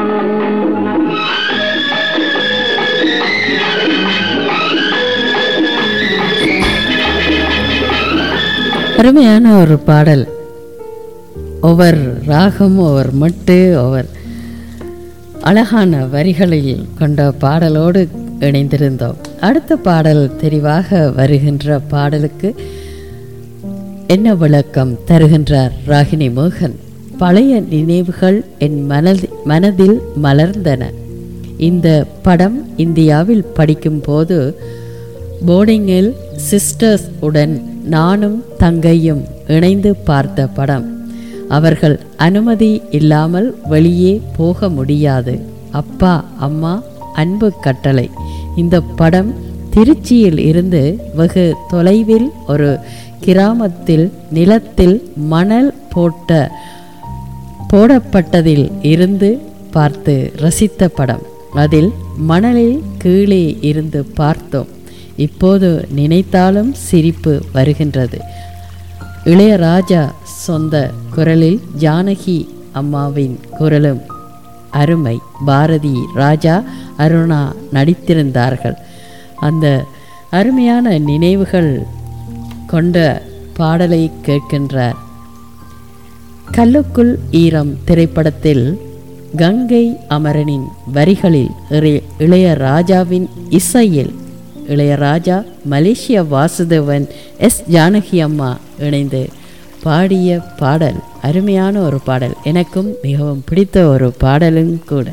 அருமையான ஒரு பாடல் ஒவ்வொரு ராகம் ஒவ்வொரு மட்டு ஒவ்வொரு அழகான வரிகளில் கொண்ட பாடலோடு இணைந்திருந்தோம் அடுத்த பாடல் தெரிவாக வருகின்ற பாடலுக்கு என்ன விளக்கம் தருகின்றார் ராகினி மோகன் பழைய நினைவுகள் என் மனதி மனதில் மலர்ந்தன இந்த படம் இந்தியாவில் படிக்கும்போது போர்டிங்கில் சிஸ்டர்ஸ் உடன் நானும் தங்கையும் இணைந்து பார்த்த படம் அவர்கள் அனுமதி இல்லாமல் வெளியே போக முடியாது அப்பா அம்மா அன்பு கட்டளை இந்த படம் திருச்சியில் இருந்து வெகு தொலைவில் ஒரு கிராமத்தில் நிலத்தில் மணல் போட்ட போடப்பட்டதில் இருந்து பார்த்து ரசித்த படம் அதில் மணலில் கீழே இருந்து பார்த்தோம் இப்போது நினைத்தாலும் சிரிப்பு வருகின்றது இளையராஜா சொந்த குரலில் ஜானகி அம்மாவின் குரலும் அருமை பாரதி ராஜா அருணா நடித்திருந்தார்கள் அந்த அருமையான நினைவுகள் கொண்ட பாடலை கேட்கின்றார் கல்லுக்குள் ஈரம் திரைப்படத்தில் கங்கை அமரனின் வரிகளில் இறை- இளையராஜாவின் இசையில் இளையராஜா மலேசிய வாசுதேவன் எஸ் ஜானகி அம்மா இணைந்து பாடிய பாடல் அருமையான ஒரு பாடல் எனக்கும் மிகவும் பிடித்த ஒரு பாடலும் கூட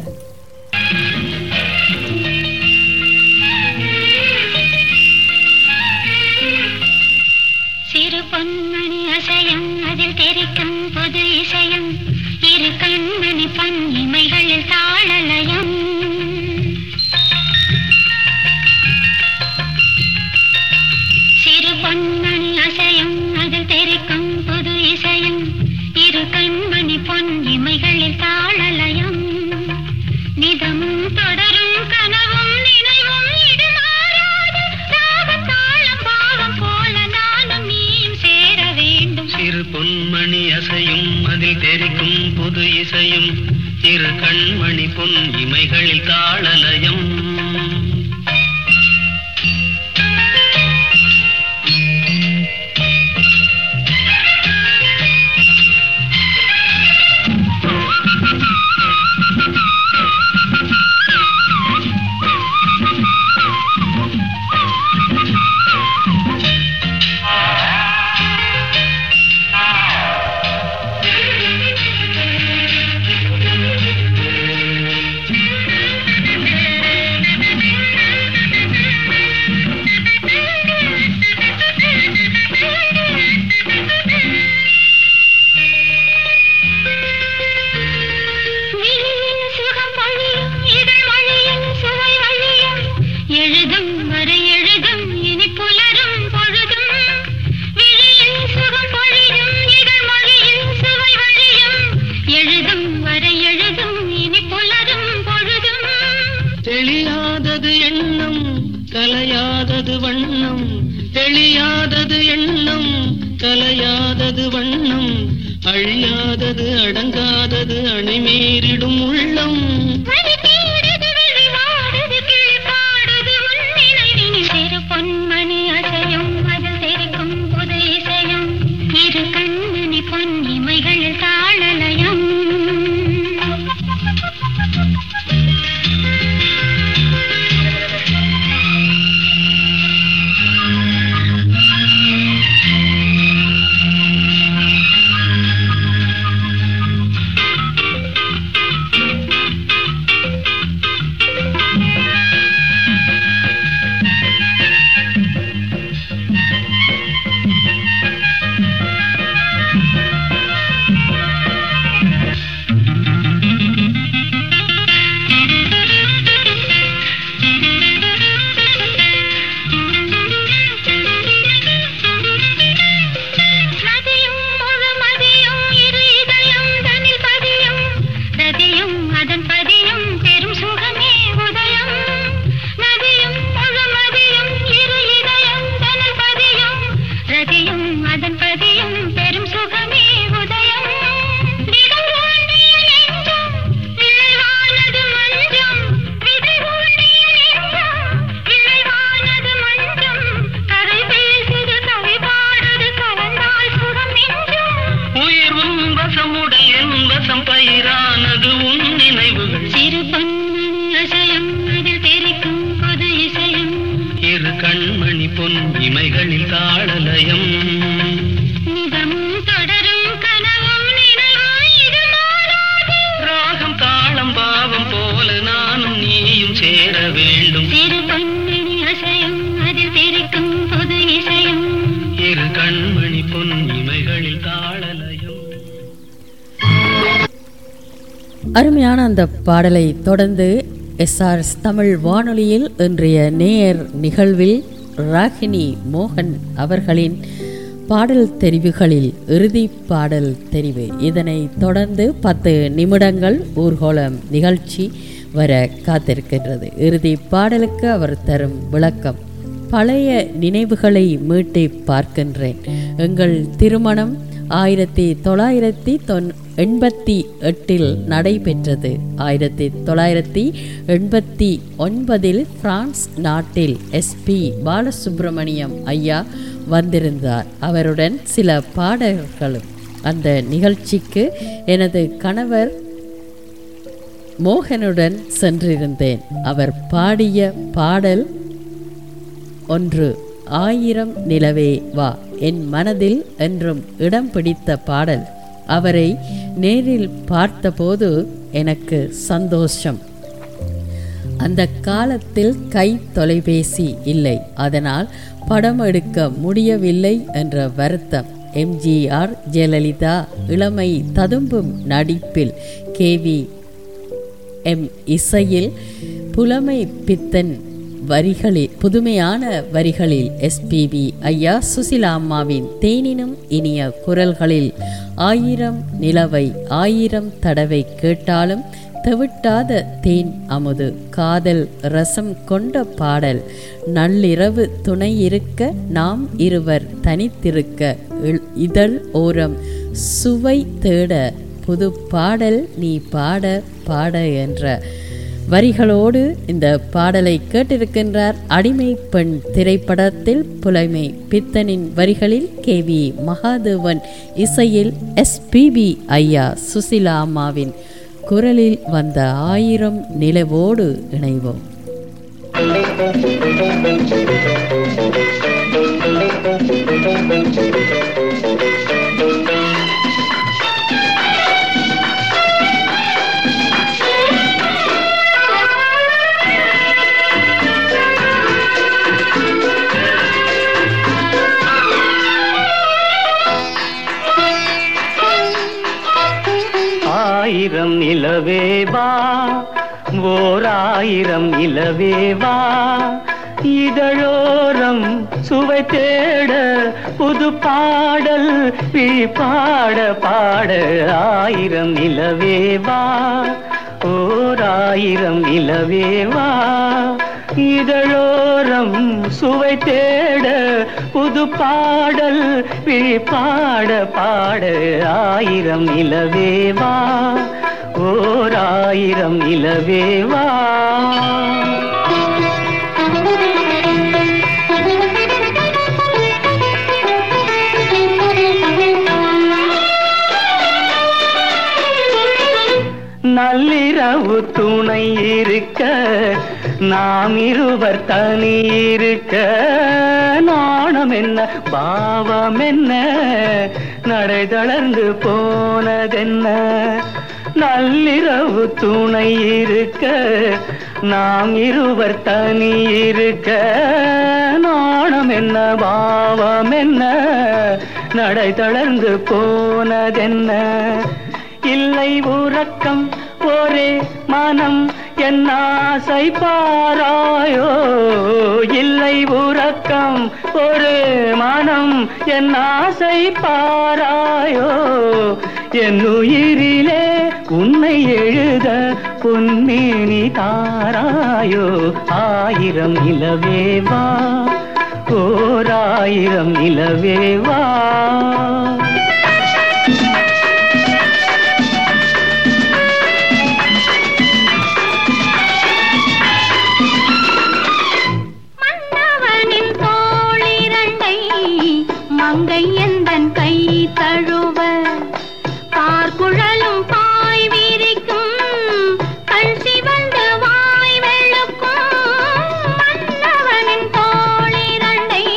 சிறு பொன்மணி அசையும் அதில் தெரிக்கும் புது இசையும் இரு கண்மணி பொன் இமைகளில் தாளலயம் சிறு பொன்மணி அசையும் அதில் தெரிக்கும் புது இசையும் இரு கண்மணி பொன் இமைகளில் தாளலயம் நிதமும் தொடரும் கனவும் நினைவும் இது மாறாது ராகம் தாளம் பாவம் போல நானும் நீயும் சேர வேண்டும் சிறு பொன்மணி அசையும் அதில் தெரிக்கும் புது இசையும் இரு கண்மணி பொன் இமைகளில் தாளலயம் விழியின் சுகம் பொழியும் இதழ் மொழியின் சுவை வழியும் எழுதும் வரை எழுதும் இனி புலரும் பொழுதும் விழியின் சுகம் பொழியும் இதழ் மொழியின் சுவை வழியும் எழுதும் வரை எழுதும் இனி புலரும் பொழுதும் தெளியாதது எண்ணம் கலையாதது வண்ணம் தெளியாதது எண்ணம் கலையாதது வண்ணம் அழியாதது அடங்காதது அணைமீறிடும் உள்ளம் வழி தேடுது விழி வாடுது கிளி பாடுது உன் நினைவினில் சிறு பொன்மணி அசையும் அதில் தெரிக்கும் புது இசையும் இரு கண்மணி பொன் இமைகளில் தாளலயம் சிறு பொன் இமைகளில் தாளலயம் நிதமும் தொடரும் கனவும் நினைவும் இது மாறாது ராகம் தாளம் பாவம் போல நானும் நீயும் சேர வேண்டும் சிறு பொன்னினி அசையும் அதில் தெரிக்கும் புது இசையும் இரு கண்மணி பொன் இமைகளில் தாளலயம் அருமையான அந்த பாடலை தொடர்ந்து எஸ்ஆர்எஸ் தமிழ் வானொலியில் இன்றைய நேயர் நிகழ்வில் ராகினி மோகன் அவர்களின் பாடல் தெரிவுகளில் இறுதி பாடல் தெரிவு இதனை தொடர்ந்து பத்து நிமிடங்கள் ஊர்கோலம் நிகழ்ச்சி வர காத்திருக்கின்றது இறுதி பாடலுக்கு அவர் தரும் விளக்கம் பழைய நினைவுகளை மீட்டி பார்க்கின்றேன் எங்கள் திருமணம் ஆயிரத்தி தொள்ளாயிரத்தி தொன் எண்பத்தி எட்டில் நடைபெற்றது ஆயிரத்தி தொள்ளாயிரத்தி எண்பத்தி ஒன்பதில் பிரான்ஸ் நாட்டில் எஸ்பி பாலசுப்ரமணியம் ஐயா வந்திருந்தார் அவருடன் சில பாடகர்களும் அந்த நிகழ்ச்சிக்கு எனது கணவர் மோகனுடன் சென்றிருந்தேன் அவர் பாடிய பாடல் ஒன்று ஆயிரம் நிலவே வா என் மனதில் என்றும் இடம் பிடித்த பாடல் அவரை நேரில் பார்த்தபோது எனக்கு சந்தோஷம் அந்த காலத்தில் கை தொலைபேசி இல்லை அதனால் படம் எடுக்க முடியவில்லை என்ற வருத்தம் எம்ஜிஆர் ஜெயலலிதா இளமை ததும்பும் நடிப்பில் கேவி எம் இசையில் புலமை பித்தன் வரிகளில் புதுமையான வரிகளில் எஸ்பிபி ஐயா சுசிலா அம்மாவின் தேனினும் இனிய குரல்களில் ஆயிரம் நிலவை ஆயிரம் தடவை கேட்டாலும் தெவிட்டாத தேன் அமுது காதல் ரசம் கொண்ட பாடல் நள்ளிரவு துணை இருக்க நாம் இருவர் தனித்திருக்க இல்- இதழ் ஓரம் சுவை தேட புது பாடல் நீ பாட பாட என்ற வரிகளோடு இந்த பாடலை கேட்டிருக்கின்றார் அடிமை பெண் திரைப்படத்தில் புலைமை பித்தனின் வரிகளில் கே வி மகாதேவன் இசையில் எஸ்பிபி ஐயா சுசிலா அம்மாவின் குரலில் வந்த ஆயிரம் நிலவோடு இணைவோம் ஆயிரம் நிலவேவா ஓர் ஆயிரம் நிலவேவா இதழோரம் சுவை தேட புது பாடல் விழி பாட பாட ஆயிரம் நிலவேவா ஓர் ஆயிரம் நிலவேவா இதழோரம் சுவை தேட புது பாடல் விழி பாட பாட ஆயிரம் நிலவேவா ஓர் ஆயிரம் நிலவேவா நள்ளிரவு துணை இருக்க நாம் இருவர் தனி இருக்க நாணம் என்ன பாவம் என்ன நடை தளர்ந்து போனதென்ன நள்ளிரவு துணை இருக்க நாம் இருவர் தனி இருக்க நாணம் என்ன பாவம் என்ன நடை தளர்ந்து போனதென்ன இல்லை உறக்கம் ஒரே மனம் என் ஆசை பாராயோ இல்லை உறக்கம் ஒரு மனம் என் ஆசை பாராயோ என் உயிரிலே உன்னை எழுத பொன்மேனி தாராயோ ஆயிரம் நிலவேவா ஓர் ஆயிரம் நிலவேவா மன்னவனின் தோளிரண்டை மங்கை எந்தன் கை தழுவ பார்க்குழலும் பாய் விரிக்கும் கண் சிவந்து வாய் வெளுக்கும் மன்னவனின் தோளிரண்டை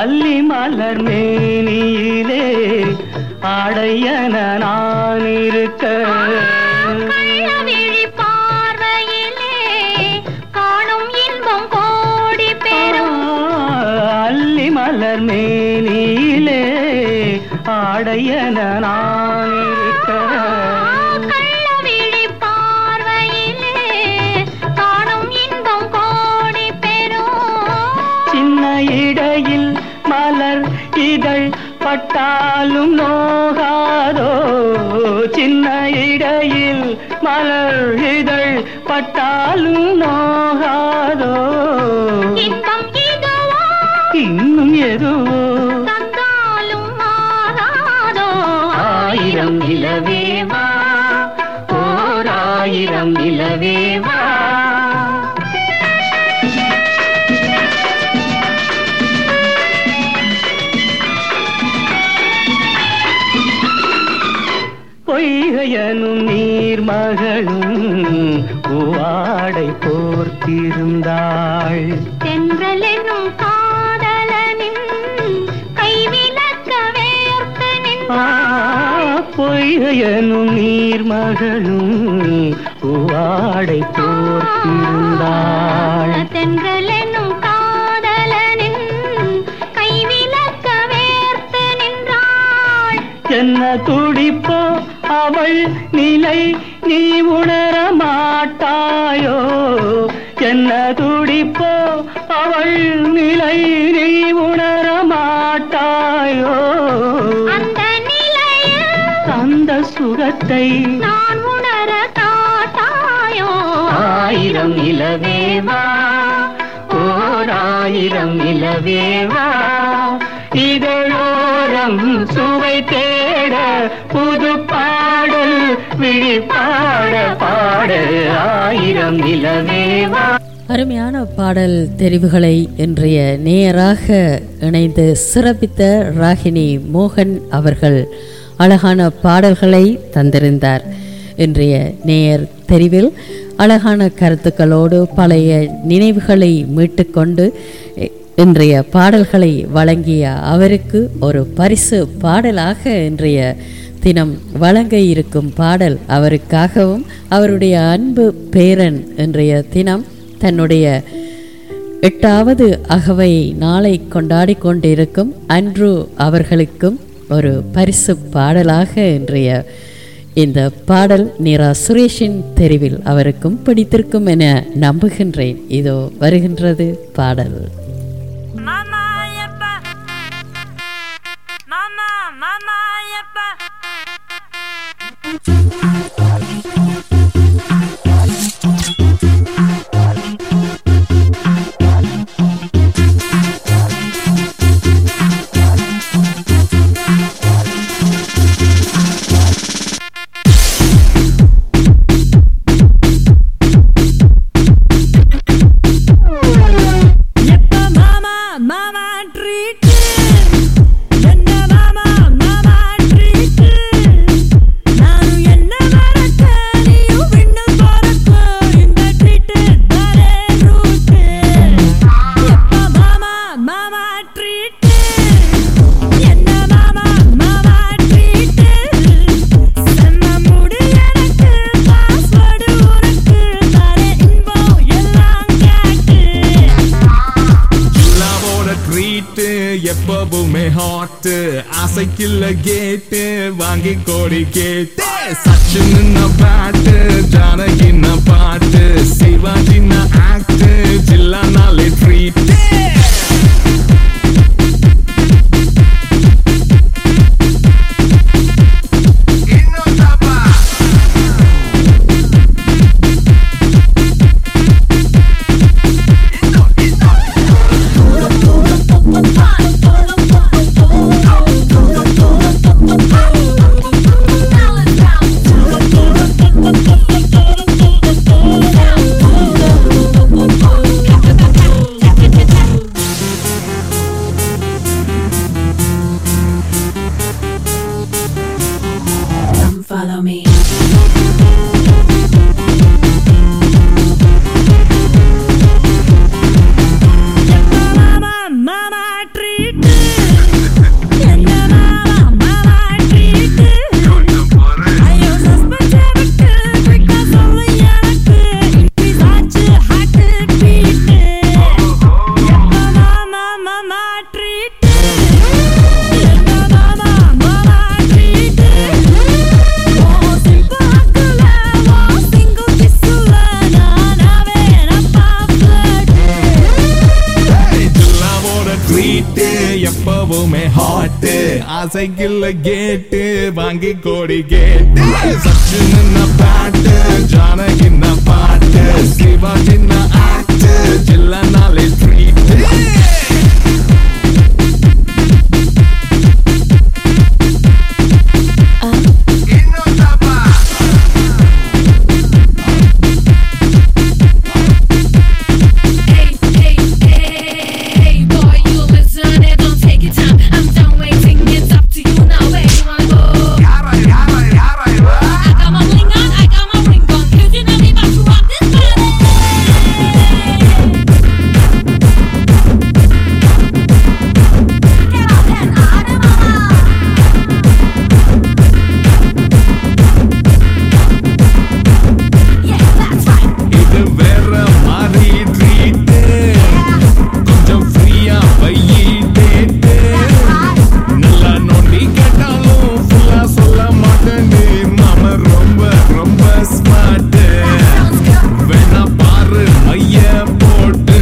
அல்லி மலர் மேனியிலே ஆடையன நான் இருக்க கள்ளவிழி பார்வையிலே காணும் இன்பம் கோடி பெறும் அல்லி மலர் மேனியிலே ஆடையன நான் இருக்க கள்ளவிழி பார்வையிலே காணும் இன்பம் கோடி பெறும் சின்ன இடையில் மலர் இதழ் பட்டாலும் நோகாதோ சின்ன இடையில் மலர் இதழ் பட்டாலும் நோகாதோ இன்பம் இதுவோ இன்னும் எதுவோ தந்தாலும் மாறாதோ ஆயிரம் இலவேவா ஓர் ஆயிரம் இலவேவா பொய்கையனும் நீர்மகளும் பூவாடை போர்த்திருந்தாள் தென்றல் என்னும் காதலனின் கைவிலக்க வேர்த்து ஆ, பொய்கையனும் நீர்மகளும் பூவாடை போர்த்திருந்தாள் தென்றல் என்னும் காதலனின் கைவிலக்க வேர்த்து நின்றாள் என்ன துடிப்போ அவள் நிலை நீ உணர மாட்டாயோ என்ன துடிப்போ அவள் நிலை நீ உணர மாட்டாயோ அந்த நிலையில் அந்த சுகத்தை நான் உணர காட்டாயோ ஆயிரம் இலவேவா ஓர் ஆயிரம் இலவேவா இதழோரம் சுவை தேட புது பாடல் விழி பாட பாட ஆயிரம் இலவேவா அருமையான பாடல் தெரிவுகளை இன்றைய நேயராக இணைந்து சிறப்பித்த ராகினி மோகன் அவர்கள் அழகான பாடல்களை தந்திருந்தார் இன்றைய நேயர் தெரிவில் அழகான கருத்துக்களோடு பழைய நினைவுகளை மீட்டுக்கொண்டு இ- இன்றைய பாடல்களை வழங்கிய அவருக்கு ஒரு பரிசு பாடலாக இன்றைய தினம் வழங்க இருக்கும் பாடல் அவருக்காகவும் அவருடைய அன்பு பேரன் இன்றைய தினம் தன்னுடைய எட்டாவது அகவை நாளை கொண்டாடி கொண்டிருக்கும் அன்ட்ரூ அவர்களுக்கும் ஒரு பரிசு பாடலாக இன்றைய இந்த பாடல் நீரா சுரேஷின் தெரிவில் அவருக்கும் பிடித்திருக்கும் என நம்புகின்றேன் இதோ வருகின்றது பாடல் எப்ப மாமா மாமா ட்ரீட் என்ன மாமா மாமா ட்ரீட் நானும் என்ன மறக்க நீயும் விண்ணு பறக்க இந்த ட்ரீட் தரே ரூட் எப்ப மாமா மாமா ட்ரீட் என்ன மாமா மாமா ட்ரீட் செம்ம முடி எனக்கு பாஸ்வேர்டு உனக்கு தரே இன்பம் எல்லாம் கேட்டு லவோட ட்ரீட்டு எப்பவுமே ஹாட் ஆசைக்குள்ள கேட்டு வாங்கி கோடி கேட்டு சச்சின் பாட்டு ஜானகின்ன பாட்டு சிவாஜின ஆக்ட் ஜில்லானாலே ட்ரீட்டு Thank you. அசைக்கில்ல கேட்டு வாங்கி கோடி கேட்டு சச்சின் பாட்டு ஜானகி பாட்டு சிவாஜி ஆக்ட் ஜில்லனாலே treat Hey boy, you listen and don't take your time. I'm done waiting, it's up to you now. Where you wanna go? I got my bling on, I got my ring on. 'Cause you know me about to rock this party. இது வேற மாதிரி treat கொஞ்சம் ஃப்ரீயா வையிட்டேட்டு நல்லா நோண்டி கேட்டாலும் ஃபுல்லா சொல்ல மாட்டேன் மாம ரொம்ப ரொம்ப ஸ்மார்ட் வேணா பாரு மைய போட்டு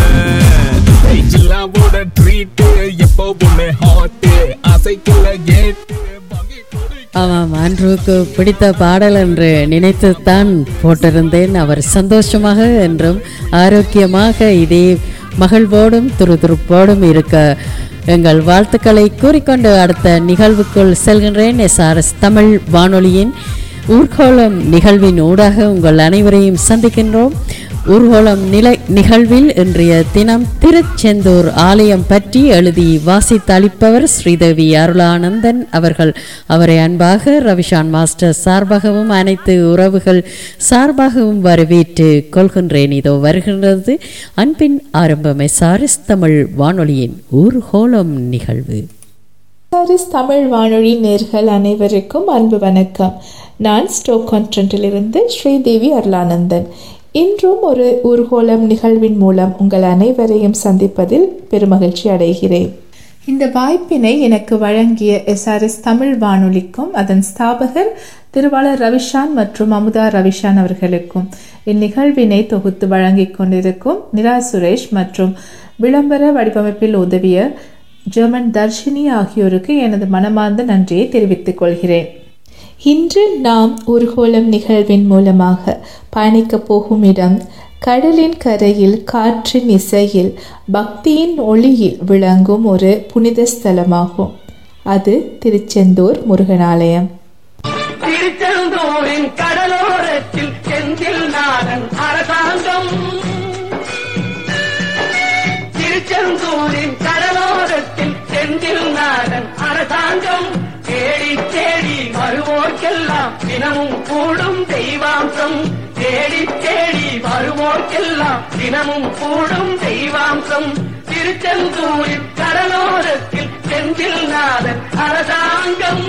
ஜில்லாவோட ட்ரீட் எப்பவுமே ஹாட் அசைக்கல கேட்டு ஆமாம் ஆண்ட்ரூவுக்கு பிடித்த பாடல் என்று நினைத்துத்தான் போட்டிருந்தேன் அவர் சந்தோஷமாக என்றும் ஆரோக்கியமாக இதே மகிழ்வோடும் துருதுருப்போடும் இருக்க எங்கள் வாழ்த்துக்களை கூறிக்கொண்டு அடுத்த நிகழ்வுக்குள் செல்கின்றேன் எஸ்ஆர்எஸ் தமிழ் வானொலியின் ஊர்கோளம் நிகழ்வின் ஊடாக உங்கள் அனைவரையும் சந்திக்கின்றோம் ஊர்வலம் நிலை நிகழ்வில் இன்றைய தினம் திருச்செந்தூர் ஆலயம் பற்றி எழுதி வாசித்தளிப்பவர் ஸ்ரீதேவி அருளானந்தன் அவர்கள் அவரை அன்பாக ரவிஷான் மாஸ்டர் சார்பாகவும் அனைத்து உறவுகள் சார்பாகவும் வரவேற்று கொள்கின்றேன் இதோ வருகின்றது அன்பின் ஆரம்பமே சாரிஸ் தமிழ் வானொலியின் ஊர்கோளம் நிகழ்வு சாரிஸ் தமிழ் வானொலி நேர்கள் அனைவருக்கும் அன்பு வணக்கம் நான் ஸ்டோக் கான்ட்ரண்டிலிருந்து ஸ்ரீதேவி அருளானந்தன் இன்றும் ஒரு ஊர்கோலம் நிகழ்வின் மூலம் உங்கள் அனைவரையும் சந்திப்பதில் பெருமகிழ்ச்சி அடைகிறேன் இந்த வாய்ப்பினை எனக்கு வழங்கிய எஸ்ஆர்எஸ் தமிழ் வானொலிக்கும் அதன் ஸ்தாபகர் திருவாளர் ரவிஷான் மற்றும் அமுதா ரவிஷான் அவர்களுக்கும் இந்நிகழ்வினை தொகுத்து வழங்கிக் கொண்டிருக்கும் நிரா சுரேஷ் மற்றும் விளம்பர வடிவமைப்பில் உதவிய ஜெர்மன் தர்ஷினி ஆகியோருக்கு எனது மனமார்ந்த நன்றியை தெரிவித்துக் கொள்கிறேன் இன்று நாம் ஊர்கோலம் நிகழ்வின் மூலமாக பயணிக்கப் போகும் இடம் கடலின் கரையில் காற்றின் இசையில் பக்தியின் ஒளியில் விளங்கும் ஒரு புனித ஸ்தலமாகும் அது திருச்செந்தூர் முருகனாலயம் திருச்செந்தூரின் கடலோரத்தில் செந்தில் நாடன் அரசாங்கம் திருச்செந்தூரின் கடலோரத்தில் செந்தில் நாடன் அரசாங்கம் தேடி தேடி வருவோர்க்கெல்லாம் தினமும் கூடும் தெய்வாம்சம் தேடி தேடி வருவோர்க்கெல்லாம் தினமும் கூடும் தெய்வாம்சம் திருச்செந்தூரின் கடலோரத்தில் செந்தில் நாடன் அரசாங்கம்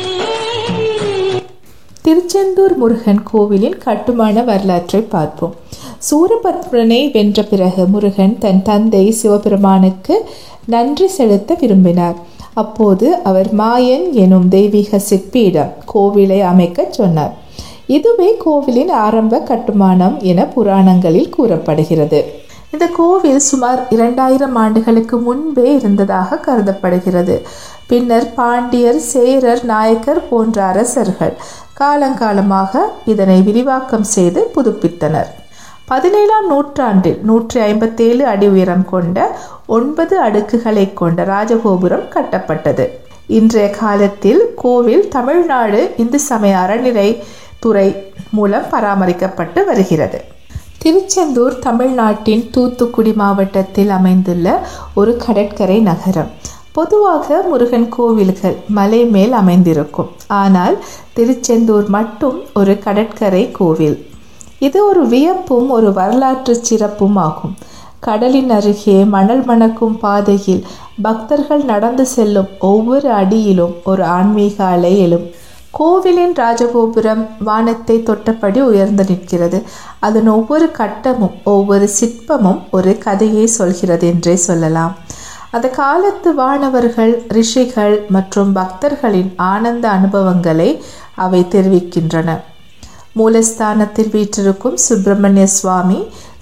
திருச்செந்தூர் முருகன் கோவிலின் கட்டுமான வரலாற்றை பார்ப்போம் சூரபத்மனை வென்ற பிறகு முருகன் தன் தந்தை சிவபெருமானுக்கு நன்றி செலுத்த விரும்பினார் அப்போது அவர் மாயன் எனும் தெய்வீக சிற்பியிடம் கோவிலை அமைக்கச் சொன்னார் இதுவே கோவிலின் ஆரம்ப கட்டுமானம் என புராணங்களில் கூறப்படுகிறது இந்த கோவில் சுமார் இரண்டாயிரம் ஆண்டுகளுக்கு முன்பே இருந்ததாக கருதப்படுகிறது பின்னர் பாண்டியர் சேரர் நாயக்கர் போன்ற அரசர்கள் காலங்காலமாக இதனை விரிவாக்கம் செய்து புதுப்பித்தனர் பதினேழாம் நூற்றாண்டில் நூற்றி ஐம்பத்தேழு அடி உயரம் கொண்ட ஒன்பது அடுக்குகளை கொண்ட ராஜகோபுரம் கட்டப்பட்டது இன்றைய காலத்தில் கோவில் தமிழ்நாடு இந்து சமய அறநிலை துறை மூலம் பராமரிக்கப்பட்டு வருகிறது திருச்செந்தூர் தமிழ்நாட்டின் தூத்துக்குடி மாவட்டத்தில் அமைந்துள்ள ஒரு கடற்கரை நகரம் பொதுவாக முருகன் கோவில்கள் மலை மேல் அமைந்திருக்கும் ஆனால் திருச்செந்தூர் மட்டும் ஒரு கடற்கரை கோவில் இது ஒரு வியப்பும் ஒரு வரலாற்று சிறப்பும் ஆகும் கடலின் அருகே மணல் மணக்கும் பாதையில் பக்தர்கள் நடந்து செல்லும் ஒவ்வொரு அடியிலும் ஒரு ஆன்மீக அலை எழும் கோவிலின் ராஜகோபுரம் வானத்தை தொட்டபடி உயர்ந்து நிற்கிறது அதன் ஒவ்வொரு கட்டமும் ஒவ்வொரு சிற்பமும் ஒரு கதையை சொல்கிறது என்றே சொல்லலாம் அந்த காலத்து வானவர்கள் ரிஷிகள் மற்றும் பக்தர்களின் ஆனந்த அனுபவங்களை அவை தெரிவிக்கின்றன மூலஸ்தானத்தில் வீற்றிருக்கும் சுப்பிரமணிய சுவாமி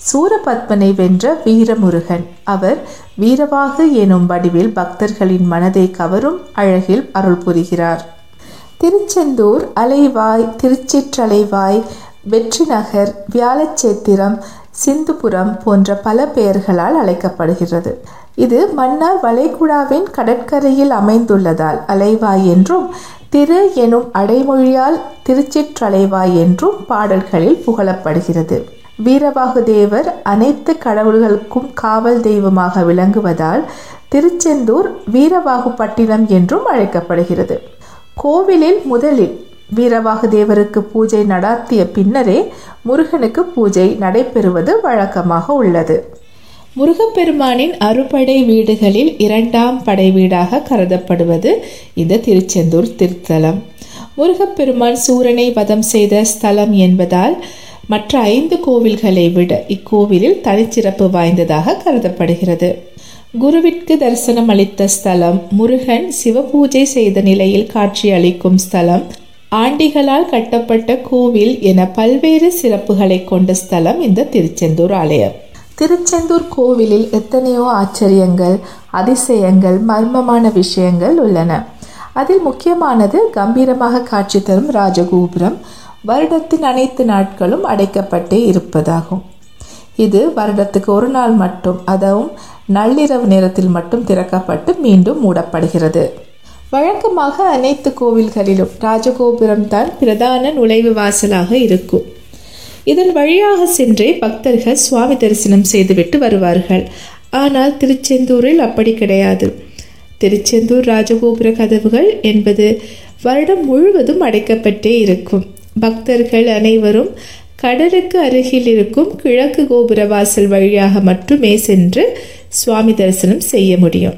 சூரபத்மனை வென்ற வீரமுருகன் அவர் வீரவாகு எனும் வடிவில் பக்தர்களின் மனதை கவரும் அழகில் அருள் புரிகிறார் திருச்செந்தூர் அலைவாய் திருச்சிற்றலைவாய் வெற்றிநகர் வியாழச்சேத்திரம் சிந்துபுரம் போன்ற பல பெயர்களால் அழைக்கப்படுகிறது இது மன்னார் வளைகுடாவின் கடற்கரையில் அமைந்துள்ளதால் அலைவாய் என்றும் திரு எனும் அடைமொழியால் திருச்சிற்றலைவாய் என்றும் பாடல்களில் புகழப்படுகிறது வீரவாகு தேவர் அனைத்து கடவுள்களுக்கும் காவல் தெய்வமாக விளங்குவதால் திருச்செந்தூர் வீரவாகுப்பட்டினம் என்றும் அழைக்கப்படுகிறது கோவிலில் முதலில் வீரவாகு தேவருக்கு பூஜை நடாத்திய பின்னரே முருகனுக்கு பூஜை நடைபெறுவது வழக்கமாக உள்ளது முருகப்பெருமானின் அறுபடை வீடுகளில் இரண்டாம் படை வீடாக கருதப்படுவது இந்த திருச்செந்தூர் திருத்தலம் முருகப்பெருமான் சூரனை வதம் செய்த ஸ்தலம் என்பதால் மற்ற ஐந்து கோவில்களை விட இக்கோவிலில் தனிச்சிறப்பு வாய்ந்ததாக கருதப்படுகிறது குருவிற்கு தரிசனம் அளித்த ஸ்தலம் முருகன் சிவபூஜை செய்த நிலையில் காட்சி அளிக்கும் ஸ்தலம் ஆண்டிகளால் கட்டப்பட்ட கோவில் என பல்வேறு சிறப்புகளை கொண்ட ஸ்தலம் இந்த திருச்செந்தூர் ஆலயம் திருச்செந்தூர் கோவிலில் எத்தனையோ ஆச்சரியங்கள் அதிசயங்கள் மர்மமான விஷயங்கள் உள்ளன அதில் முக்கியமானது கம்பீரமாக காட்சி தரும் ராஜகோபுரம் வருடத்தின் அனைத்து நாட்களும் அடைக்கப்பட்டே இருப்பதாகும் இது வருடத்துக்கு ஒரு நாள் மட்டும் அதுவும் நள்ளிரவு நேரத்தில் மட்டும் திறக்கப்பட்டு மீண்டும் மூடப்படுகிறது வழக்கமாக அனைத்து கோவில்களிலும் ராஜகோபுரம் தான் பிரதான நுழைவு வாசலாக இருக்கும் இதன் வழியாக சென்றே பக்தர்கள் சுவாமி தரிசனம் செய்துவிட்டு வருவார்கள் ஆனால் திருச்செந்தூரில் அப்படி கிடையாது திருச்செந்தூர் ராஜகோபுர கதவுகள் என்பது வருடம் முழுவதும் அடைக்கப்பட்டே இருக்கும் பக்தர்கள் அனைவரும் கடலுக்கு அருகில் இருக்கும் கிழக்கு கோபுர வாசல் வழியாக மட்டுமே சென்று சுவாமி தரிசனம் செய்ய முடியும்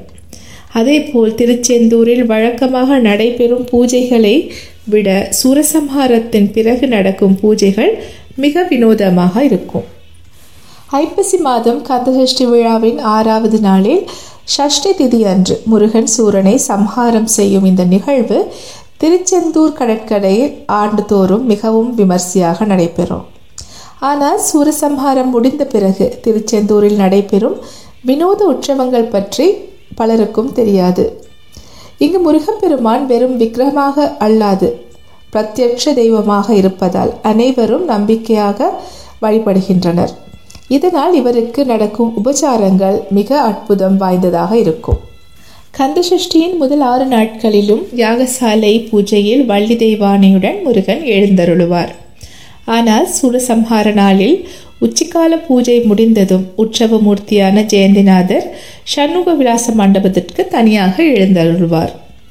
அதேபோல் திருச்செந்தூரில் வழக்கமாக நடைபெறும் பூஜைகளை விட சூரசம்ஹாரத்தின் பிறகு நடக்கும் பூஜைகள் மிக வினோதமாக இருக்கும் ஐப்பசி மாதம் கந்தசஷ்டி விழாவின் ஆறாவது நாளில் ஷஷ்டி திதி அன்று முருகன் சூரனை சம்ஹாரம் செய்யும் இந்த நிகழ்வு திருச்செந்தூர் கடற்கரையில் ஆண்டுதோறும் மிகவும் விமர்சையாக நடைபெறும் ஆனால் சூரசம்ஹாரம் முடிந்த பிறகு திருச்செந்தூரில் நடைபெறும் வினோத உற்சவங்கள் பற்றி பலருக்கும் தெரியாது இங்கு முருகப்பெருமான் வெறும் விக்கிரகமாக அல்லாது பிரத்யட்ச தெய்வமாக இருப்பதால் அனைவரும் நம்பிக்கையாக வழிபடுகின்றனர் இதனால் இவருக்கு நடக்கும் உபச்சாரங்கள் மிக அற்புதம் வாய்ந்ததாக இருக்கும் கந்தசஷ்டியின் முதல் ஆறு நாட்களிலும் யாகசாலை பூஜையில் வள்ளி தெய்வானையுடன் முருகன் எழுந்தருளுவார் ஆனால் சூரசம்ஹார நாளில் உச்சிக்கால பூஜை முடிந்ததும் உற்சவ மூர்த்தியான ஜெயந்திநாதர் சண்முக விலாச மண்டபத்திற்கு தனியாக எழுந்தருள்வார்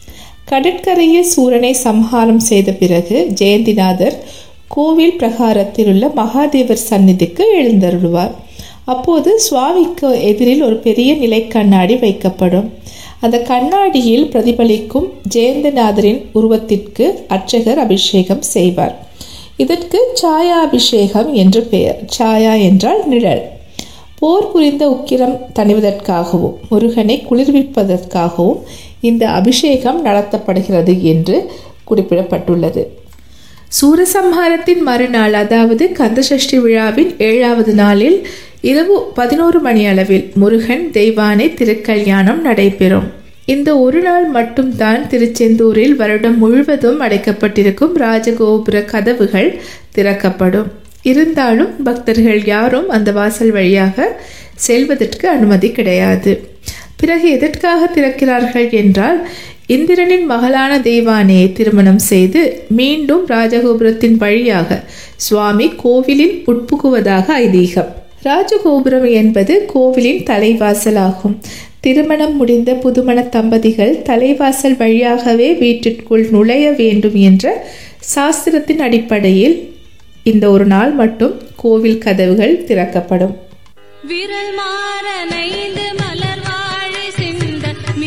கடற்கரையில் சூரனை சம்ஹாரம் செய்த பிறகு ஜெயந்திநாதர் கோவில் பிரகாரத்தில் உள்ள மகாதேவர் சந்நிதிக்கு எழுந்தருள்வார் அப்போது சுவாமிக்கு எதிரில் ஒரு பெரிய நிலை கண்ணாடி வைக்கப்படும் அந்த கண்ணாடியில் பிரதிபலிக்கும் ஜெயந்திநாதரின் உருவத்திற்கு அர்ச்சகர் அபிஷேகம் செய்வார் இதற்கு சாயா அபிஷேகம் என்று பெயர் சாயா என்றால் நிழல் போர் புரிந்த உக்கிரம் தணிவதற்காகவும் முருகனை குளிர்விப்பதற்காகவும் இந்த அபிஷேகம் நடத்தப்படுகிறது என்று குறிப்பிடப்பட்டுள்ளது சூரசம்ஹாரத்தின் மறுநாள் அதாவது கந்தசஷ்டி விழாவின் ஏழாவது நாளில் இரவு பதினோரு மணி அளவில் முருகன் தெய்வானை திருக்கல்யாணம் நடைபெறும் இந்த ஒரு நாள் மட்டும்தான் திருச்செந்தூரில் வருடம் முழுவதும் அடைக்கப்பட்டிருக்கும் ராஜகோபுர கதவுகள் திறக்கப்படும் இருந்தாலும் பக்தர்கள் யாரும் அந்த வாசல் வழியாக செல்வதற்கு அனுமதி கிடையாது பிறகு எதற்காக திறக்கிறார்கள் என்றால் இந்திரனின் மகளான தெய்வானையை திருமணம் செய்து மீண்டும் ராஜகோபுரத்தின் வழியாக சுவாமி கோவிலில் உட்புகுவதாக ஐதீகம் ராஜகோபுரம் என்பது கோவிலின் தலைவாசலாகும் திருமணம் முடிந்த புதுமண தம்பதிகள் தலைவாசல் வழியாகவே வீட்டிற்குள் நுழைய வேண்டும் என்ற சாஸ்திரத்தின் அடிப்படையில் இந்த ஒரு நாள் மட்டும் கோவில் கதவுகள் திறக்கப்படும் விரல் மாற நைந்து மலர் வாழை சிந்த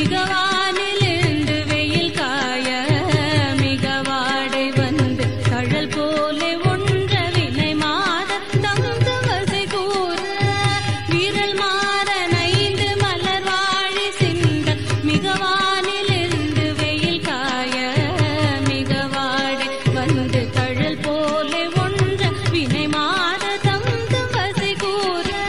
மிகவானிலிருந்து வெயில் காய மிகவாடை வந்து கழல் போலே ஒன்ற வினை மாத தந்து வசை கூற விரல் மாற நைந்து மலர் வாழை சிந்த மிகவானிலிருந்து வெயில் காய மிகவாடை வந்து கழல் போலே ஒன்ற வினை மாத தந்து வசை கூற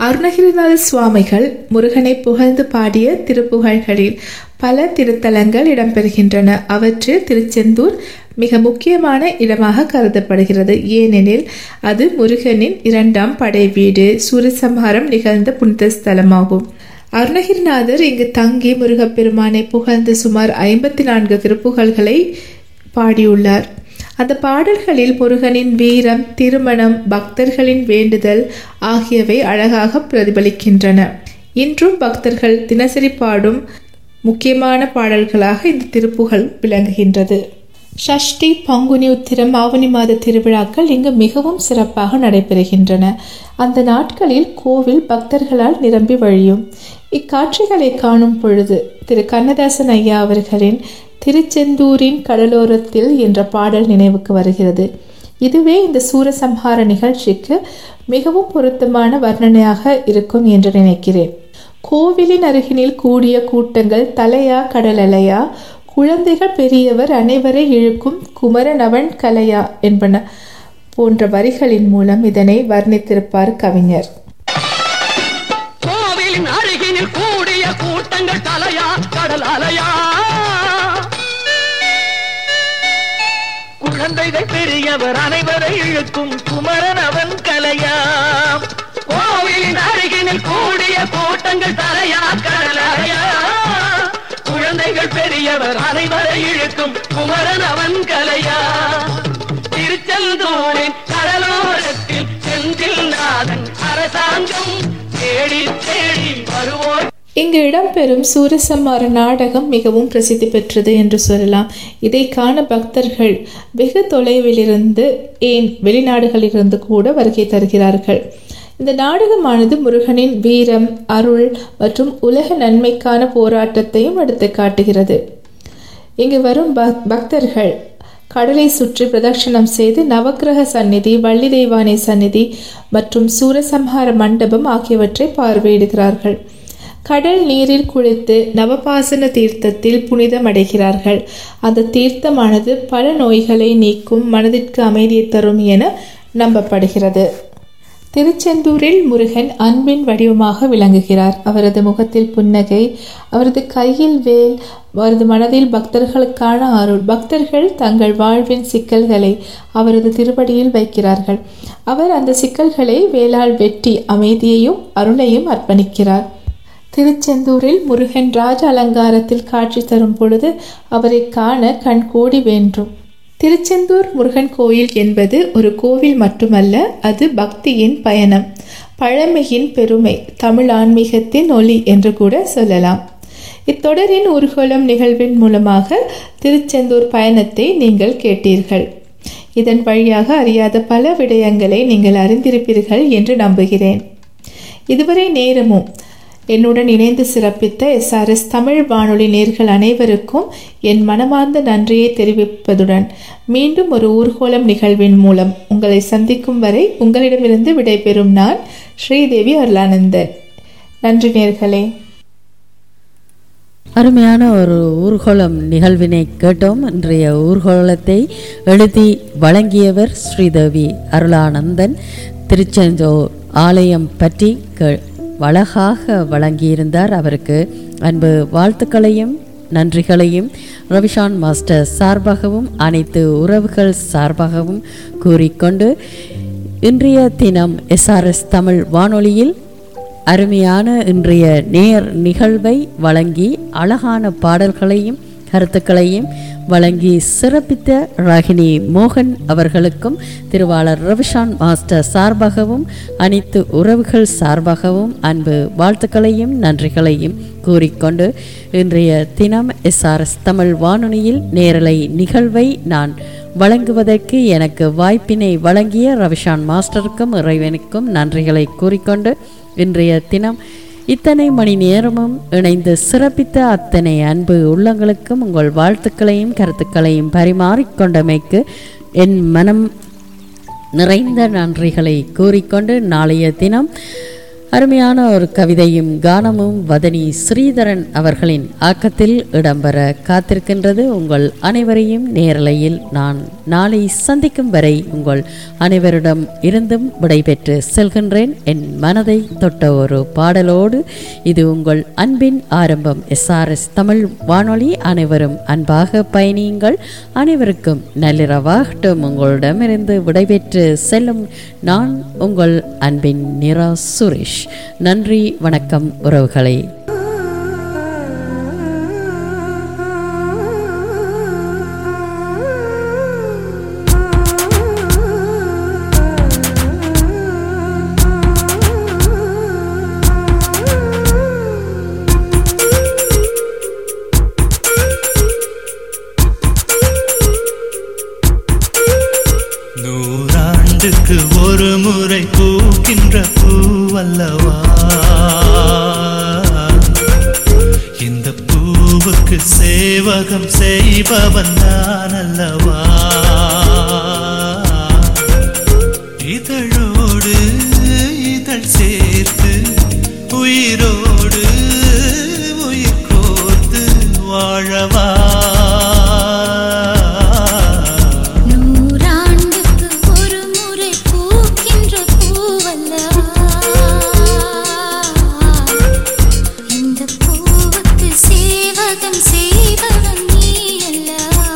அருணகிரிநாத சுவாமிகள் முருகனை புகழ்ந்து பாடிய திருப்புகழ்களில் பல திருத்தலங்கள் இடம்பெறுகின்றன அவற்றில் திருச்செந்தூர் மிக முக்கியமான இடமாக கருதப்படுகிறது ஏனெனில் அது முருகனின் இரண்டாம் படை வீடு சூரசம்ஹாரம் நிகழ்ந்த புனித ஸ்தலமாகும் அருணகிரிநாதர் இங்கு தங்கி முருகப்பெருமானை புகழ்ந்து சுமார் ஐம்பத்தி நான்கு திருப்புகழ்களை பாடியுள்ளார் அந்த பாடல்களில் முருகனின் வீரம் திருமணம் பக்தர்களின் வேண்டுதல் ஆகியவை அழகாக பிரதிபலிக்கின்றன இன்றும் பக்தர்கள் தினசரி பாடும் முக்கியமான பாடல்களாக இந்த திருப்புகழ் விளங்குகின்றது ஷஷ்டி பங்குனி உத்திரம் ஆவணி மாத திருவிழாக்கள் இங்கு மிகவும் சிறப்பாக நடைபெறுகின்றன அந்த நாட்களில் கோவில் பக்தர்களால் நிரம்பி வழியும் இக்காட்சிகளை காணும் பொழுது திரு கண்ணதாசன் ஐயா அவர்களின் திருச்செந்தூரின் கடலோரத்தில் என்ற பாடல் நினைவுக்கு வருகிறது இதுவே இந்த சூரசம்ஹார நிகழ்ச்சிக்கு மிகவும் பொருத்தமான வர்ணனையாக இருக்கும் என்று நினைக்கிறேன் கோவிலின் அருகினில் கூடிய கூட்டங்கள் தலையா கடலலையா குழந்தைகள் பெரியவர் அனைவரை இழுக்கும் குமரனவன் கலையா என்பன போன்ற வரிகளின் மூலம் இதனை வர்ணித்திருப்பார் கவிஞர் கோவிலின் அருகினில் கூடிய கூட்டங்கள் தலையா கடல் அலையா குழந்தைகள் பெரியவர் அனைவரை இழுக்கும் குமரன் அவன் கலையா கோவிலின் அருகினில் கூடிய கூட்டங்கள் தலையா கடல் அலையா குழந்தைகள் பெரியவர் அனைவரை இழுக்கும் குமரன் அவன் கலையா திருச்செந்தூரின் கடலோரத்தில் செந்தில் நாதன் அரசாங்கம் தேடி தேடி வருவோர் இங்கு இடம்பெறும் சூரசம்மார நாடகம் மிகவும் பிரசித்தி பெற்றது என்று சொல்லலாம் இதை காண பக்தர்கள் வெகு தொலைவிலிருந்து ஏன் வெளிநாடுகளிலிருந்து கூட வருகை தருகிறார்கள் இந்த நாடகமானது முருகனின் வீரம் அருள் மற்றும் உலக நன்மைக்கான போராட்டத்தையும் எடுத்து காட்டுகிறது இங்கு வரும் பக்- பக்தர்கள் கடலை சுற்றி பிரதட்சணம் செய்து நவக்கிரக சந்நிதி வள்ளி தெய்வானை சந்நிதி மற்றும் சூரசம்ஹார மண்டபம் ஆகியவற்றை பார்வையிடுகிறார்கள் கடல் நீரில் குளித்து நவபாசன தீர்த்தத்தில் புனிதமடைகிறார்கள் அந்த தீர்த்தமானது பல நோய்களை நீக்கும் மனதிற்கு அமைதியை தரும் என நம்பப்படுகிறது திருச்செந்தூரில் முருகன் அன்பின் வடிவமாக விளங்குகிறார் அவரது முகத்தில் புன்னகை அவரது கையில் வேல் அவரது மனதில் பக்தர்களுக்கான அருள் பக்தர்கள் தங்கள் வாழ்வின் சிக்கல்களை அவரது திருவடியில் வைக்கிறார்கள் அவர் அந்த சிக்கல்களை வேலால் வெட்டி அமைதியையும் அருளையும் அர்ப்பணிக்கிறார் திருச்செந்தூரில் முருகன் ராஜ அலங்காரத்தில் காட்சி தரும் பொழுது அவரை காண கண் கோடி வேண்டும் திருச்செந்தூர் முருகன் கோயில் என்பது ஒரு கோவில் மட்டுமல்ல அது பக்தியின் பயணம் பழமையின் பெருமை தமிழ் ஆன்மீகத்தின் ஒளி என்று கூட சொல்லலாம் இத்தொடரின் ஊர்வலம் நிகழ்வின் மூலமாக திருச்செந்தூர் பயணத்தை நீங்கள் கேட்டீர்கள் இதன் வழியாக அறியாத பல விடயங்களை நீங்கள் அறிந்திருப்பீர்கள் என்று நம்புகிறேன் இதுவரை நேரமும் என்னுடன் இணைந்து சிறப்பித்த எஸ்ஆர்எஸ் தமிழ் வானொலி நேர்கள் அனைவருக்கும் என் மனமார்ந்த நன்றியை தெரிவிப்பதுடன் மீண்டும் ஒரு ஊர்கோலம் நிகழ்வின் மூலம் உங்களை சந்திக்கும் வரை உங்களிடமிருந்து விடைபெறும் நான் ஸ்ரீதேவி அருளானந்தன் நன்றி நேர்களே அருமையான ஒரு ஊர்வலம் நிகழ்வினை கேட்டோம் இன்றைய ஊர்வலத்தை எழுதி வழங்கியவர் ஸ்ரீதேவி அருளானந்தன் திருச்செந்தூர் ஆலயம் பற்றி கே- அழகாக வழங்கியிருந்தார் அவருக்கு அன்பு வாழ்த்துக்களையும் நன்றிகளையும் ரவிஷான் மாஸ்டர் சார்பாகவும் அனைத்து உறவுகள் சார்பாகவும் கூறிக்கொண்டு இன்றைய தினம் எஸ்ஆர்எஸ் தமிழ் வானொலியில் அருமையான இன்றைய நேர் நிகழ்வை வழங்கி அழகான பாடல்களையும் கருத்துக்களையும் வழங்கி சிறப்பித்த ராகினி மோகன் அவர்களுக்கும் திருவாளர் ரவிஷான் மாஸ்டர் சார்பாகவும் அனைத்து உறவுகள் சார்பாகவும் அன்பு வாழ்த்துக்களையும் நன்றிகளையும் கூறிக்கொண்டு இன்றைய தினம் எஸ்ஆர்எஸ் தமிழ் வானொலியில் நேரலை நிகழ்வை நான் வழங்குவதற்கு எனக்கு வாய்ப்பினை வழங்கிய ரவிஷான் மாஸ்டருக்கும் இறைவனுக்கும் நன்றிகளை கூறிக்கொண்டு இன்றைய தினம் இத்தனை மணி நேரமும் இணைந்து சிறப்பித்த அத்தனை அன்பு உள்ளங்களுக்கும் உங்கள் வாழ்த்துக்களையும் கருத்துக்களையும் பரிமாறிக்கொண்டமைக்கு என் மனம் நிறைந்த நன்றிகளை கூறிக்கொண்டு நாளைய தினம் அருமையான ஒரு கவிதையும் கானமும் வதனி ஸ்ரீதரன் அவர்களின் ஆக்கத்தில் இடம்பெற காத்திருக்கின்றது உங்கள் அனைவரையும் நேரலையில் நான் நாளை சந்திக்கும் வரை உங்கள் அனைவரிடம் இருந்தும் விடைபெற்று செல்கின்றேன் என் மனதை தொட்ட ஒரு பாடலோடு இது உங்கள் அன்பின் ஆரம்பம் எஸ்ஆர்எஸ் தமிழ் வானொலி அனைவரும் அன்பாக பயணியுங்கள் அனைவருக்கும் நள்ளிரவாகட்டும் உங்களிடமிருந்து விடைபெற்று செல்லும் நான் உங்கள் அன்பின் நிரா சுரேஷ் நன்றி வணக்கம் உறவுகளே நூறாண்டுக்கு ஒரு முறை பூக்கின்ற பூவல்லவா இந்த பூவுக்கு சேவகம் செய்பவன் நான் அல்லவா இதழோடு இதழ் சேர்த்து உயிரோடு உயிர் கோர்த்து வாழவா நூறாண்டுக்கு ஒரு முறை பூக்கின்ற பூவல்லவா இந்த பூவுக்கு சேவகம் செய்பவன் நீ அல்லவா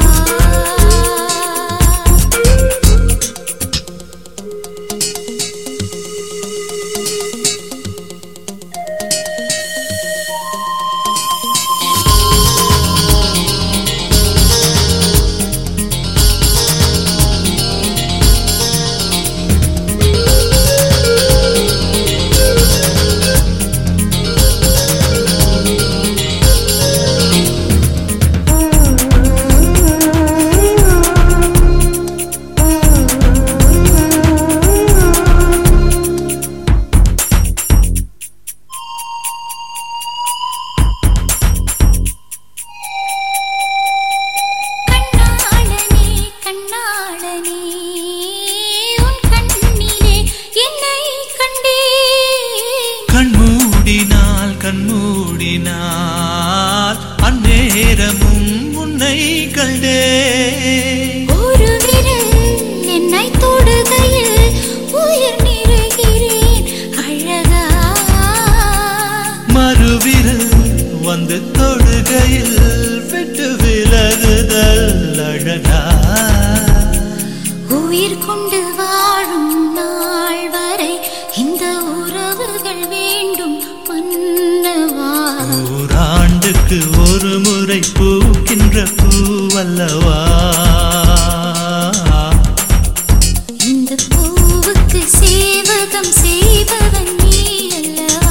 கண்ணாளனே கண்ணாளனே உன் கண்ணிலே என்னை கண்டேன் கண்மூடினால் கண்மூடினால் அந்நேரமும் உன்னை கண்டே ஒரு விரல் என்னை தொடுகையில் உயிர் நிறைகிறேன் அழகா மறுவிரல் வந்து தொடுகையில் விட்டு விலகுதல் அழகா உயிர் கொண்டு வாழும் நாள் வரை இந்த உறவுகள் வேண்டும் மன்னவா ஓராண்டுக்கு ஒரு முறை பூக்கின்ற பூவல்லவா இந்த பூவுக்கு சேவகம் செய்பவன் நீ அல்லவா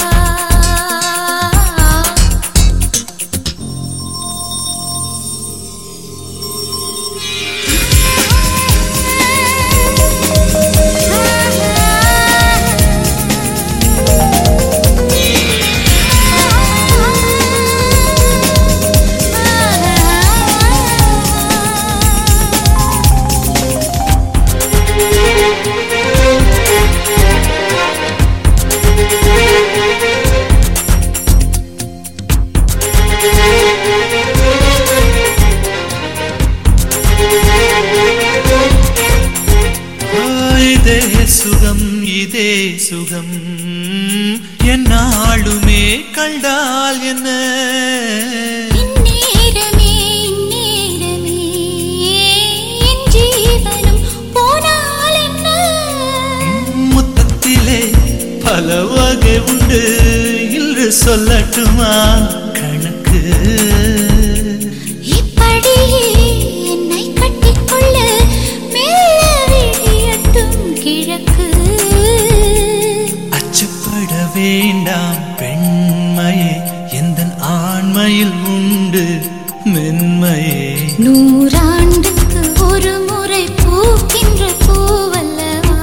ஆ, இதே சுகம் இதே சுகம் என்னாளுமே கண்டால் என்ன இந்நேரமே இந்நேரமே என் ஜீவனும் போனால் என்ன முத்தத்திலே பல வகை உண்டு இன்று சொல்லட்டுமா கணக்கு இப்படியே என்னை கட்டிக்கொள்ள மெல்ல விழியட்டும் கிழக்கு அச்சப்பட வேண்டாம் பெண்மையே எந்த ஆண்மையில் உண்டு மென்மையே நூறாண்டுக்கு ஒரு முறை பூக்கின்ற பூவல்லவா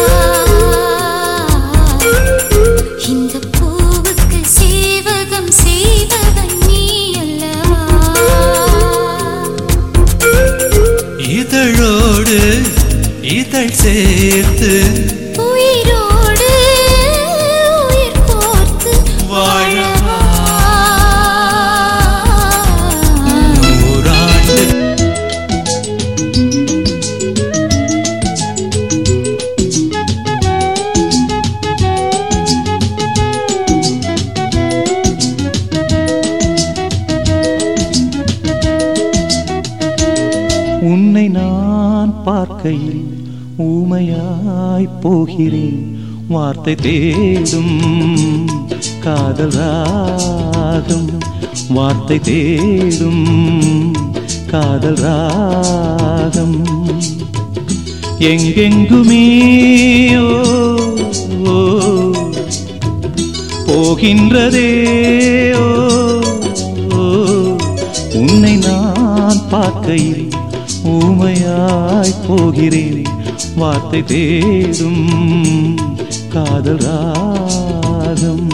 இந்த பூவுக்கு சேவகம் செய்பவன் நீ அல்லவா இதழோடு இதழ் சேர்த்து உயிரோடு பார்க்கையில் ஊமையாய் போகிறேன் வார்த்தை தேடும் காதல் ராகம் வார்த்தை தேடும் காதல் ராகம் எங்கெங்குமே ஓ, ஓ, போகின்றதே ஓ, ஓ, உன்னை நான் பார்க்கையில் ஊமையாய் போகிறேன் வார்த்தை தேடும் காதல் ராகம்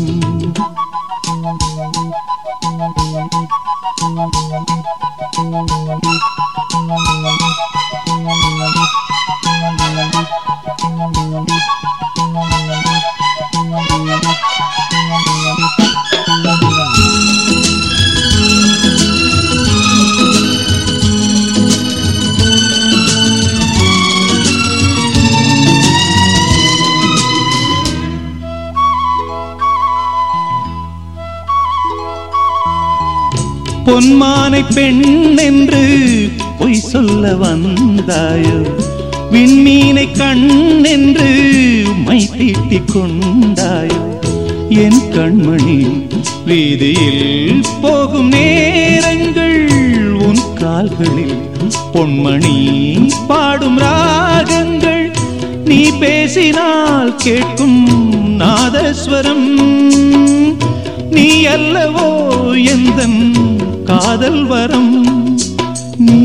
பொன்மானை பெண் என்று பொய் சொல்ல வந்தாயோ விண்மீனை கண் என்று மை தீட்டிக் கொண்டாயோ என் கண்மணி வீதியில் போகும் நேரங்கள் உன் கால்களில் பொன்மணி பாடும் ராகங்கள் நீ பேசினால் கேட்கும் நாதஸ்வரம் நீ அல்லவோ எந்தன் காதல் வரம் நீ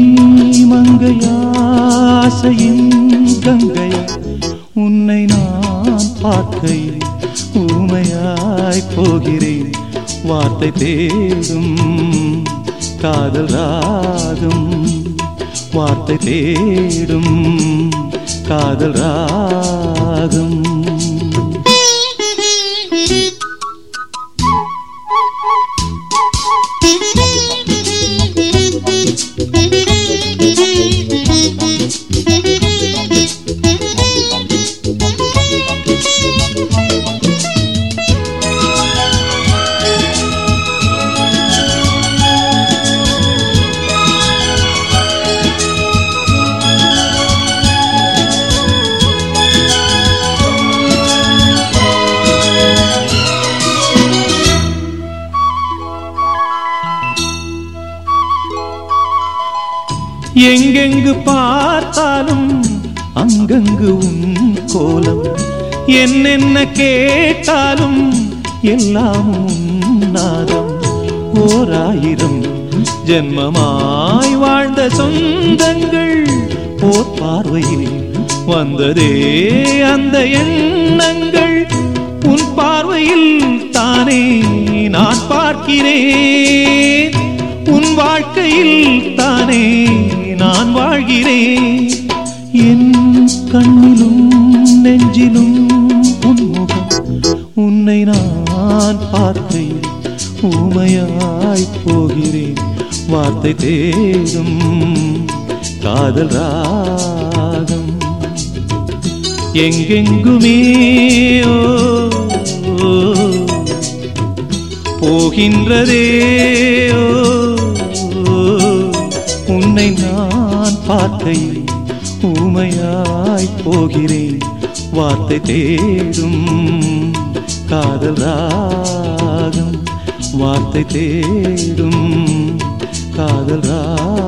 மங்கையாசையின் கங்கையா உன்னை நான் பார்க்கையில் ஊமையாய் போகிறேன் வார்த்தை தேடும் காதல் ராகம் வார்த்தை தேடும் காதல் ராகம் எங்கெங்கு பார்த்தாலும் அங்கங்கு உன் கோலம் என்னென்ன கேட்டாலும் எல்லாம் உன் நாதம் ஓராயிரம் ஜென்மமாய் வாழ்ந்த சொந்தங்கள் போர் பார்வையில் வந்ததே அந்த எண்ணங்கள் உன் பார்வையில் தானே நான் பார்க்கிறேன் உன் வாழ்க்கையில் தானே நான் வாழ்கிறேன் என் கண்ணிலும் நெஞ்சிலும் உன்முகம் உன்னை நான் பார்க்கையில் ஊமையாய் போகிறேன் வார்த்தை தேடும் காதல் ராகம் எங்கெங்குமே ஓ, ஓ, போகின்றதே ஓ, ஓ, உன்னை நான் பார்க்கையில் ஊமையாய் போகிறேன் வார்த்தை தேடும் காதல் ராகம் வார்த்தை தேடும் காதல் ராகம்